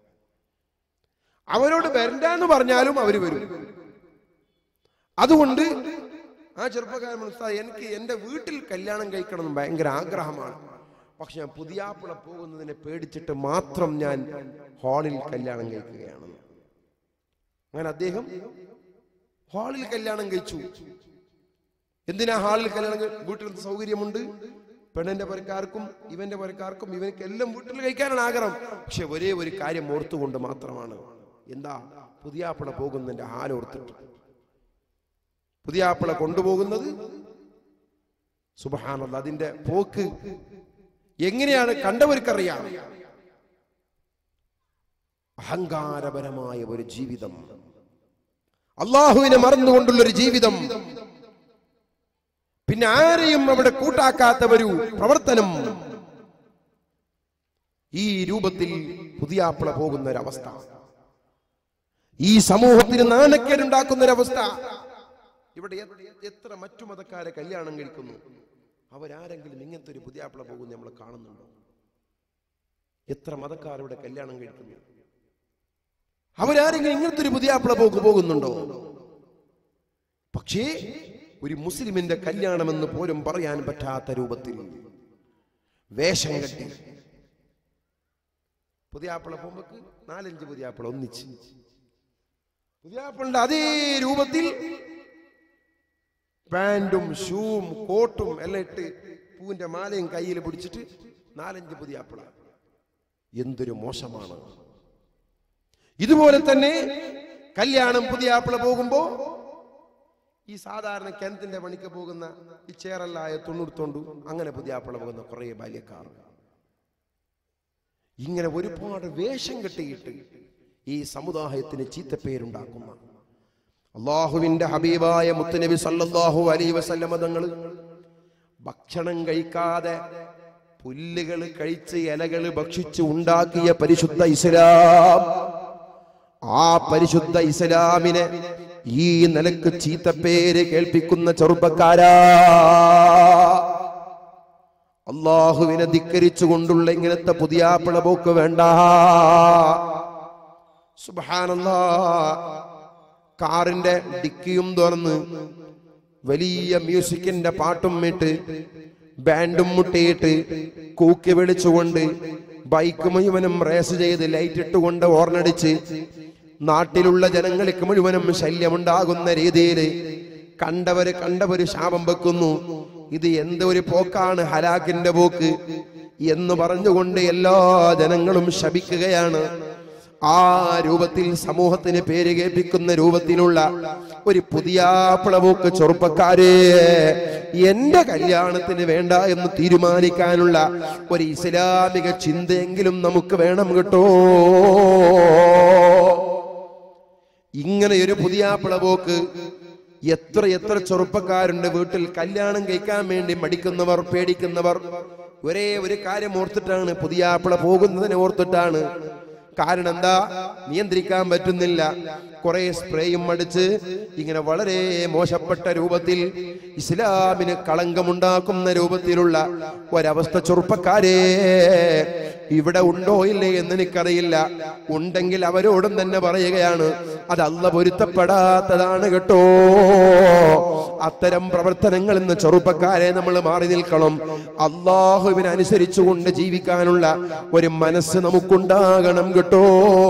അവരോട് വരണ്ടെന്ന് പറഞ്ഞാലും അവര് വരും അതുകൊണ്ട് ആ ചെറുപ്പക്കാരൻ മനസ്സിലായി എനിക്ക് എന്റെ വീട്ടിൽ കല്യാണം കഴിക്കണം എന്ന് ഭയങ്കര ആഗ്രഹമാണ് പക്ഷെ ഞാൻ പുതിയാപ്പിള പോകുന്നതിനെ പേടിച്ചിട്ട് മാത്രം ഞാൻ ഹാളിൽ കല്യാണം കഴിക്കുകയാണ് അങ്ങനെ അദ്ദേഹം ഹാളിൽ കല്യാണം കഴിച്ചു എന്തിനാ ഹാളിൽ കല്യാണം കഴി- വീട്ടിൽ സൗകര്യമുണ്ട് പെണ്ണിന്റെ പരക്കാർക്കും ഇവന്റെ പരക്കാർക്കും ഇവനക്ക് എല്ലാം വീട്ടിൽ കഴിക്കാനാണ് ആഗ്രഹം പക്ഷെ ഒരേ ഒരു കാര്യം ഓർത്തുകൊണ്ട് മാത്രമാണ് എന്താ പുതിയാപ്പിള പോകുന്നതിന്റെ ഹാലോർത്തിട്ട് പുതിയാപ്പിള കൊണ്ടുപോകുന്നത് സുബഹാനല്ല അതിന്റെ പോക്ക് എങ്ങനെയാണ് കണ്ടവർക്കറിയാം അഹങ്കാരപരമായ ഒരു ജീവിതം അള്ളാഹുവിനെ മറന്നുകൊണ്ടുള്ള ഒരു ജീവിതം പിന്നെ ആരെയും അവിടെ കൂട്ടാക്കാത്ത ഒരു പ്രവർത്തനം ഈ രൂപത്തിൽ പുതിയാപ്പിള പോകുന്ന ഒരവസ്ഥ ഈ സമൂഹത്തിന് നാണക്കേടുണ്ടാക്കുന്ന ഒരവസ്ഥ ഇവിടെ എ- എത്ര മറ്റു മതക്കാരെ കല്യാണം കഴിക്കുന്നു അവരാരെങ്കിലും ഇങ്ങനത്തെ ഒരു പുതിയാപ്പിള പോകുന്ന നമ്മൾ കാണുന്നുണ്ടോ എത്ര മതക്കാർ ഇവിടെ കല്യാണം കഴിക്കുന്നു അവരാരെങ്കിലും ഇങ്ങനത്തെ ഒരു പുതിയാപ്പിള പോക്ക് പോകുന്നുണ്ടോ പക്ഷേ ഒരു മുസ്ലിമിന്റെ കല്യാണമെന്ന് പോലും പറയാൻ പറ്റാത്ത രൂപത്തിൽ വേഷം കെട്ടി പുതിയാപ്പിള പോകുമ്പോ നാലഞ്ച് പുതിയാപ്പിള ഒന്നിച്ച് പുതിയാപ്പിളിന്റെ അതേ രൂപത്തിൽ പാൻറ്റും ഷൂവും കോട്ടും എല്ലാം ഇട്ട് പൂവിന്റെ മാലയും കയ്യിൽ പിടിച്ചിട്ട് നാലഞ്ച് പുതിയാപ്പിള എന്തൊരു മോശമാണ് ഇതുപോലെ തന്നെ കല്യാണം പുതിയാപ്പിള പോകുമ്പോ ഈ സാധാരണ കിണറ്റിന്റെ പണിക്ക് പോകുന്ന ഈ ചേറല്ലായ തൊണ്ണൂറ്റൊണ്ടു അങ്ങനെ പുതിയാപ്പിള പോകുന്ന കുറെ ബാല്യക്കാർ ഇങ്ങനെ ഒരുപാട് വേഷം കെട്ടിയിട്ട് ഈ സമുദായത്തിന് ചീത്തപ്പേരുണ്ടാക്കുന്ന അള്ളാഹുവിന്റെ ഹബീബായ മുത്തുനബി സല്ലല്ലാഹു അലൈഹി വസല്ലമ തങ്ങൾ ഭക്ഷണം കഴിക്കാതെ പുല്ലുകൾ കഴിച്ച് ഇലകൾ ഭക്ഷിച്ച് ഉണ്ടാക്കിയ പരിശുദ്ധ ഇസ്ലാം ആ പരിശുദ്ധ ഇസ്ലാമിനെ ഈ നിലക്ക് ചീത്തപ്പേര് കേൾപ്പിക്കുന്ന ചെറുപ്പക്കാരാ അള്ളാഹുവിനെ ധിക്കരിച്ചുകൊണ്ടുള്ള ഇങ്ങനത്തെ പുതിയാപ്പിള പോക്ക് വേണ്ട സുബ്ഹാനല്ലാ കാറിന്റെ ഡിക്കിയും തുറന്ന് വലിയ മ്യൂസിക്കിന്റെ പാട്ടും ഇട്ട് ബാൻഡും മുട്ടിയിട്ട് കൂക്കി വിളിച്ചുകൊണ്ട് ബൈക്ക് മുഴുവനും റേസ് ചെയ്ത് ലൈറ്റ് ഇട്ടുകൊണ്ട് ഓർണടിച്ച് നാട്ടിലുള്ള ജനങ്ങൾക്ക് മുഴുവനും ശല്യമുണ്ടാകുന്ന രീതിയിൽ കണ്ടവര് കണ്ടവര് ശാപം വെക്കുന്നു ഇത് എന്തൊരു പോക്കാണ് ഹലാക്കിന്റെ പോക്ക് എന്ന് പറഞ്ഞുകൊണ്ട് എല്ലാ ജനങ്ങളും ശപിക്കുകയാണ് ആ രൂപത്തിൽ സമൂഹത്തിന് പേര് കേൾപ്പിക്കുന്ന രൂപത്തിലുള്ള ഒരു പുതിയ പിളവോക്ക് ചെറുപ്പക്കാരെ എന്റെ കല്യാണത്തിന് വേണ്ട എന്ന് തീരുമാനിക്കാനുള്ള ഒരു ഇസ്ലാമിക ചിന്തയെങ്കിലും നമുക്ക് വേണം കേട്ടോ ഇങ്ങനെ ഒരു പുതിയ പിളവോക്ക് എത്ര എത്ര ചെറുപ്പക്കാരുണ്ട് വീട്ടിൽ കല്യാണം കഴിക്കാൻ വേണ്ടി മടിക്കുന്നവർ പേടിക്കുന്നവർ ഒരേ ഒരു കാര്യം ഓർത്തിട്ടാണ് പുതിയ പിള പോകുന്നതിനെ ഓർത്തിട്ടാണ് കാരണം എന്താ നിയന്ത്രിക്കാൻ പറ്റുന്നില്ല കുറെ സ്പ്രേയും അടിച്ച് ഇങ്ങനെ വളരെ മോശപ്പെട്ട രൂപത്തിൽ ഇസ്ലാമിന് കളങ്കമുണ്ടാക്കുന്ന രൂപത്തിലുള്ള ഒരവസ്ഥ ചെറുപ്പക്കാരെ ഇവിടെ ഉണ്ടോ ഇല്ലേ എന്ന് എനിക്കറിയില്ല ഉണ്ടെങ്കിൽ അവരോടും തന്നെ പറയുകയാണ് അത് അല്ല പൊരുത്തപ്പെടാത്തതാണ് കേട്ടോ അത്തരം പ്രവർത്തനങ്ങൾ ഇന്ന് ചെറുപ്പക്കാരെ നമ്മൾ മാറി നിൽക്കണം അള്ളാഹുവിനെ അനുസരിച്ചുകൊണ്ട് ജീവിക്കാനുള്ള ഒരു മനസ്സ് നമുക്കുണ്ടാകണം കേട്ടോ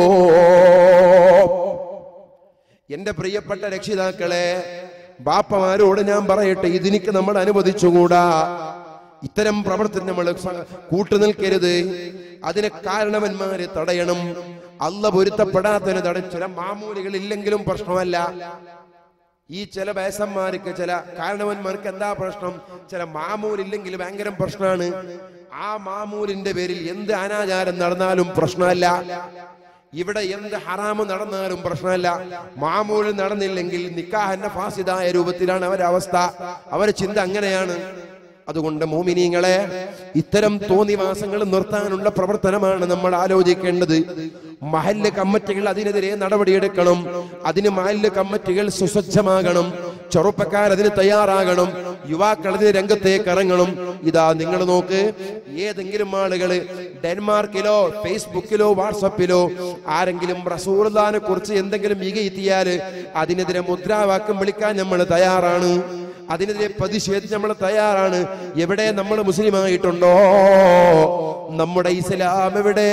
എന്റെ പ്രിയപ്പെട്ട രക്ഷിതാക്കളെ ബാപ്പമാരോട് ഞാൻ പറയട്ടെ ഇതിനിക്ക് നമ്മൾ അനുവദിച്ചുകൂടാ ഇത്തരം പ്രവർത്തനം നമ്മൾ കൂട്ടുനിൽക്കരുത് അതിന് കാരണവന്മാര് തടയണം അല്ല പൊരുത്തപ്പെടാത്തതിന് തട ചില മാമൂലികൾ ഇല്ലെങ്കിലും പ്രശ്നമല്ല ഈ ചില വയസ്സന്മാർക്ക് ചില കാരണവന്മാർക്ക് എന്താ പ്രശ്നം ചില മാമൂലില്ലെങ്കിൽ ഭയങ്കര പ്രശ്നമാണ് ആ മാമൂലിന്റെ പേരിൽ എന്ത് അനാചാരം നടന്നാലും പ്രശ്നമല്ല ഇവിടെ എന്ത് ഹറാമ് നടന്നാലും പ്രശ്നമല്ല മാമൂല് നടന്നില്ലെങ്കിൽ നിക്കാഹന്റെ ഫാസിദായ രൂപത്തിലാണ് അവരുടെ അവസ്ഥ അവരുടെ ചിന്ത അങ്ങനെയാണ് അതുകൊണ്ട് മോമിനിങ്ങളെ ഇത്തരം തോന്നിവാസങ്ങൾ നിർത്താനുള്ള പ്രവർത്തനമാണ് നമ്മൾ ആലോചിക്കേണ്ടത് മഹല്ല് കമ്മിറ്റികൾ അതിനെതിരെ നടപടിയെടുക്കണം അതിന് മഹല്ല് കമ്മിറ്റികൾ സുസജ്ജമാകണം ചെറുപ്പക്കാർ അതിന് തയ്യാറാകണം യുവാക്കൾ അതിന് രംഗത്തേക്ക് ഇറങ്ങണം ഇതാ നിങ്ങൾ നോക്ക് ഏതെങ്കിലും ആളുകള് ഡെൻമാർക്കിലോ ഫേസ്ബുക്കിലോ വാട്സപ്പിലോ ആരെങ്കിലും റസൂർദാനെ കുറിച്ച് എന്തെങ്കിലും മികയെത്തിയാല് അതിനെതിരെ മുദ്രാവാക്യം വിളിക്കാൻ നമ്മൾ തയ്യാറാണ് അതിനെതിരെ പ്രതിഷേധിച്ച് നമ്മൾ തയ്യാറാണ് എവിടെ നമ്മൾ മുസ്ലിം ആയിട്ടുണ്ടോ നമ്മുടെ ഇസ്ലാം എവിടെ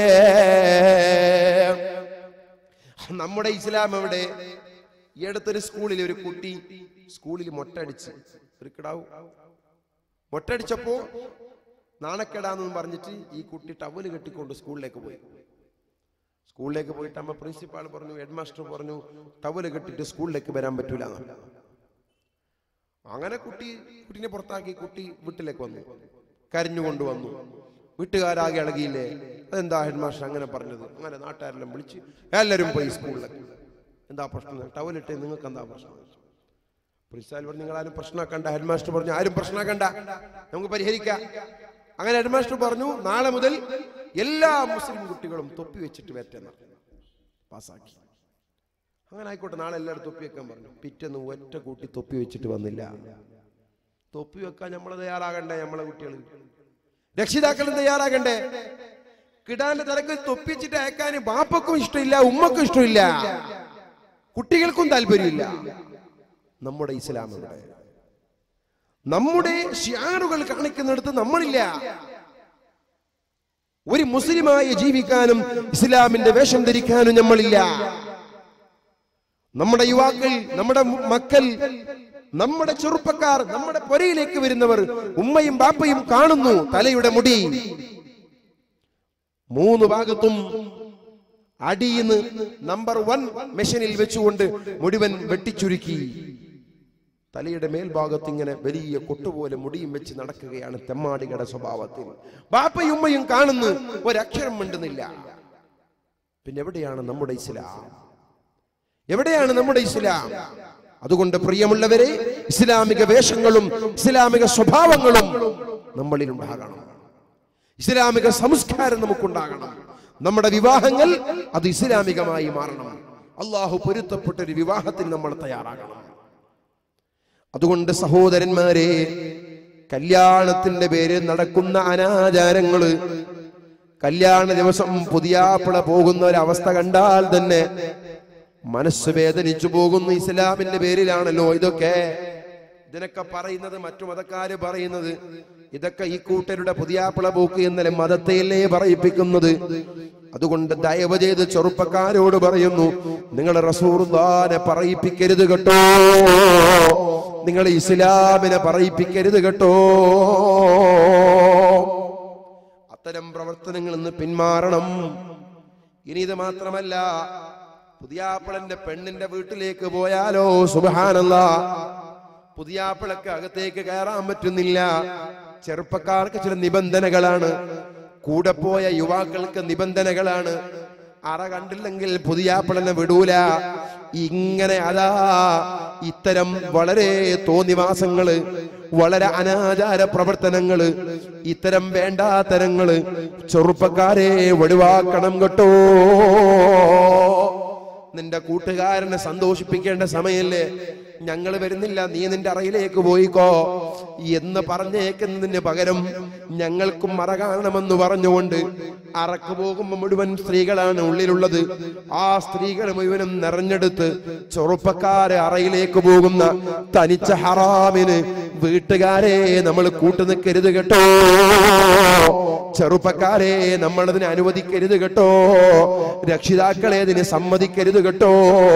നമ്മുടെ ഇസ്ലാം എവിടെ ഈ അടുത്തൊരു സ്കൂളിൽ ഒരു കുട്ടി സ്കൂളിൽ മൊട്ടടിച്ച് ഒരു കിടാവ് മൊട്ടടിച്ചപ്പോ നാണക്കേടാന്ന് പറഞ്ഞിട്ട് ഈ കുട്ടി ടവല് കെട്ടിക്കൊണ്ട് സ്കൂളിലേക്ക് പോയി സ്കൂളിലേക്ക് പോയിട്ട് അമ്മ പ്രിൻസിപ്പാൾ പറഞ്ഞു ഹെഡ് മാസ്റ്റർ പറഞ്ഞു ടവല് കെട്ടിട്ട് സ്കൂളിലേക്ക് വരാൻ പറ്റൂല എന്ന്. അങ്ങനെ കുട്ടി കുട്ടീനെ പുറത്താക്കി കുട്ടി വീട്ടിലേക്ക് വന്നു കരഞ്ഞുകൊണ്ട് വന്നു വീട്ടുകാരാകെ ഇളകിയില്ലേ അതെന്താ ഹെഡ് മാസ്റ്റർ അങ്ങനെ പറഞ്ഞത് അങ്ങനെ നാട്ടുകാരെല്ലാം വിളിച്ച് എല്ലാവരും പോയി സ്കൂളിലേക്ക് എന്താ പ്രശ്നം ടവലിട്ട് നിങ്ങൾക്ക് എന്താ പ്രശ്നം പ്രിൻസിപ്പാൽ പറഞ്ഞു നിങ്ങൾ ആരും പ്രശ്നമാക്കണ്ട ഹെഡ് മാസ്റ്റർ പറഞ്ഞു ആരും പ്രശ്നമാക്കണ്ട നമുക്ക് പരിഹരിക്കാം അങ്ങനെ ഹെഡ് മാസ്റ്റർ പറഞ്ഞു നാളെ മുതൽ എല്ലാ മുസ്ലിം കുട്ടികളും തൊപ്പി വെച്ചിട്ട് വരട്ടെന്ന് പാസ്സാക്കി അങ്ങനെ ആയിക്കോട്ടെ നാളെ എല്ലാവരും തൊപ്പി വെക്കാൻ പറഞ്ഞു പിറ്റേന്ന് ഒറ്റ കൂട്ടി തൊപ്പി വെച്ചിട്ട് വന്നില്ല തൊപ്പി വെക്കാൻ നമ്മൾ തയ്യാറാകണ്ടേ നമ്മളെ കുട്ടികൾ രക്ഷിതാക്കളും തയ്യാറാകണ്ടേ കിടാന്റെ തലക്ക് തൊപ്പി വെച്ചിട്ട് അയക്കാൻ ബാപ്പക്കും ഇഷ്ടമില്ല ഉമ്മക്കും ഇഷ്ടമില്ല കുട്ടികൾക്കും താല്പര്യമില്ല നമ്മുടെ ഇസ്ലാം ഇവിടെ നമ്മുടെ ഷിയാറുകൾ കാണിക്കുന്നിടത്ത് നമ്മളില്ല ഒരു മുസ്ലിമായി ജീവിക്കാനും ഇസ്ലാമിന്റെ വേഷം ധരിക്കാനും നമ്മളില്ല നമ്മുടെ യുവാക്കൾ നമ്മുടെ മു- മക്കൾ നമ്മുടെ ചെറുപ്പക്കാർ നമ്മുടെ പൊരയിലേക്ക് വരുന്നവർ ഉമ്മയും ബാപ്പയും കാണുന്നു തലയുടെ മുടി മൂന്ന് ഭാഗത്തും അടിയിന്ന് നമ്പർ വൺ മെഷീനിൽ വെച്ചുകൊണ്ട് മുഴുവൻ വെട്ടിച്ചുരുക്കി തലയുടെ മേൽഭാഗത്ത് ഇങ്ങനെ വലിയ കൊട്ടുപോലെ മുടിയും വെച്ച് നടക്കുകയാണ് തെമ്മാടികളുടെ സ്വഭാവത്തിൽ ബാപ്പയും ഉമ്മയും കാണുന്നു ഒരക്ഷരം മിണ്ടുന്നില്ല പിന്നെ എവിടെയാണ് നമ്മുടെ ഇസ്ലാം എവിടെയാണ് നമ്മുടെ ഇസ്ലാം അതുകൊണ്ട് പ്രിയമുള്ളവരെ ഇസ്ലാമിക വേഷങ്ങളും ഇസ്ലാമിക സ്വഭാവങ്ങളും നമ്മളിൽ ഉണ്ടാകണം ഇസ്ലാമിക സംസ്കാരം നമുക്കുണ്ടാകണം നമ്മുടെ വിവാഹങ്ങൾ അത് ഇസ്ലാമികമായി മാറണം അള്ളാഹു പൊരുത്തപ്പെട്ട ഒരു വിവാഹത്തിന് നമ്മൾ തയ്യാറാകണം അതുകൊണ്ട് സഹോദരന്മാരെ കല്യാണത്തിന്റെ പേരിൽ നടക്കുന്ന അനാചാരങ്ങള് കല്യാണ ദിവസം പുതിയാപ്പിള പോകുന്ന ഒരവസ്ഥ കണ്ടാൽ തന്നെ മനസ്സ് വേദനിച്ചു പോകുന്നു ഇസ്ലാമിന്റെ പേരിലാണല്ലോ ഇതൊക്കെ ഇതിനൊക്കെ പറയുന്നത് മറ്റു മതക്കാര് പറയുന്നത് ഇതൊക്കെ ഈ കൂട്ടരുടെ പുതിയാപ്പിള പോക്ക് എന്നല്ലേ മതത്തെയല്ലേ പറയിപ്പിക്കുന്നത് അതുകൊണ്ട് ദയവ് ചെയ്ത് ചെറുപ്പക്കാരോട് പറയുന്നു നിങ്ങൾ റസൂർദാനെ പറയിപ്പിക്കരുത് കേട്ടോ നിങ്ങൾ ഇസ്ലാമിനെ പറയിപ്പിക്കരുത് കേട്ടോ അത്തരം പ്രവർത്തനങ്ങളിൽ നിന്ന് പിന്മാറണം ഇനി ഇത് മാത്രമല്ല പുതിയാപ്പിളന്റെ പെണ്ണിന്റെ വീട്ടിലേക്ക് പോയാലോ സുബഹാനല്ല പുതിയാപ്പിളക്ക് അകത്തേക്ക് കയറാൻ പറ്റുന്നില്ല ചെറുപ്പക്കാർക്ക് ചില നിബന്ധനകളാണ് കൂടെ പോയ യുവാക്കൾക്ക് നിബന്ധനകളാണ് അറ കണ്ടില്ലെങ്കിൽ പുതിയാപ്പിളനെ വിടൂല ഇങ്ങനെ അതാ ഇത്തരം വളരെ തോന്നിവാസങ്ങള് വളരെ അനാചാര പ്രവർത്തനങ്ങള് ഇത്തരം വേണ്ടാത്തരങ്ങള് ചെറുപ്പക്കാരെ ഒഴിവാക്കണം കേട്ടോ നിന്റെ കൂട്ടുകാരനെ സന്തോഷിപ്പിക്കേണ്ട സമയല്ലേ ഞങ്ങൾ വരുന്നില്ല നീ നിന്റെ അറയിലേക്ക് പോയിക്കോ എന്ന് പറഞ്ഞേക്കുന്നതിന് പകരം ഞങ്ങൾക്കും മറ കാണണമെന്ന് പറഞ്ഞുകൊണ്ട് അറക്ക് പോകുമ്പോൾ മുഴുവൻ സ്ത്രീകളാണ് ഉള്ളിലുള്ളത് ആ സ്ത്രീകൾ മുഴുവനും നിറഞ്ഞെടുത്ത് ചെറുപ്പക്കാരെ അറയിലേക്ക് പോകുന്ന തനിച്ച ഹറാമിന് വീട്ടുകാരെ നമ്മൾ കൂട്ടുനിൽക്കരുത് കേട്ടോ ചെറുപ്പക്കാരെ നമ്മൾ അതിനെ അനുവദിക്കരുത് കേട്ടോ രക്ഷിതാക്കളെ അതിന് സമ്മതിക്കരുത് കേട്ടോ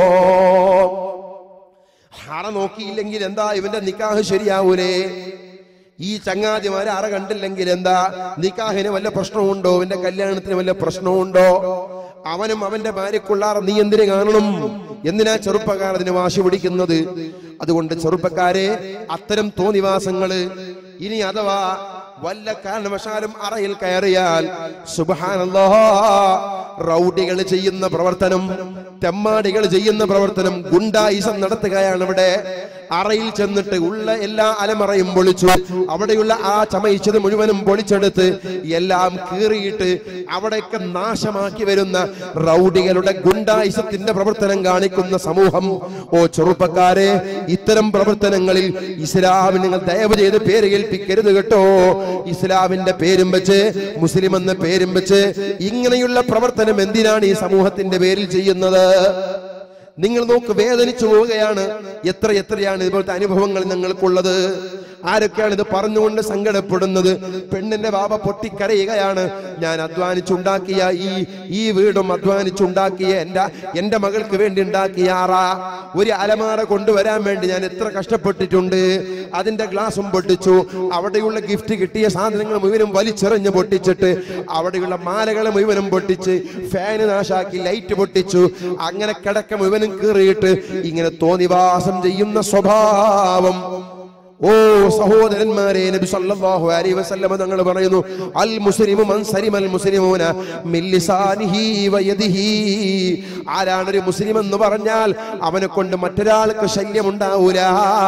ഹറ നോക്കിയില്ലെങ്കിൽ എന്താ ഇവന്റെ നിക്കാഹ് ശരിയാവൂലേ ഈ ചങ്ങാതിമാരെ അറ കണ്ടില്ലെങ്കിൽ എന്താ നിക്കാഹിന് വല്ല പ്രശ്നമുണ്ടോ ഇവന്റെ കല്യാണത്തിന് വല്ല പ്രശ്നമുണ്ടോ അവനും അവന്റെ ഭാര്യക്കുള്ളാർ നീ എന്തിനു കാണണം എന്തിനാ ചെറുപ്പക്കാർ അതിന് വാശി പിടിക്കുന്നത് അതുകൊണ്ട് ചെറുപ്പക്കാരെ അത്തരം തോന്നിവാസങ്ങള് ഇനി അഥവാ വല്ല കാരണവശാലും അറയിൽ കയറിയാൽ സുബഹാനല്ലാ റൗഡികൾ ചെയ്യുന്ന പ്രവർത്തനം തെമ്മാടികൾ ചെയ്യുന്ന പ്രവർത്തനം ഗുണ്ടായിസം നടത്തുകയാണ് ഇവിടെ അറയിൽ ചെന്നിട്ട് ഉള്ള എല്ലാ അലമറയും പൊളിച്ചു അവിടെയുള്ള ആ ചമയിച്ചത് മുഴുവനും പൊളിച്ചെടുത്ത് എല്ലാം കീറിയിട്ട് അവിടെയൊക്കെ നാശമാക്കി വരുന്ന റൗഡികളുടെ ഗുണ്ടായിസത്തിന്റെ പ്രവർത്തനം കാണിക്കുന്ന സമൂഹം ഓ ചെറുപ്പക്കാരെ ഇത്തരം പ്രവർത്തനങ്ങളിൽ ഇസ്ലാമിന് നിങ്ങൾ ദയവ് ചെയ്ത് പേര് കേൾപ്പിക്കരുത് കേട്ടോ ഇസ്ലാമിന്റെ പേരും വെച്ച് മുസ്ലിം എന്ന പേരും വെച്ച് ഇങ്ങനെയുള്ള പ്രവർത്തനം എന്തിനാണ് ഈ സമൂഹത്തിന്റെ പേരിൽ ചെയ്യുന്നത് നിങ്ങൾ നോക്ക് വേദനിച്ചു പോവുകയാണ് എത്ര എത്രയാണ് ഇതുപോലത്തെ അനുഭവങ്ങൾ നിങ്ങൾക്കുള്ളത് ആരൊക്കെയാണ് ഇത് പറഞ്ഞുകൊണ്ട് സങ്കടപ്പെടുന്നത് പെണ്ണിന്റെ ബാബ പൊട്ടിക്കരയുകയാണ് ഞാൻ അധ്വാനിച്ചുണ്ടാക്കിയ ഈ ഈ വീടും അധ്വാനിച്ചുണ്ടാക്കിയ എന്റെ എന്റെ മകൾക്ക് വേണ്ടി ഉണ്ടാക്കിയ ആറ ഒരു അലമാറ കൊണ്ടുവരാൻ വേണ്ടി ഞാൻ എത്ര കഷ്ടപ്പെട്ടിട്ടുണ്ട് അതിന്റെ ഗ്ലാസും പൊട്ടിച്ചു അവിടെയുള്ള ഗിഫ്റ്റ് കിട്ടിയ സാധനങ്ങൾ മുഴുവനും വലിച്ചെറിഞ്ഞ് പൊട്ടിച്ചിട്ട് അവിടെയുള്ള മാലകളെ മുഴുവനും പൊട്ടിച്ച് ഫാന് നാശാക്കി ലൈറ്റ് പൊട്ടിച്ചു അങ്ങനെ കിടക്ക മുഴുവനും കീറിയിട്ട് ഇങ്ങനെ തോന്നിവാസം ചെയ്യുന്ന സ്വഭാവം ഓ സഹോദരന്മാരെ നബി സല്ലല്ലാഹു അലൈഹി വസല്ലമ തങ്ങൾ പറയുന്നു അൽ മുസ്ലിമു മൻ സലിമൽ മുസ്ലിമൂന മിൻ ലിസാനിഹി വയദിഹി ആരാണ് ഒരു മുസ്ലിം എന്ന് പറഞ്ഞാൽ അവനെ കൊണ്ട് മറ്റൊരാൾക്ക് ശല്യമുണ്ടാവൂല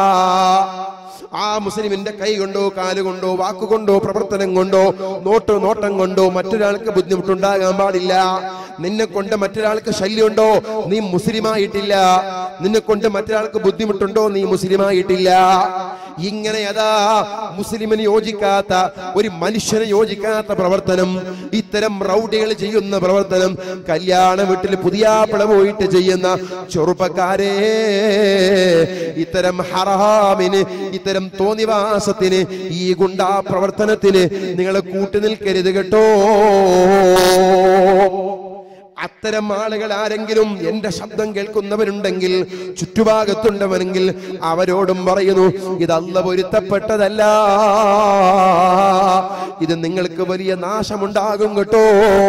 ആ മുസ്ലിമിന്റെ കൈ കൊണ്ടോ കാല് കൊണ്ടോ വാക്കുകൊണ്ടോ പ്രവർത്തനം കൊണ്ടോ നോട്ടോ നോട്ടം കൊണ്ടോ മറ്റൊരാൾക്ക് ബുദ്ധിമുട്ടുണ്ടാകാൻ പാടില്ല നിന്നെ കൊണ്ട് മറ്റൊരാൾക്ക് ശല്യമുണ്ടോ നീ മുസ്ലിമായിട്ടില്ല നിന്നെ കൊണ്ട് മറ്റൊരാൾക്ക് ബുദ്ധിമുട്ടുണ്ടോ നീ മുസ്ലിമായിട്ടില്ല ഇങ്ങനെ അതാ മുസ്ലിമിന് യോജിക്കാത്ത ഒരു മനുഷ്യന് യോജിക്കാത്ത പ്രവർത്തനം ഇത്തരം റൗഡികൾ ചെയ്യുന്ന പ്രവർത്തനം കല്യാണ വീട്ടിൽ പുതിയാപ്പിള പോയിട്ട് ചെയ്യുന്ന ചെറുപ്പക്കാരെ ഇത്തരം ഹറാമിന് ഇത്തരം തോന്നിവാസത്തിന് ഈ ഗുണ്ടാ പ്രവർത്തനത്തിന് നിങ്ങൾ കൂട്ടുനിൽക്കരുത് കേട്ടോ അത്തരം ആളുകൾ ആരെങ്കിലും എന്റെ ശബ്ദം കേൾക്കുന്നവരുണ്ടെങ്കിൽ ചുറ്റുഭാഗത്തുണ്ടവനെങ്കിൽ അവരോടും പറയുന്നു ഇത് അല്ല പൊരുത്തപ്പെട്ടതല്ല ഇത് നിങ്ങൾക്ക് വലിയ നാശമുണ്ടാകും കേട്ടോ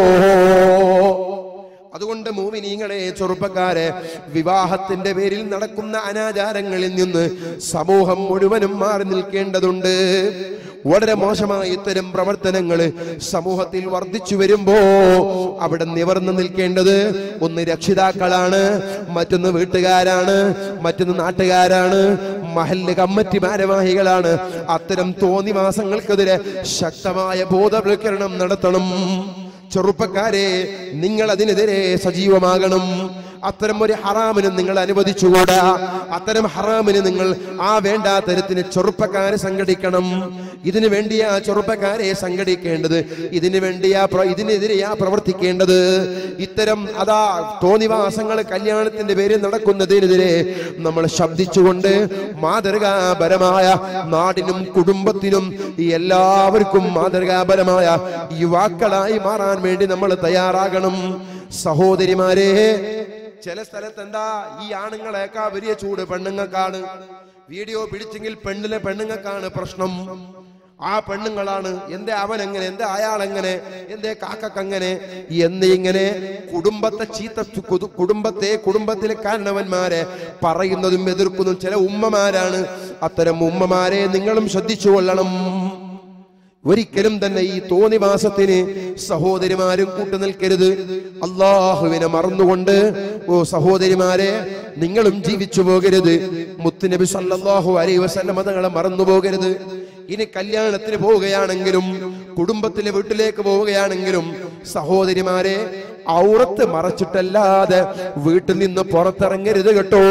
അതുകൊണ്ട് മൂവിനീങ്ങളെ ചെറുപ്പക്കാരെ വിവാഹത്തിന്റെ പേരിൽ നടക്കുന്ന അനാചാരങ്ങളിൽ നിന്ന് സമൂഹം മുഴുവനും മാറി നിൽക്കേണ്ടതുണ്ട് വളരെ മോശമായ ഇത്തരം പ്രവർത്തനങ്ങൾ സമൂഹത്തിൽ വർദ്ധിച്ചു വരുമ്പോ അവിടെ നിവർന്നു നിൽക്കേണ്ടത് ഒന്ന് രക്ഷിതാക്കളാണ് മറ്റൊന്ന് വീട്ടുകാരാണ് മറ്റൊന്ന് നാട്ടുകാരാണ് മഹല്ല് കമ്മിറ്റി ഭാരവാഹികളാണ് അത്തരം തോന്നിവാസങ്ങൾക്കെതിരെ ശക്തമായ ബോധവൽക്കരണം നടത്തണം ചെറുപ്പക്കാരെ നിങ്ങൾ അതിനെതിരെ സജീവമാകണം അത്തരം ഒരു ഹറാമിന് നിങ്ങൾ അനുവദിച്ചുകൂടാ അത്തരം ഹറാമിന് നിങ്ങൾ ആ വേണ്ട തരത്തിന് ചെറുപ്പക്കാരെ സംഘടിക്കണം ഇതിനു വേണ്ടിയാ ചെറുപ്പക്കാരെ സംഘടിക്കേണ്ടത് ഇതിനു വേണ്ടിയാ പ്ര- ഇതിനെതിരെയാ പ്രവർത്തിക്കേണ്ടത് ഇത്തരം അതാ തോന്നിവാസങ്ങൾ കല്യാണത്തിന്റെ പേരിൽ നടക്കുന്നതിനെതിരെ നമ്മൾ ശബ്ദിച്ചുകൊണ്ട് മാതൃകാപരമായ നാടിനും കുടുംബത്തിനും ഈ എല്ലാവർക്കും മാതൃകാപരമായ യുവാക്കളായി മാറാൻ വേണ്ടി നമ്മൾ തയ്യാറാകണം സഹോദരിമാരെ ചില സ്ഥലത്ത് എന്താ ഈ ആണുങ്ങളെക്കാ വലിയ ചൂട് പെണ്ണുങ്ങൾക്കാണ് വീഡിയോ പിടിച്ചെങ്കിൽ പെണ്ണിലെ പെണ്ണുങ്ങൾക്കാണ് പ്രശ്നം ആ പെണ്ണുങ്ങളാണ് എന്റെ അവൻ എങ്ങനെ എന്റെ അയാൾ എങ്ങനെ എന്റെ കാക്കങ്ങനെ എന്ന് ഇങ്ങനെ കുടുംബത്തെ ചീത്ത കുതു- കുടുംബത്തെ കുടുംബത്തിലെ കാരണവന്മാരെ പറയുന്നതും എതിർക്കുന്നതും ചില ഉമ്മമാരാണ് അത്തരം ഉമ്മമാരെ നിങ്ങളും ശ്രദ്ധിച്ചു കൊള്ളണം ഒരിക്കലും തന്നെ ഈ തോന്നിവാസത്തിന് സഹോദരിമാരും കൂട്ടുനിൽക്കരുത് അള്ളാഹുവിനെ മറന്നുകൊണ്ട് ഓ സഹോദരിമാരെ നിങ്ങളും ജീവിച്ചു പോകരുത് മുത്തുനബി സല്ലല്ലാഹു അലൈഹി വസല്ലം മതങ്ങളെ മറന്നു പോകരുത് ഇനി കല്യാണത്തിന് പോവുകയാണെങ്കിലും കുടുംബത്തിലെ വീട്ടിലേക്ക് പോവുകയാണെങ്കിലും സഹോദരിമാരെ ഔറത്ത് മറച്ചിട്ടല്ലാതെ വീട്ടിൽ നിന്ന് പുറത്തിറങ്ങരുത് കേട്ടോ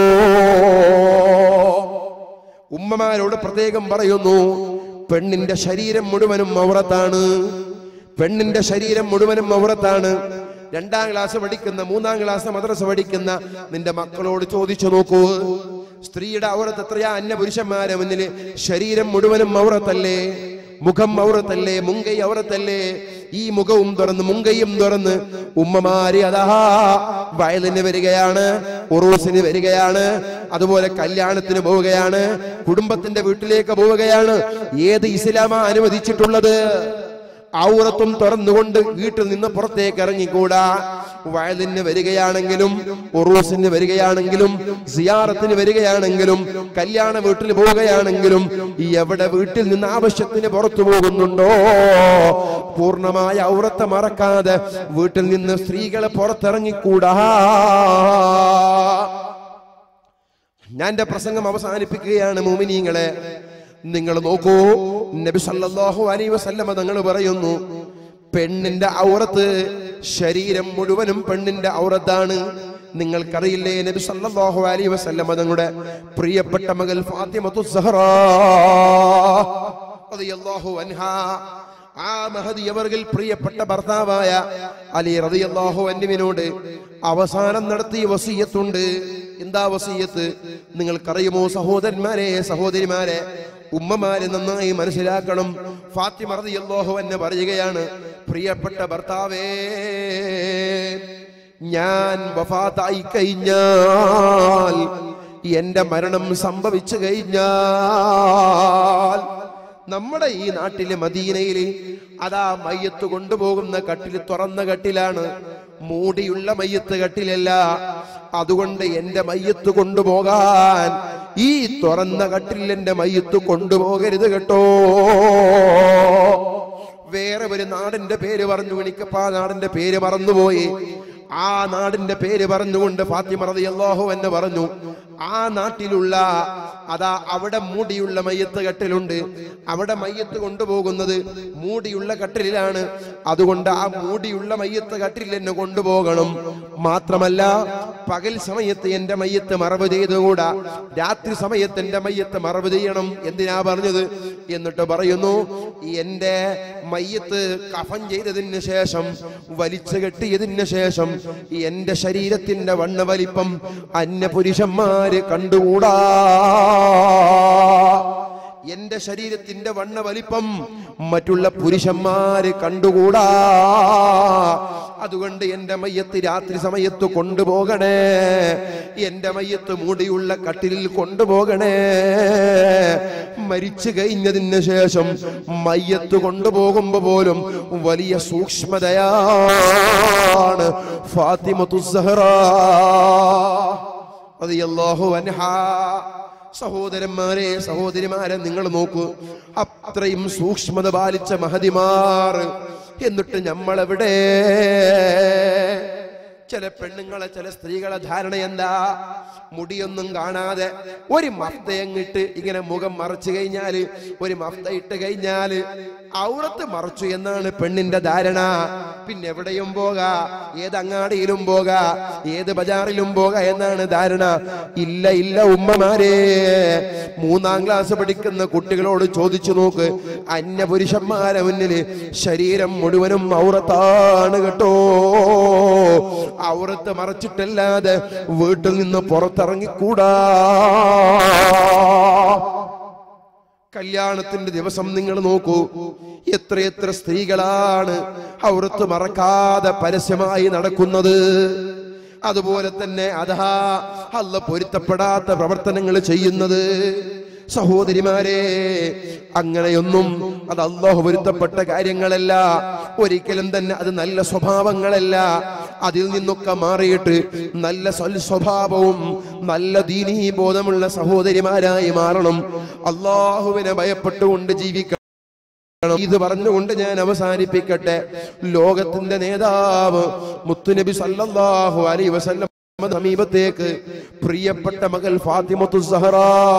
ഉമ്മമാരോട് പ്രത്യേകം പറയുന്നു പെണ്ണിന്റെ ശരീരം മുഴുവനും ഔറത്താണ് പെണ്ണിന്റെ ശരീരം മുഴുവനും ഔറത്താണ് രണ്ടാം ക്ലാസ് പഠിക്കുന്ന മൂന്നാം ക്ലാസ് മദ്രസ പഠിക്കുന്ന നിന്റെ മക്കളോട് ചോദിച്ചു നോക്കൂ സ്ത്രീയുടെ ഔറത്ത് എത്രയാ അന്യ പുരുഷന്മാരെ മുന്നിൽ ശരീരം മുഴുവനും ഔറത്തല്ലേ മുഖം ഔറത്തല്ലേ മുങ്കൈ ഔറത്തല്ലേ ഈ മുഖവും തുറന്ന് മുങ്കയും തുറന്ന് ഉമ്മമാര് അതാ വയലിന് വരികയാണ് ഉറൂസിന് വരികയാണ് അതുപോലെ കല്യാണത്തിന് പോവുകയാണ് കുടുംബത്തിന്റെ വീട്ടിലേക്ക് പോവുകയാണ് ഏത് ഇസ്ലാമാ അനുവദിച്ചിട്ടുള്ളത് ഔറത്തും തുറന്നുകൊണ്ട് വീട്ടിൽ നിന്ന് പുറത്തേക്ക് ഇറങ്ങിക്കൂടാ വയലിന് വരികയാണെങ്കിലും ഉറൂസിന് വരികയാണെങ്കിലും സിയാറത്തിന് വരികയാണെങ്കിലും കല്യാണ വീട്ടിൽ പോവുകയാണെങ്കിലും ഈ എവിടെ വീട്ടിൽ നിന്ന് ആവശ്യത്തിന് പുറത്തു പോകുന്നുണ്ടോ പൂർണ്ണമായ ഔറത്തെ മറക്കാതെ വീട്ടിൽ നിന്ന് സ്ത്രീകളെ പുറത്തിറങ്ങിക്കൂടാ ഞാൻ എന്റെ പ്രസംഗം അവസാനിപ്പിക്കുകയാണ് മോമിനിയങ്ങളെ നിങ്ങൾ നോക്കൂ നബി സല്ലല്ലാഹു അലൈഹി വസല്ലമ തങ്ങൾ പറയുന്നു പെണ്ണിന്റെ ഔറത്ത് ശരീരം മുഴുവനും പെണ്ണിന്റെ ഔറത്താണ് നിങ്ങൾക്കറിയില്ലേ നബി സല്ലല്ലാഹു അലൈഹി വസല്ലമ തങ്ങളുടെ പ്രിയപ്പെട്ട മകൾ ഫാത്തിമത്തു സഹറ റളിയല്ലാഹു അൻഹാ ആ മഹദി അവർകൾ പ്രിയപ്പെട്ട ഭർത്താവായ അലി റളിയല്ലാഹു അൻഹുവിനോട് അവസാനം നടത്തിയ വസീയത്തുണ്ട് എന്താ വസീയത്ത് നിങ്ങൾക്കറിയുമോ സഹോദരന്മാരെ സഹോദരിമാരെ ഉമ്മമാരെ നന്നായി മനസ്സിലാക്കണം ഫാത്തിമ റളിയല്ലാഹു അൻഹ പറയുകയാണ് പ്രിയപ്പെട്ട ഭർത്താവേ ഞാൻ വഫാത്തായി കഴിഞ്ഞാൽ എന്റെ മരണം സംഭവിച്ചു കഴിഞ്ഞാൽ നമ്മുടെ ഈ നാട്ടിലെ മദീനയില് അതാ മയ്യത്ത് കൊണ്ടുപോകുന്ന കട്ടിൽ തുറന്ന കട്ടിലാണ് മൂടിയുള്ള മയ്യത്ത് കട്ടിലല്ല അതുകൊണ്ട് എന്റെ മയ്യത്ത് കൊണ്ടുപോകാൻ ഈ തുറന്ന കട്ടിൽ എന്റെ മയ്യത്ത് കൊണ്ടുപോകരുത് കേട്ടോ വേറെ ഒരു നാടിന്റെ പേര് പറഞ്ഞു എനിക്കപ്പ ആ നാടിന്റെ പേര് മറന്നുപോയി ആ നാടിന്റെ പേര് പറഞ്ഞുകൊണ്ട് ഫാത്തിമ റളിയല്ലാഹു എന്ന് പറഞ്ഞു ആ നാട്ടിലുള്ള അതാ അവിടെ മൂടിയുള്ള മയ്യത്ത് കട്ടിലുണ്ട് അവിടെ മയ്യത്ത് കൊണ്ടുപോകുന്നത് മൂടിയുള്ള കട്ടിലാണ് അതുകൊണ്ട് ആ മൂടിയുള്ള മയ്യത്ത് കട്ടിൽ എന്നെ കൊണ്ടുപോകണം മാത്രമല്ല പകൽ സമയത്ത് എന്റെ മയ്യത്ത് മറവ് ചെയ്തുകൂടാ രാത്രി സമയത്ത് എന്റെ മയ്യത്ത് മറവ് ചെയ്യണം എന്തിനാ പറഞ്ഞത് എന്നിട്ട് പറയുന്നു എന്റെ മയ്യത്ത് കഫൻ ചെയ്തതിന് ശേഷം വലിച്ചു കെട്ടിയതിന് ശേഷം എന്റെ ശരീരത്തിന്റെ വണ്ണ വലിപ്പം അന്യ പുരുഷന്മാര് കണ്ടുകൂടാ എന്റെ ശരീരത്തിന്റെ വണ്ണ വലിപ്പം മറ്റുള്ള പുരുഷന്മാര് കണ്ടുകൂടാ അതുകൊണ്ട് എന്റെ മയ്യത്ത് രാത്രി സമയത്ത് കൊണ്ടുപോകണേ എന്റെ മയ്യത്ത് മൂടിയുള്ള കട്ടിലിൽ കൊണ്ടുപോകണേ മരിച്ചു കഴിഞ്ഞതിന് ശേഷം മയ്യത്ത് കൊണ്ടുപോകുമ്പോ പോലും വലിയ സൂക്ഷ്മതയാണ് ഫാത്തിമത്തു സഹറ റളിയല്ലാഹു അൻഹാ സഹോദരന്മാരെ സഹോദരിമാരെ നിങ്ങൾ നോക്കൂ അത്രയും സൂക്ഷ്മത പാലിച്ച മഹതിമാർ എന്നിട്ട് നമ്മളെവിടെ ചില പെണ്ണുങ്ങളെ ചില സ്ത്രീകളെ ധാരണ എന്താ മുടിയൊന്നും കാണാതെ ഒരു മഫ്തയങ്ങിട്ട് ഇങ്ങനെ മുഖം മറച്ചു കഴിഞ്ഞാല് ഒരു മഫ്ത ഇട്ട് കഴിഞ്ഞാല് ഔറത്ത് മറച്ചു എന്നാണ് പെണ്ണിന്റെ ധാരണ പിന്നെ എവിടെയും പോക ഏത് അങ്ങാടിയിലും പോക ഏത് ബജാറിലും പോക എന്നാണ് ധാരണ ഇല്ല ഇല്ല ഉമ്മമാരെ മൂന്നാം ക്ലാസ് പഠിക്കുന്ന കുട്ടികളോട് ചോദിച്ചു നോക്ക് അന്യ പുരുഷന്മാരെ മുന്നിൽ ശരീരം മുഴുവനും ഔറത്താണ് കേട്ടോ ഔറത്ത് മറച്ചിട്ടല്ലാതെ വീട്ടിൽ നിന്ന് പുറത്തിറങ്ങിക്കൂടാ കല്യാണത്തിന്റെ ദിവസം നിങ്ങൾ നോക്കൂ എത്രയെത്ര സ്ത്രീകളാണ് ഔറത്ത് മറക്കാതെ പരസ്യമായി നടക്കുന്നത് അതുപോലെ തന്നെ അതാ അല്ല പൊരുത്തപ്പെടാത്ത പ്രവർത്തനങ്ങൾ ചെയ്യുന്നത് സഹോദരിമാരെ അങ്ങനെയൊന്നും അത് അള്ളാഹു പൊരുത്തപ്പെട്ട കാര്യങ്ങളല്ല ഒരിക്കലും തന്നെ അത് നല്ല സ്വഭാവങ്ങളല്ല അതിൽ നിന്നൊക്കെ മാറിയിട്ട് നല്ല സ്വൽ സ്വഭാവവും നല്ല ദീനീ ബോധമുള്ള സഹോദരിമാരായി മാറണം അള്ളാഹുവിനെ ഭയപ്പെട്ടുകൊണ്ട് ജീവിക്കണം ഇത് പറഞ്ഞുകൊണ്ട് ഞാൻ അവസാനിപ്പിക്കട്ടെ ലോകത്തിന്റെ നേതാവ് മുത്തുനബി സല്ലല്ലാഹു അലൈഹി വസല്ലം സമീപത്തേക്ക് പ്രിയപ്പെട്ട മകൾ ഫാത്തിമത്തു സഹറ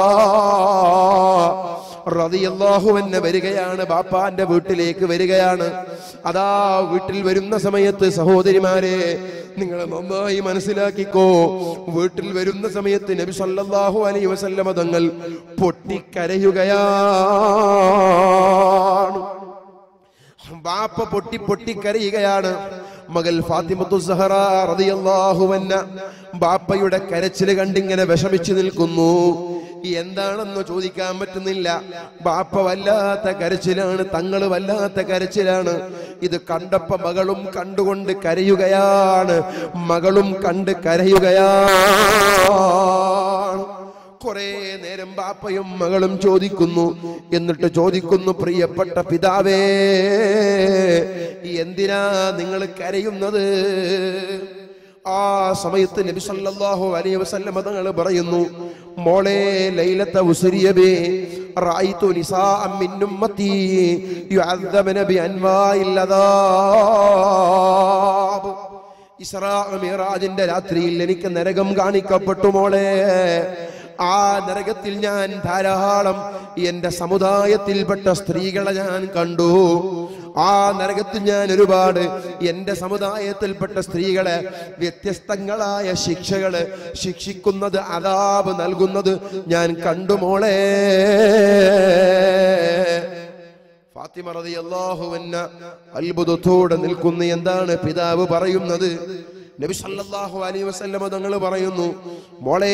റളിയല്ലാഹു അൻഹ വരികയാണ് ബാപ്പാന്റെ വീട്ടിലേക്ക് വരികയാണ് അതാ വീട്ടിൽ വരുന്ന സമയത്ത് സഹോദരിമാരെ നിങ്ങൾ നന്നായി മനസ്സിലാക്കിക്കോ വീട്ടിൽ വരുന്ന സമയത്ത് നബി സല്ലല്ലാഹു അലൈഹി വസല്ലമ തങ്ങൾ പൊട്ടിക്കരയുകയാണ് ബാപ്പ പൊട്ടി പൊട്ടി കരയുകയാണ് മകൾ ഫാത്തിമത്തു സഹറ റളിയല്ലാഹു അൻഹ ബാപ്പയുടെ കരച്ചില് കണ്ടിങ്ങനെ വിഷമിച്ചു നിൽക്കുന്നു എന്താണെന്ന് ചോദിക്കാൻ പറ്റുന്നില്ല ബാപ്പ വല്ലാത്ത കരച്ചിലാണ് തങ്ങള് വല്ലാത്ത കരച്ചിലാണ് ഇത് കണ്ടപ്പോ മകളും കണ്ടുകൊണ്ട് കരയുകയാണ് മകളും കണ്ട് കരയുകയാണ് കുറെ നേരം ബാപ്പയും മകളും ചോദിക്കുന്നു എന്നിട്ട് ചോദിക്കുന്നു പ്രിയപ്പെട്ട പിതാവേ എന്തിനാ നിങ്ങൾ കരയുന്നത് ആ സമയത്ത് നബി സല്ലല്ലാഹു അലൈഹി വസല്ലം തങ്ങൾ പറയുന്നു മോളെ ലൈലത്തെ ഉസരിയബേ റഅയ്തു നിസാഅൻ മിൻ ഉമ്മത്തി യുഅദ്ദബന ബിഅൻവാഇൽ അദാബ് ഇസ്രാ മിറാജിന്റെ രാത്രിയിൽ എനിക്ക് നരകം കാണിക്കപ്പെട്ടു മോളെ ആ നരകത്തിൽ ഞാൻ ധാരാളം എന്റെ സമുദായത്തിൽപ്പെട്ട സ്ത്രീകളെ ഞാൻ കണ്ടു ആ നരകത്തിൽ ഞാൻ ഒരുപാട് എന്റെ സമുദായത്തിൽപ്പെട്ട സ്ത്രീകളെ വ്യത്യസ്തങ്ങളായ ശിക്ഷകള് ശിക്ഷിക്കുന്നത് അതാപ് നൽകുന്നത് ഞാൻ കണ്ടു മോളെ ഫാത്തിമ റളിയല്ലാഹു അൻഹ അത്ഭുതത്തോടെ നിൽക്കുന്ന എന്താണ് പിതാവ് പറയുന്നത് നബി സല്ലല്ലാഹു അലൈഹി വസല്ലമ തങ്ങൾ പറയുന്നു മോളെ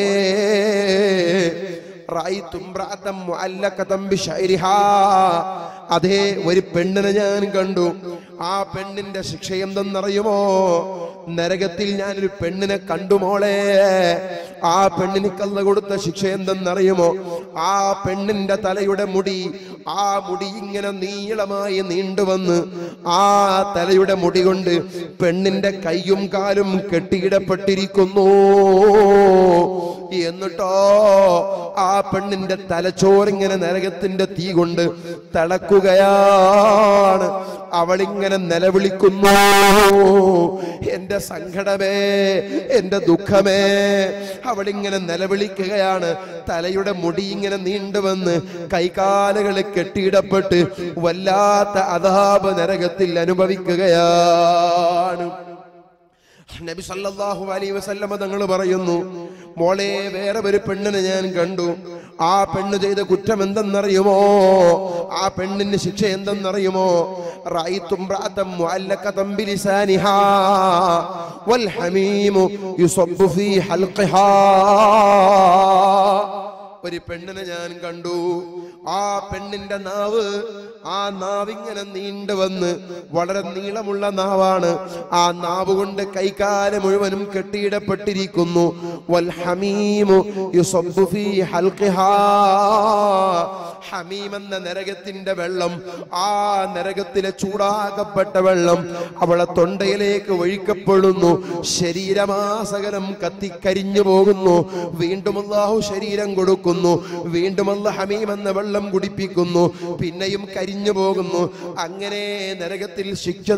റഅയ്തു ഇംറഅതൻ മുഅല്ലഖതൻ ബിശൈരിഹാ അതേ ഒരു പെണ്ണിനെ ഞാൻ കണ്ടു ആ പെണ്ണിന്റെ ശിക്ഷ എന്തെന്നറിയുമോ നരകത്തിൽ ഞാനൊരു പെണ്ണിനെ കണ്ടു മോളെ ആ പെണ്ണിന് കള്ള കൊടുത്ത ശിക്ഷ എന്തെന്നറിയുമോ ആ പെണ്ണിന്റെ തലയുടെ മുടി ആ മുടി ഇങ്ങനെ നീളമായി നീണ്ടുവന്ന് ആ തലയുടെ മുടി കൊണ്ട് പെണ്ണിന്റെ കൈയും കാലും കെട്ടിയിടപ്പെട്ടിരിക്കുന്നു എന്നിട്ടോ ആ പെണ്ണിന്റെ തലച്ചോറിങ്ങനെ നരകത്തിന്റെ തീ കൊണ്ട് തിളക്കുകയാണ് അവളിങ്ങനെ നിലവിളിക്കുന്നു എന്റെ സങ്കടമേ എന്റെ ദുഃഖമേ അവളിങ്ങനെ നിലവിളിക്കുകയാണ് തലയുടെ മുടി ഇങ്ങനെ നീണ്ടുവന്ന് കൈകാലുകൾ കെട്ടിയിടപ്പെട്ട് വല്ലാത്ത അതാപ നരകത്തിൽ അനുഭവിക്കുകയാണ് നബി സല്ലല്ലാഹു അലൈഹി വസല്ലമ തങ്ങൾ പറയുന്നു മോളെ വേറെ ഒരു പെണ്ണിനെ ഞാൻ കണ്ടു ആ പെണ്ണ് ചെയ്ത കുറ്റം എന്തെന്നറിയുമോ ആ പെണ്ണിന് ശിക്ഷ എന്തെന്നറിയുമോ റഅയ്തു ഇംറഅതൻ മുഅല്ലഖതൻ ബിലിസാനിഹാ വൽ ഹമീമു യുസബ്ബു ഫീ ഹൽഖിഹാ ഒരു പെണ്ണിനെ ഞാൻ കണ്ടു ആ പെണ്ണിന്റെ നാവ് ആ നാവിങ്ങനെ നീണ്ടു വന്ന് വളരെ നീളമുള്ള നാവാണ് ആ നാവ് കൊണ്ട് കൈകാല് മുഴുവനും കെട്ടിയിടപ്പെട്ടിരിക്കുന്നു വൽ ഹമീമു യുസബ്ബു ഫീ ഹൽഖിഹാ ഹമീം എന്ന നരകത്തിന്റെ വെള്ളം ആ നരകത്തിലെ ചൂടാകപ്പെട്ട വെള്ളം അവളെ തൊണ്ടയിലേക്ക് ഒഴിക്കപ്പെടുന്നു ശരീരമാസകലം കത്തിക്കരിഞ്ഞു പോകുന്നു വീണ്ടും അല്ലാഹു ശരീരം കൊടുക്കുന്നു വീണ്ടും അല്ല ഹമീം എന്ന വെള്ളം കുടിപ്പിക്കുന്നു പിന്നെയും കരിഞ്ഞു പോകുന്നു അങ്ങനെ നരകത്തിൽ ശിക്ഷ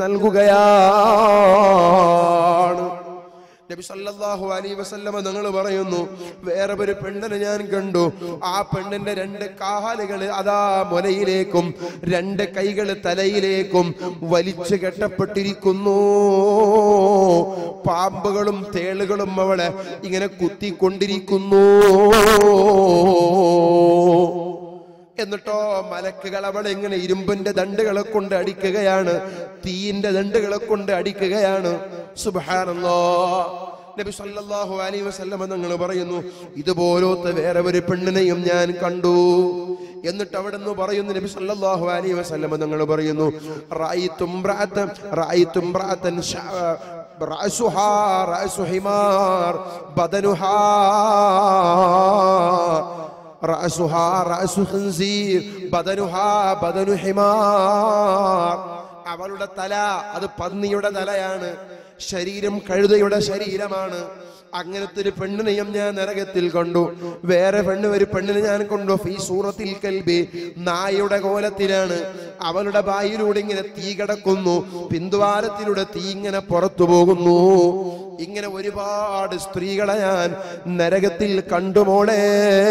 നൽകുകയാണ് നബി സല്ലല്ലാഹു അലൈഹി വസല്ലമ നിങ്ങൾ പറയുന്നു വേറെ ഒരു പെണ്ണിനെ ഞാൻ കണ്ടു ആ പെണ്ണിന്റെ രണ്ട് കാലുകൾ അതാ മുലയിലേക്കും രണ്ട് കൈകൾ തലയിലേക്കും വലിച്ചു കെട്ടപ്പെട്ടിരിക്കുന്നു പാമ്പുകളും തേളുകളും അവളെ ഇങ്ങനെ കുത്തിക്കൊണ്ടിരിക്കുന്നു എന്നിട്ടോ മലക്കുകൾ അവളെ ഇങ്ങനെ ഇരുമ്പിന്റെ ദണ്ടുകളെ കൊണ്ട് അടിക്കുകയാണ് തീയിന്റെ ദണ്ടുകളെ കൊണ്ട് അടിക്കുകയാണ് സുബ്ഹാനല്ലാ നബി സല്ലല്ലാഹു അലൈഹി വസല്ലമ നിങ്ങൾ പറയുന്നു ഇതുപോലത്തെ വേറെ ഒരു പെണ്ണിനെയും ഞാൻ കണ്ടു എന്നിട്ട് അവിടെ നിന്ന് പറയുന്നു നബി സല്ലല്ലാഹു അലൈഹി വസല്ലമ നിങ്ങൾ പറയുന്നു റഅയ്തു ഇംറഅതൻ റഅയ്തു ഇംറഅതൻ ശഅ- റഅസുഹാ റഅസു ഹിമാർ ബദനുഹാ റഅസുഹാ റഅസു ഖൻസീർ ബദനുഹാ ബദനു ഹിമാർ അവളുടെ തല അത് പന്നിയുടെ തലയാണ് ശരീരം കഴുതയുടെ ശരീരമാണ് അങ്ങനത്തെ ഒരു പെണ്ണിനെയും ഞാൻ നരകത്തിൽ കണ്ടു വേറെ പെണ്ണ് ഒരു പെണ്ണിനെ ഞാൻ കൊണ്ടു ഫീ സൂറത്തിൽ കൽബി നായയുടെ കോലത്തിലാണ് അവളുടെ ബായിലൂടെ ഇങ്ങനെ തീ കിടക്കുന്നു പിന്തുവാരത്തിലൂടെ തീ ഇങ്ങനെ പുറത്തു പോകുന്നു ഇങ്ങനെ ഒരുപാട് സ്ത്രീകളെ ഞാൻ നരകത്തിൽ കണ്ടുമോളെ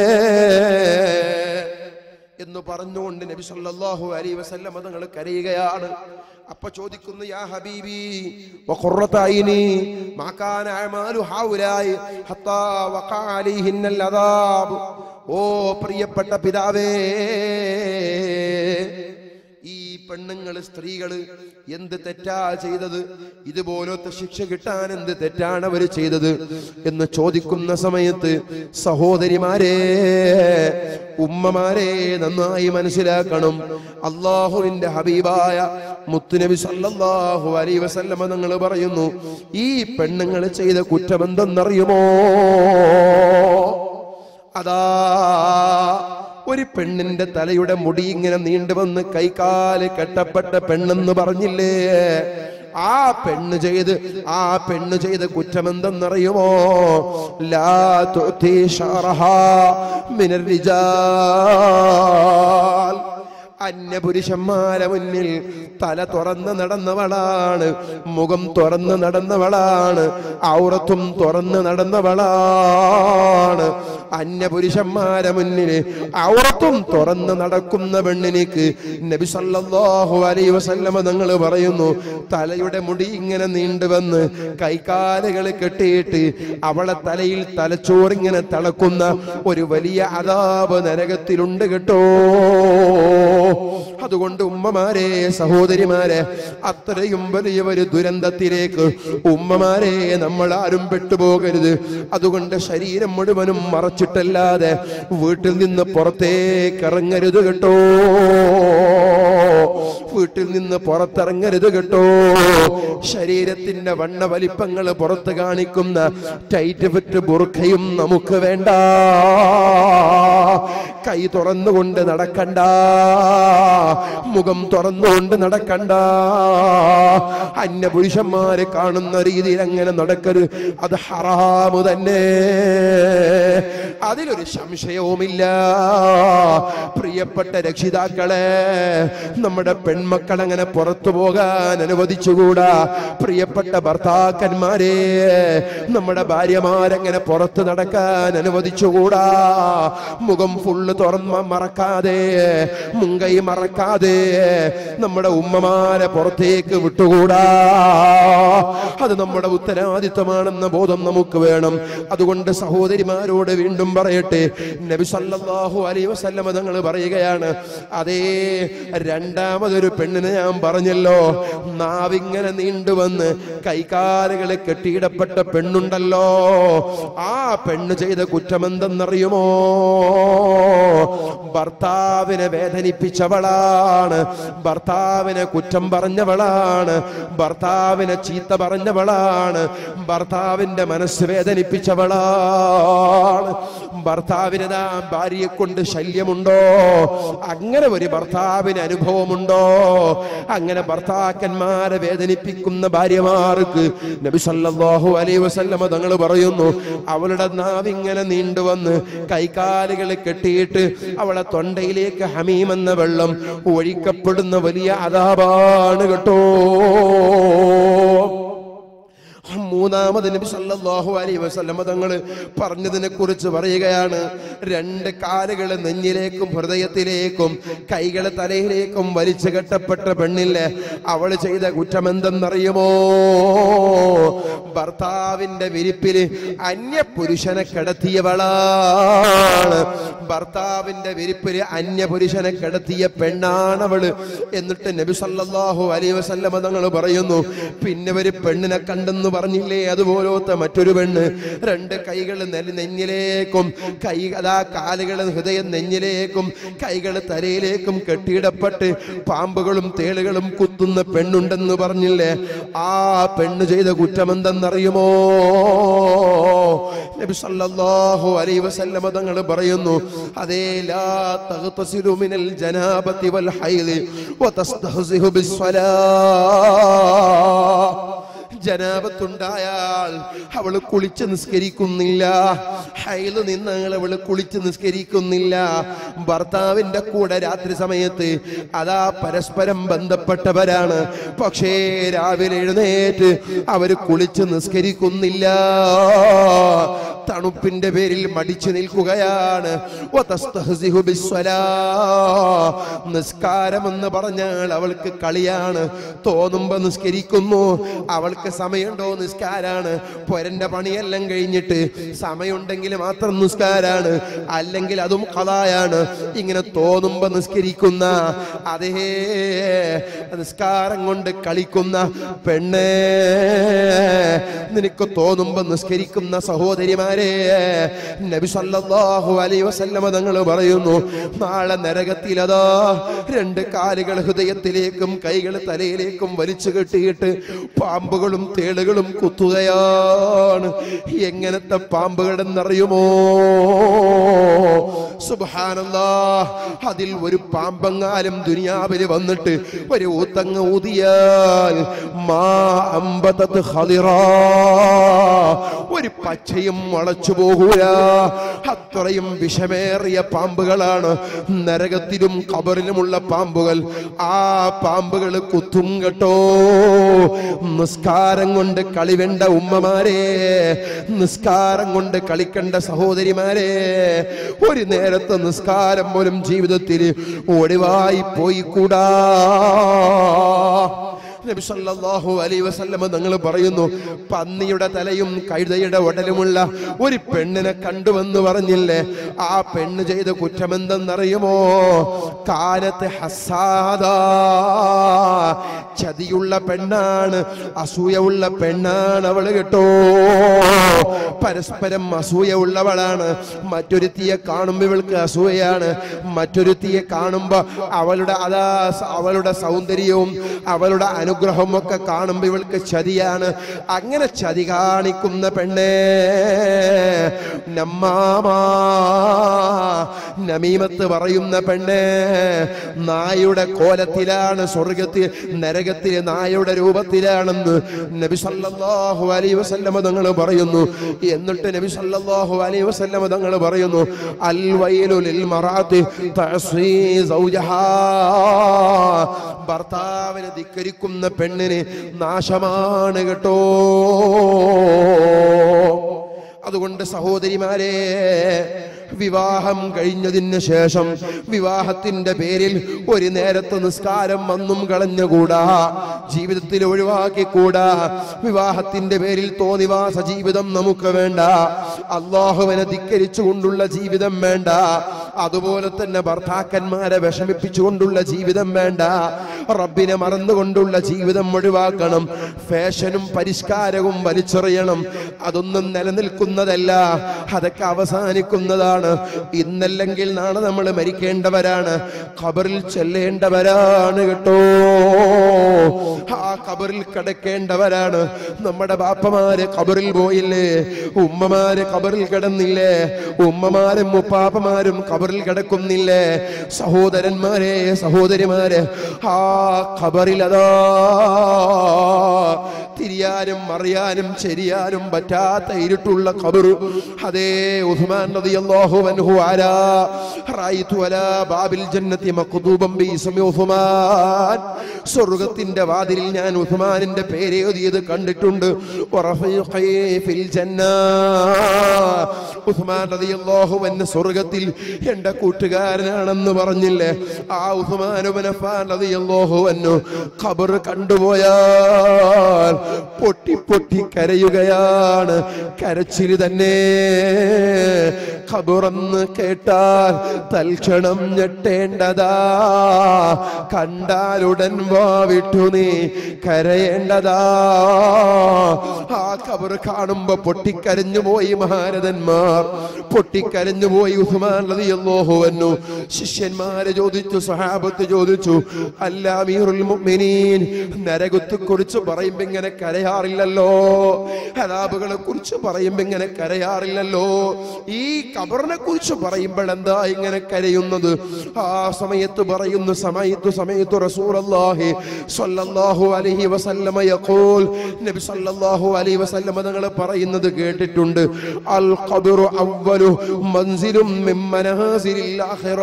എന്ന് പറഞ്ഞുകൊണ്ട് നബി സല്ലല്ലാഹു അലൈഹി വസല്ലം തങ്ങൾ കരയുകയാണ് അപ്പൊ ചോദിക്കുന്നു യാ ഹബീബി വഖുറത ഐനി മാ കാന അഅമാലു ഹൗലായി ഹത്താ വഖഅ അലൈഹിന്നൽ അദാബ് ഓ പ്രിയപ്പെട്ട പിതാവേ ഈ പെണ്ണുങ്ങൾ സ്ത്രീകള് എന്ത് തെറ്റാ ചെയ്തത് ഇതുപോലത്തെ ശിക്ഷ കിട്ടാൻ എന്ത് തെറ്റാണ് അവർ ചെയ്തത് എന്ന് ചോദിക്കുന്ന സമയത്ത് സഹോദരിമാരെ ഉമ്മമാരെ നന്നായി മനസ്സിലാക്കണം അള്ളാഹുവിന്റെ ഹബീബായ മുത്തുനബി സല്ലല്ലാഹു അലൈഹി വസല്ലമ നിങ്ങൾ പറയുന്നു ഈ പെണ്ണുങ്ങൾ ചെയ്ത കുറ്റമെന്തെന്നറിയുമോ അതാ ഒരു പെണ്ണിന്റെ തലയുടെ മുടി ഇങ്ങനെ നീണ്ടുവന്ന് കൈകാല് കെട്ടപ്പെട്ട പെണ്ണെന്ന് പറഞ്ഞില്ലേ ആ പെണ്ണ് ചെയ്ത് ആ പെണ്ണ് ചെയ്ത കുറ്റമെന്തെന്നറിയുമോ ലാ തുഅ്തി ശറഹാ മിനർ റിജാൽ അന്യപുരുഷന്മാരെ മുന്നിൽ തല തുറന്ന് നടന്നവളാണ് മുഖം തുറന്ന് നടന്നവളാണ് ഔറത്തും തുറന്ന് നടന്നവളാണ് അന്യപുരുഷന്മാരെ മുന്നിൽ ഔറത്തും തുറന്ന് നടക്കുന്ന പെണ്ണിനിക്ക് നബി സല്ലല്ലാഹു അലൈഹി വസല്ലമ തങ്ങൾ പറയുന്നു തലയുടെ മുടി ഇങ്ങനെ നീണ്ടുവന്ന് കൈകാലുകൾ കെട്ടിയിട്ട് അവളെ തലയിൽ തലച്ചോറിങ്ങനെ തിളക്കുന്ന ഒരു വലിയ അതാപ് നരകത്തിലുണ്ട് കേട്ടോ അതുകൊണ്ട് ഉമ്മമാരെ സഹോദരിമാരെ അത്രയും വലിയ ഒരു ദുരന്തത്തിലേക്ക് ഉമ്മമാരെ നമ്മൾ ആരും പെട്ടുപോകരുത് അതുകൊണ്ട് ശരീരം മുഴുവനും മറച്ചിട്ടല്ലാതെ വീട്ടിൽ നിന്ന് പുറത്തേക്ക് ഇറങ്ങരുത് കേട്ടോ വീട്ടിൽ നിന്ന് പുറത്തിറങ്ങരുത് കേട്ടോ ശരീരത്തിന്റെ വണ്ണ വലിപ്പങ്ങൾ പുറത്ത് കാണിക്കുന്ന ടൈറ്റ് ഫിറ്റ് ബുർഖയും നമുക്ക് വേണ്ട കൈ തുറന്നുകൊണ്ട് നടക്കണ്ട മുഖം തുറന്നുകൊണ്ട് നടക്കണ്ട അന്യപുരുഷന്മാരെ കാണുന്ന രീതിയിൽ അങ്ങനെ നടക്കരുത് അത് ഹറാമു തന്നെ അതിലൊരു സംശയവുമില്ല പ്രിയപ്പെട്ട രക്ഷിതാക്കളെ നമ്മുടെ പെൺമക്കൾ അങ്ങനെ പുറത്തു പോകാൻ അനുവദിച്ചുകൂടാ പ്രിയപ്പെട്ട ഭർത്താക്കന്മാരെ നമ്മുടെ ഭാര്യമാരങ്ങനെ പുറത്ത് നടക്കാൻ അനുവദിച്ചുകൂടാ മുഖം ഫുള്ള് തുറന്ന് മറക്കാതെ മുങ്കൈ മറക്കാതെ നമ്മുടെ ഉമ്മമാരെ പുറത്തേക്ക് വിട്ടുകൂടാ അത് നമ്മുടെ ഉത്തരവാദിത്തമാണെന്ന ബോധം നമുക്ക് വേണം അതുകൊണ്ട് സഹോദരിമാരോട് വീണ്ടും പറയട്ടെ നബി സല്ലല്ലാഹു അലൈഹി വസല്ലമ തങ്ങൾ പറയുകയാണ് അതേ രണ്ടാമതൊരു പെണ്ണിനെ ഞാൻ പറഞ്ഞല്ലോ നാവിങ്ങനെ നീണ്ടുവന്ന് കൈകാലുകളെ കെട്ടിയിടപ്പെട്ട പെണ്ണുണ്ടല്ലോ ആ പെണ്ണ് ചെയ്ത കുറ്റമെന്തെന്നറിയുമോ ഭർത്താവിനെ വേദനിപ്പിച്ചവളാണ് ഭർത്താവിനെ കുറ്റം പറഞ്ഞവളാണ് ഭർത്താവിനെ ചീത്ത പറഞ്ഞവളാണ് ഭർത്താവിന്റെ മനസ്സ് വേദനിപ്പിച്ചവളാണ് ഭർത്താവിനതാ ഭാര്യയെ കൊണ്ട് ശല്യമുണ്ടോ അങ്ങനെ ഒരു ഭർത്താവിന് അനുഭവമുണ്ടോ അങ്ങനെ ഭർത്താക്കന്മാരെ വേദനിപ്പിക്കുന്ന ഭാര്യമാർക്ക് നബി സല്ലല്ലാഹു അലൈഹി വസല്ലമ തങ്ങൾ പറയുന്നു അവളുടെ നാവിങ്ങനെ നീണ്ടുവന്ന് കൈകാലുകൾ കെട്ടിയിട്ട് അവളെ തൊണ്ടയിലേക്ക് ഹമീം എന്ന വെള്ളം ഒഴിക്കപ്പെടുന്ന വലിയ അതാപാണ് കേട്ടോ മൂന്നാമത് നബി സല്ലല്ലാഹു അലൈഹി വസല്ലമ തങ്ങൾ പറഞ്ഞതിനെ കുറിച്ച് പറയുകയാണ് രണ്ട് കാലുകൾ നെഞ്ഞിലേക്കും ഹൃദയത്തിലേക്കും കൈകൾ തലയിലേക്കും വലിച്ചു കെട്ടപ്പെട്ട പെണ്ണില്ലേ അവൾ ചെയ്ത കുറ്റം എന്തെന്നറിയുമോ ഭർത്താവിന്റെ വിരിപ്പില് അന്യ പുരുഷനെ കിടത്തിയവളാണ് ഭർത്താവിന്റെ വിരിപ്പില് അന്യ പുരുഷനെ കിടത്തിയ പെണ്ണാണവള് എന്നിട്ട് നബി സല്ലല്ലാഹു അലൈഹി വസല്ലമ തങ്ങൾ പറയുന്നു പിന്നെ ഒരു പെണ്ണിനെ കണ്ടെന്ന് പറഞ്ഞില്ലേ അതുപോലത്തെ മറ്റൊരു പെണ്ണ് രണ്ട് കൈകൾ നെല്ല് നെഞ്ഞിലേക്കും കൈ അതാ കാലുകൾ ഹൃദയം നെഞ്ഞിലേക്കും കൈകൾ തലയിലേക്കും കെട്ടിയിടപ്പെട്ട് പാമ്പുകളും തേളുകളും കുത്തുന്ന പെണ്ണുണ്ടെന്ന് പറഞ്ഞില്ലേ ആ പെണ്ണ് ചെയ്ത കുറ്റമെന്തെന്നറിയുമോ നബി സല്ലല്ലാഹു അലൈഹി വസല്ലമ തങ്ങൾ പറയുന്നു അതേ ലാ തഗ്തസിലു മിനൽ ജനാബത്തി വൽ ഹൈദി വതസ്തഹ്സിഹു ബിസ്സലാ ജനാപത്തുണ്ടായാൽ അവള് കുളിച്ച് നിസ്കരിക്കുന്നില്ല ഹൈല് നിന്നങ്ങൾ അവള് കുളിച്ച് നിസ്കരിക്കുന്നില്ല ഭർത്താവിന്റെ കൂടെ രാത്രി സമയത്ത് അതാ പരസ്പരം ബന്ധപ്പെട്ടവരാണ് പക്ഷേ രാവിലെ എഴുന്നേറ്റ് അവര് കുളിച്ച് നിസ്കരിക്കുന്നില്ല തണുപ്പിന്റെ പേരിൽ മടിച്ചു നിൽക്കുകയാണ് വതസ്തഹ്സിഹു ബിസ്സലാ. നിസ്കാരം എന്ന് പറഞ്ഞാൽ അവൾക്ക് കളിയാണ് തോന്നുമ്പോ നിസ്കരിക്കുന്നു അവൾക്ക് സമയമുണ്ടോ നിസ്കാരാണ് പൊരന്റെ പണിയെല്ലാം കഴിഞ്ഞിട്ട് സമയമുണ്ടെങ്കിൽ മാത്രം നിസ്കാരാണ് അല്ലെങ്കിൽ അതും കഥായാണ് ഇങ്ങനെ തോന്നുമ്പോ നിസ്കരിക്കുന്ന അതേ നിസ്കാരം കൊണ്ട് കളിക്കുന്ന പെണ്ണേ നിനക്ക് തോന്നുമ്പോ നിസ്കരിക്കുന്ന സഹോദരിമാരെ നബി സല്ലല്ലാഹു അലൈഹി വസല്ലമ തങ്ങൾ പറയുന്നു നാളെ നരകത്തിലതാ രണ്ട് കാലുകൾ ഹൃദയത്തിലേക്കും കൈകൾ തലയിലേക്കും വലിച്ചു കെട്ടിയിട്ട് പാമ്പുകളും തേളുകളും കുത്തുകയാണ് എങ്ങനത്തെ പാമ്പുകളെന്നറിയുമോ സുബ്ഹാനല്ലാ അതിൽ ഒരു പാമ്പങ്ങാലും ദുനിയാവിൽ വന്നിട്ട് ഒരു ഊത്തങ്ങ് ഊതിയാൽ മാ അമ്പതത്ത് ഖദിറാ ഒരു പച്ചയും മുളച്ചു പോകൂല അത്രയും വിഷമേറിയ പാമ്പുകളാണ് നരകത്തിലും കബറിലുമുള്ള പാമ്പുകൾ ആ പാമ്പുകൾ കുത്തും കേട്ടോ നിസ്കാരം കൊണ്ട് കളിവേണ്ട ഉമ്മമാരെ നിസ്കാരം കൊണ്ട് കളിക്കേണ്ട സഹോദരിമാരെ ഒരു നേരത്തെ നിസ്കാരം പോലും ജീവിതത്തിൽ ഒഴിവായി പോയി കൂടാ നബി സല്ലല്ലാഹു അലൈഹി വസല്ലമ നിങ്ങൾ പറയുന്നു പന്നിയുടെ തലയും കഴുതയുടെ ഉടലുമുള്ള ഒരു പെണ്ണിനെ കണ്ടുവെന്ന് പറഞ്ഞില്ലേ ആ പെണ്ണ് ചെയ്ത കുറ്റമെന്തെന്നറിയുമോ കാലത്ത് ഹസാദ ചതിയുള്ള പെണ്ണാണ് അസൂയുള്ള പെണ്ണാണ് അവള് കേട്ടോ പരസ്പരം അസൂയ ഉള്ളവളാണ് മറ്റൊരുത്തിയെ കാണുമ്പോൾ ഇവൾക്ക് അസൂയയാണ് മറ്റൊരുത്തിയെ കാണുമ്പോ അവളുടെ അതാ സ- അവളുടെ സൗന്ദര്യവും അവളുടെ അനുഗ്രഹവും ഒക്കെ കാണുമ്പോൾ ഇവൾക്ക് ചതിയാണ് അങ്ങനെ ചതി കാണിക്കുന്ന പെണ്ണേ നമ്മാമാ നമീമത്ത് പറയുന്ന പെണ്ണേ നായുടെ കോലത്തിലാണ് സ്വർഗത്തിൽ നരകത്തിലെ നായുടെ രൂപത്തിലാണെന്ന് നബി സല്ലല്ലാഹു അലൈഹി വസല്ലമ തങ്ങൾ പറയുന്നു എന്നിട്ട് നബി സല്ലല്ലാഹു അലൈഹി വസല്ലമ തങ്ങൾ പറയുന്നു അൽ വൈലു ലിൽ മറാത്തി തഅസീ സൗജഹാ ഭർത്താവിനെ ധിക്കരിക്കുന്ന പെണ്ണിന് നാശമാണ് കേട്ടോ അതുകൊണ്ട് സഹോദരിമാരെ വിവാഹം കഴിഞ്ഞതിന് ശേഷം വിവാഹത്തിന്റെ പേരിൽ ഒരു നേരത്തെ നിസ്കാരം വന്നും കളഞ്ഞുകൂടാ ജീവിതത്തിൽ ഒഴിവാക്കിക്കൂടാ വിവാഹത്തിന്റെ പേരിൽ തോന്നിവാസ ജീവിതം നമുക്ക് വേണ്ട അള്ളാഹുവിനെ ധിക്കരിച്ചുകൊണ്ടുള്ള ജീവിതം വേണ്ട അതുപോലെ തന്നെ ഭർത്താക്കന്മാരെ വിഷമിപ്പിച്ചുകൊണ്ടുള്ള ജീവിതം വേണ്ട റബ്ബിനെ മറന്നുകൊണ്ടുള്ള ജീവിതം ഒഴിവാക്കണം ഫാഷനും പരിഷ്കാരവും വലിച്ചെറിയണം അതൊന്നും നിലനിൽക്കുന്നതല്ല അതൊക്കെ അവസാനിക്കുന്നതാണ് ഇന്നല്ലെങ്കിൽ നാളെ നമ്മൾ മരിക്കേണ്ടവരാണ് ഖബറിൽ ചെല്ലേണ്ടവരാണ് കേട്ടോ ആ ഖബറിൽ കിടക്കേണ്ടവരാണ് നമ്മുടെ ബാപ്പമാര് ഖബറിൽ പോയില്ലേ ഉമ്മമാര് ഖബറിൽ കിടന്നില്ലേ ഉമ്മമാരും മുപ്പാപ്പമാരും ഖബറിൽ കിടക്കുന്നില്ലേ സഹോദരന്മാരെ സഹോദരിമാരെ ആ ഖബറിൽ അതാ തിരിയാനും അറിയാനും ചെരിയാനും പറ്റാത്ത ഇരുട്ടുള്ള ഖബർ അതേ ഉസ്മാൻ റളിയല്ലാഹു അൻഹു ആരാ റഅയ്തു അലാ ബാബിൽ ജന്നത്തി മഖ്ദൂബൻ ബിസ്മി ഉസ്മാൻ സ്വർഗ്ഗത്തിന്റെ വാതിലിൽ ഞാൻ ഉസ്മാനിന്റെ പേര് എഴുതിയത് കണ്ടിട്ടുണ്ട് വറഫീഖി ഫിൽ ജന്ന ഉസ്മാൻ റളിയല്ലാഹു അൻഹു സ്വർഗ്ഗത്തിൽ എൻ്റെ കൂട്ടുകാരനാണെന്ന് പറഞ്ഞില്ലേ ആ ഉസ്മാൻ ഇബ്നു അഫ്ഫാൻ റളിയല്ലാഹു അൻഹു ഖബർ കണ്ടുപോയാൽ പൊട്ടി പൊട്ടി കരയുകയാണ് കരച്ചില് തന്നെ ഖബറന്ന് കേട്ടാൽ തൽക്ഷണം ഞെട്ടേണ്ടതാ കണ്ടാലുടൻ വാവിട്ടു നീ കരയേണ്ടതാ ആ ഖബർ കാണുമ്പോ പൊട്ടിക്കരഞ്ഞു പോയി മഹാരഥന്മാർ പൊട്ടിക്കരഞ്ഞു പോയി ഉസ്മാൻ റളിയല്ലാഹു അൻഹു ശിഷ്യന്മാരെ ചോദിച്ചു സഹാബത്ത് ചോദിച്ചു അല്ല അമീറുൽ മുഅ്മിനീൻ നരകത്തെ കുറിച്ച് പറയുമ്പോ ഇങ്ങനെ കരയാറില്ലല്ലോ ഹലാബുകളെ കുറിച്ച് പറയുമ്പോ ഇങ്ങനെ കരയാറില്ലല്ലോ ഈ ഖബറിനെ കുറിച്ച് പറയുമ്പോൾ എന്താ ഇങ്ങനെ കരയുന്നത് ആ സമയത്ത് പറയുന്നു സമയത്ത് സമയത്ത് റസൂലുള്ളാഹി സ്വല്ലല്ലാഹു അലൈഹി വസല്ലമ യഖൂൽ നബി സല്ലല്ലാഹു അലൈഹി വസല്ലമ തങ്ങൾ പറയുന്നത് കേട്ടിട്ടുണ്ട് അൽ ഖബ്റു അവ്വലു മൻസിലും മിൻ മനാസിലിൽ ആഖിറ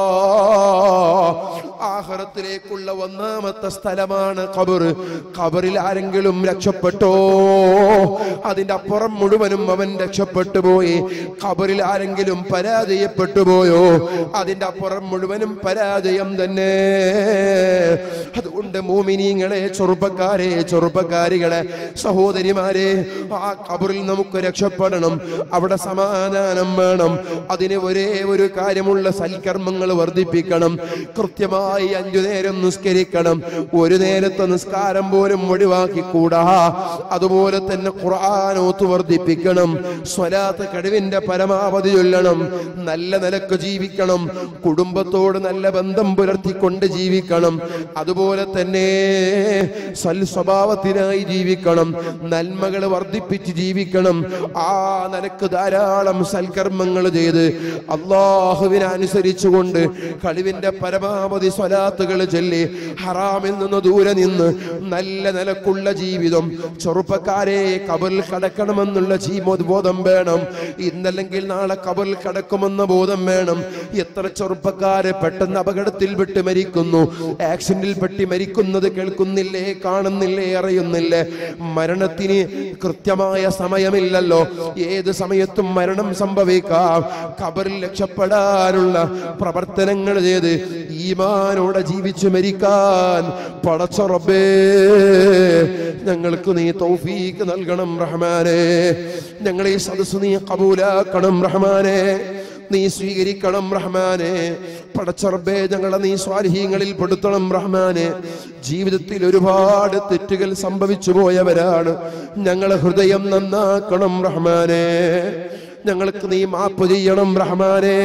ആഖിറത്തിലേക്കുള്ള ഒന്നാമത്തെ സ്ഥലമാണ് ഖബർ ഖബറിൽ ആരെങ്കിലും രക്ഷപ്പെട്ടോ അതിന്റെ അപ്പുറം മുഴുവനും അവൻ രക്ഷപ്പെട്ടു പോയി ഖബറിൽ ആരെങ്കിലും പരാജയപ്പെട്ടു പോയോ അതിന്റെ അപ്പുറം മുഴുവനും പരാജയം തന്നെ അതുകൊണ്ട് മോമിനിങ്ങളെ ചെറുപ്പക്കാരെ ചെറുപ്പക്കാരികളെ സഹോദരിമാരെ ആ ഖബറിൽ നമുക്ക് രക്ഷപ്പെടണം അവിടെ സമാധാനം വേണം അതിന് ഒരേ ഒരു കാര്യമുള്ള സൽക്കർമ്മങ്ങൾ വർദ്ധിപ്പിക്കണം കൃത്യമായി അഞ്ചു നേരം നിസ്കരിക്കണം ഒരു നേരത്തെ നിസ്കാരം പോലും ഒഴിവാക്കിക്കൂടാ അതുപോലെ തന്നെ ഖുർആാനോത്ത് വർദ്ധിപ്പിക്കണം സ്വലാത്ത് കഴിവിന്റെ പരമാവധി ചൊല്ലണം നല്ല നിലക്ക് ജീവിക്കണം കുടുംബത്തോട് നല്ല ബന്ധം പുലർത്തിക്കൊണ്ട് ജീവിക്കണം അതുപോലെ തന്നെ സൽ സ്വഭാവത്തിനായി ജീവിക്കണം നന്മകൾ വർദ്ധിപ്പിച്ച് ജീവിക്കണം ആ നിലക്ക് ധാരാളം സൽക്കർമ്മങ്ങൾ ചെയ്ത് അള്ളാഹുവിനെ അനുസരിച്ചുകൊണ്ട് കഴിവിന്റെ പരമാവധി സ്വലാത്തുകൾ ചൊല്ലി ഹറാമിൽ നിന്ന് ദൂരെ നിന്ന് നല്ല നിലക്കുള്ള ജീവിതം ചെറുപ്പക്കാരെ കബറിൽ കടക്കണമെന്നുള്ള ജീമോ ബോധം വേണം ഇന്നല്ലെങ്കിൽ നാളെ കബറിൽ കടക്കുമെന്ന ബോധം വേണം എത്ര ചെറുപ്പക്കാരെ പെട്ടെന്ന് അപകടത്തിൽ വിട്ട് മരിക്കുന്നു ആക്സിഡന്റിൽ പെട്ടി മരിക്കുന്നത് കേൾക്കുന്നില്ലേ കാണുന്നില്ലേ അറിയുന്നില്ലേ മരണത്തിന് കൃത്യമായ സമയമില്ലല്ലോ ഏത് സമയത്തും മരണം സംഭവിക്കാം ഖബറിൽ രക്ഷപ്പെടാനുള്ള പ്രവർത്തനങ്ങൾ ചെയ്ത് ഈമാനോടെ ജീവിച്ചു മരിക്കാൻ പടച്ച റബ്ബേ ഞങ്ങൾക്ക് നീ തൗഫീക്ക് നൽകണം റഹ്മാനെ ഞങ്ങളെ ഈ സദസ് നീ കബൂലാക്കണം റഹ്മാനെ നീ സ്വീകരിക്കണം റഹ്മാനെ പടച്ചറബേ ഞങ്ങളെ നീ സ്വാലിഹീങ്ങളിൽ പെടുത്തണം റഹ്മാനെ ജീവിതത്തിൽ ഒരുപാട് തെറ്റുകൾ സംഭവിച്ചു പോയവരാണ് ഞങ്ങളെ ഹൃദയം നന്നാക്കണം റഹ്മാനെ ഞങ്ങൾക്ക് നീ മാപ്പ് ചെയ്യണം റഹ്മാനെ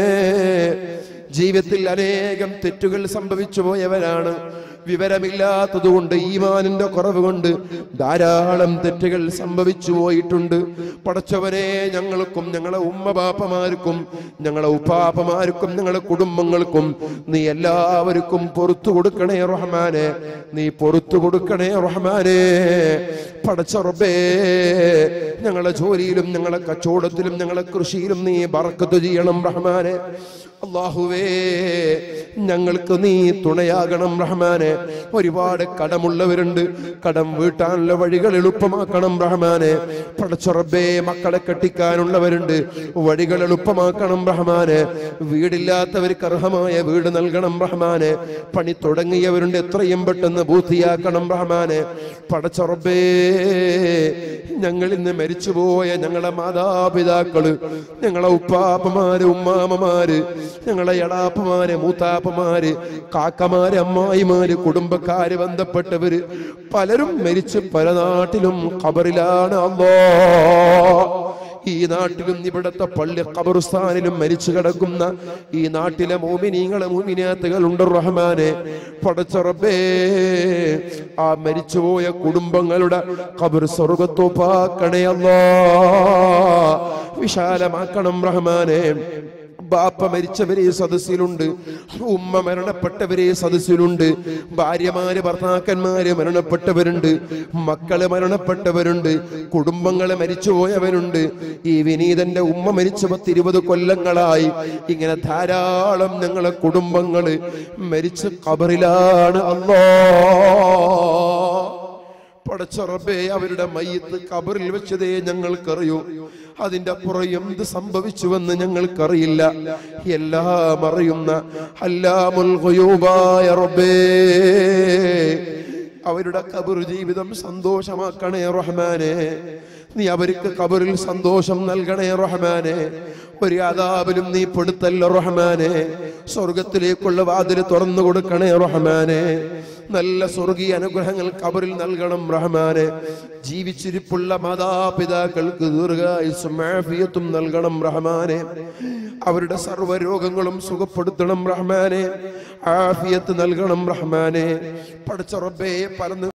ജീവിതത്തിൽ അനേകം തെറ്റുകൾ സംഭവിച്ചു പോയവരാണ് വിവരമില്ലാത്തതുകൊണ്ട് ഈമാനിന്റെ കുറവ് കൊണ്ട് ധാരാളം തെറ്റുകൾ സംഭവിച്ചു പോയിട്ടുണ്ട് പടച്ചവനെ ഞങ്ങൾക്കും ഞങ്ങളെ ഉമ്മ ബാപ്പമാർക്കും ഞങ്ങളെ ഉപ്പാപ്പമാർക്കും ഞങ്ങളെ കുടുംബങ്ങൾക്കും നീ എല്ലാവർക്കും പൊറത്തു കൊടുക്കണേ റഹ്മാനെ നീ പൊറത്തു കൊടുക്കണേ റഹ്മാനെ പടച്ചറബേ ഞങ്ങളെ ജോലിയിലും ഞങ്ങളെ കച്ചവടത്തിലും ഞങ്ങളെ കൃഷിയിലും നീ ബറക്കത്ത് ചെയ്യണം റഹ്മാനെ അള്ളാഹുവേ ഞങ്ങൾക്ക് നീ തുണയാകണം റഹ്മാനെ ഒരുപാട് കടമുള്ളവരുണ്ട് കടം വീട്ടാനുള്ള വഴികൾ എളുപ്പമാക്കണം റഹ്മാനെ പടച്ചുറബേ മക്കളെ കെട്ടിക്കാനുള്ളവരുണ്ട് വഴികൾ എളുപ്പമാക്കണം റഹ്മാനെ വീടില്ലാത്തവർക്ക് അർഹമായ വീട് നൽകണം റഹ്മാനെ പണി തുടങ്ങിയവരുണ്ട് എത്രയും പെട്ടെന്ന് പൂർത്തിയാക്കണം റഹ്മാനെ പടച്ചുറബേ ഞങ്ങൾ ഇന്ന് മരിച്ചുപോയ ഞങ്ങളെ മാതാപിതാക്കള് ഞങ്ങളെ ഉപ്പാപ്പമാര് ഉമ്മാമമാര് ഞങ്ങളെ എടാപ്പമാര് മൂത്താപ്പമാര് കാക്കമാര് അമ്മായിമാര് കുടുംബക്കാര് ബന്ധപ്പെട്ടവര് പലരും മരിച്ച് പല നാട്ടിലും ഖബറിലാണ് അല്ലോ ഈ നാട്ടിലും ഇവിടത്തെ പള്ളി ഖബർസ്ഥാനിലും മരിച്ചു കിടക്കുന്ന ഈ നാട്ടിലെ മോമിനീങ്ങളെ മോമിനാത്തുകൾ ഉണ്ട് റഹ്മാനെ പടച്ചറബേ ആ മരിച്ചുപോയ കുടുംബങ്ങളുടെ ഖബർ സ്വർഗത്തോപ്പാക്കണേ അല്ലാ വിശാലമാക്കണം റഹ്മാനെ ബാപ്പ മരിച്ചവരെ സദസ്സിലുണ്ട് ഉമ്മ മരണപ്പെട്ടവരെ സദസ്സിലുണ്ട് ഭാര്യമാര് ഭർത്താക്കന്മാര് മരണപ്പെട്ടവരുണ്ട് മക്കള് മരണപ്പെട്ടവരുണ്ട് കുടുംബങ്ങള് മരിച്ചുപോയവരുണ്ട് ഈ വിനീതന്റെ ഉമ്മ മരിച്ച പത്തിരുപത് കൊല്ലങ്ങളായി ഇങ്ങനെ ധാരാളം ഞങ്ങളെ കുടുംബങ്ങള് മരിച്ച് കബറിലാണ് അല്ലോ പടച്ചറബേ അവരുടെ മയ്യത്ത് കബറിൽ വെച്ചതേ ഞങ്ങൾക്കറിയൂ അതിന്റെ അപ്പുറം എന്ത് സംഭവിച്ചുവെന്ന് ഞങ്ങൾക്കറിയില്ല എല്ലാം അറിയുന്ന അല്ലാമുൽ ഖുയൂബായ റബ്ബേ അവരുടെ കബർ ജീവിതം സന്തോഷമാക്കണേ റഹ്മാനെ നീ അവർക്ക് കബറിൽ സന്തോഷം നൽകണേ റഹ്മാനെ ഒരു അതാബിലും നീ പെടുത്തല്ല റഹ്മാനെ സ്വർഗത്തിലേക്കുള്ള വാതിൽ തുറന്നു കൊടുക്കണേ റഹ്മാനെ നല്ല സ്വർഗീയ അനുഗ്രഹങ്ങൾ കബറിൽ നൽകണം റഹ്മാനെ ജീവിച്ചിരിപ്പുള്ള മാതാപിതാക്കൾക്ക് ദീർഘായുസ്സും ആഫിയത്തും നൽകണം റഹ്മാനെ അവരുടെ സർവ്വ രോഗങ്ങളും സുഖപ്പെടുത്തണം റഹ്മാനെ ആഫിയത്ത് നൽകണം റഹ്മാനെ പഠിച്ച റബ്ബേ പല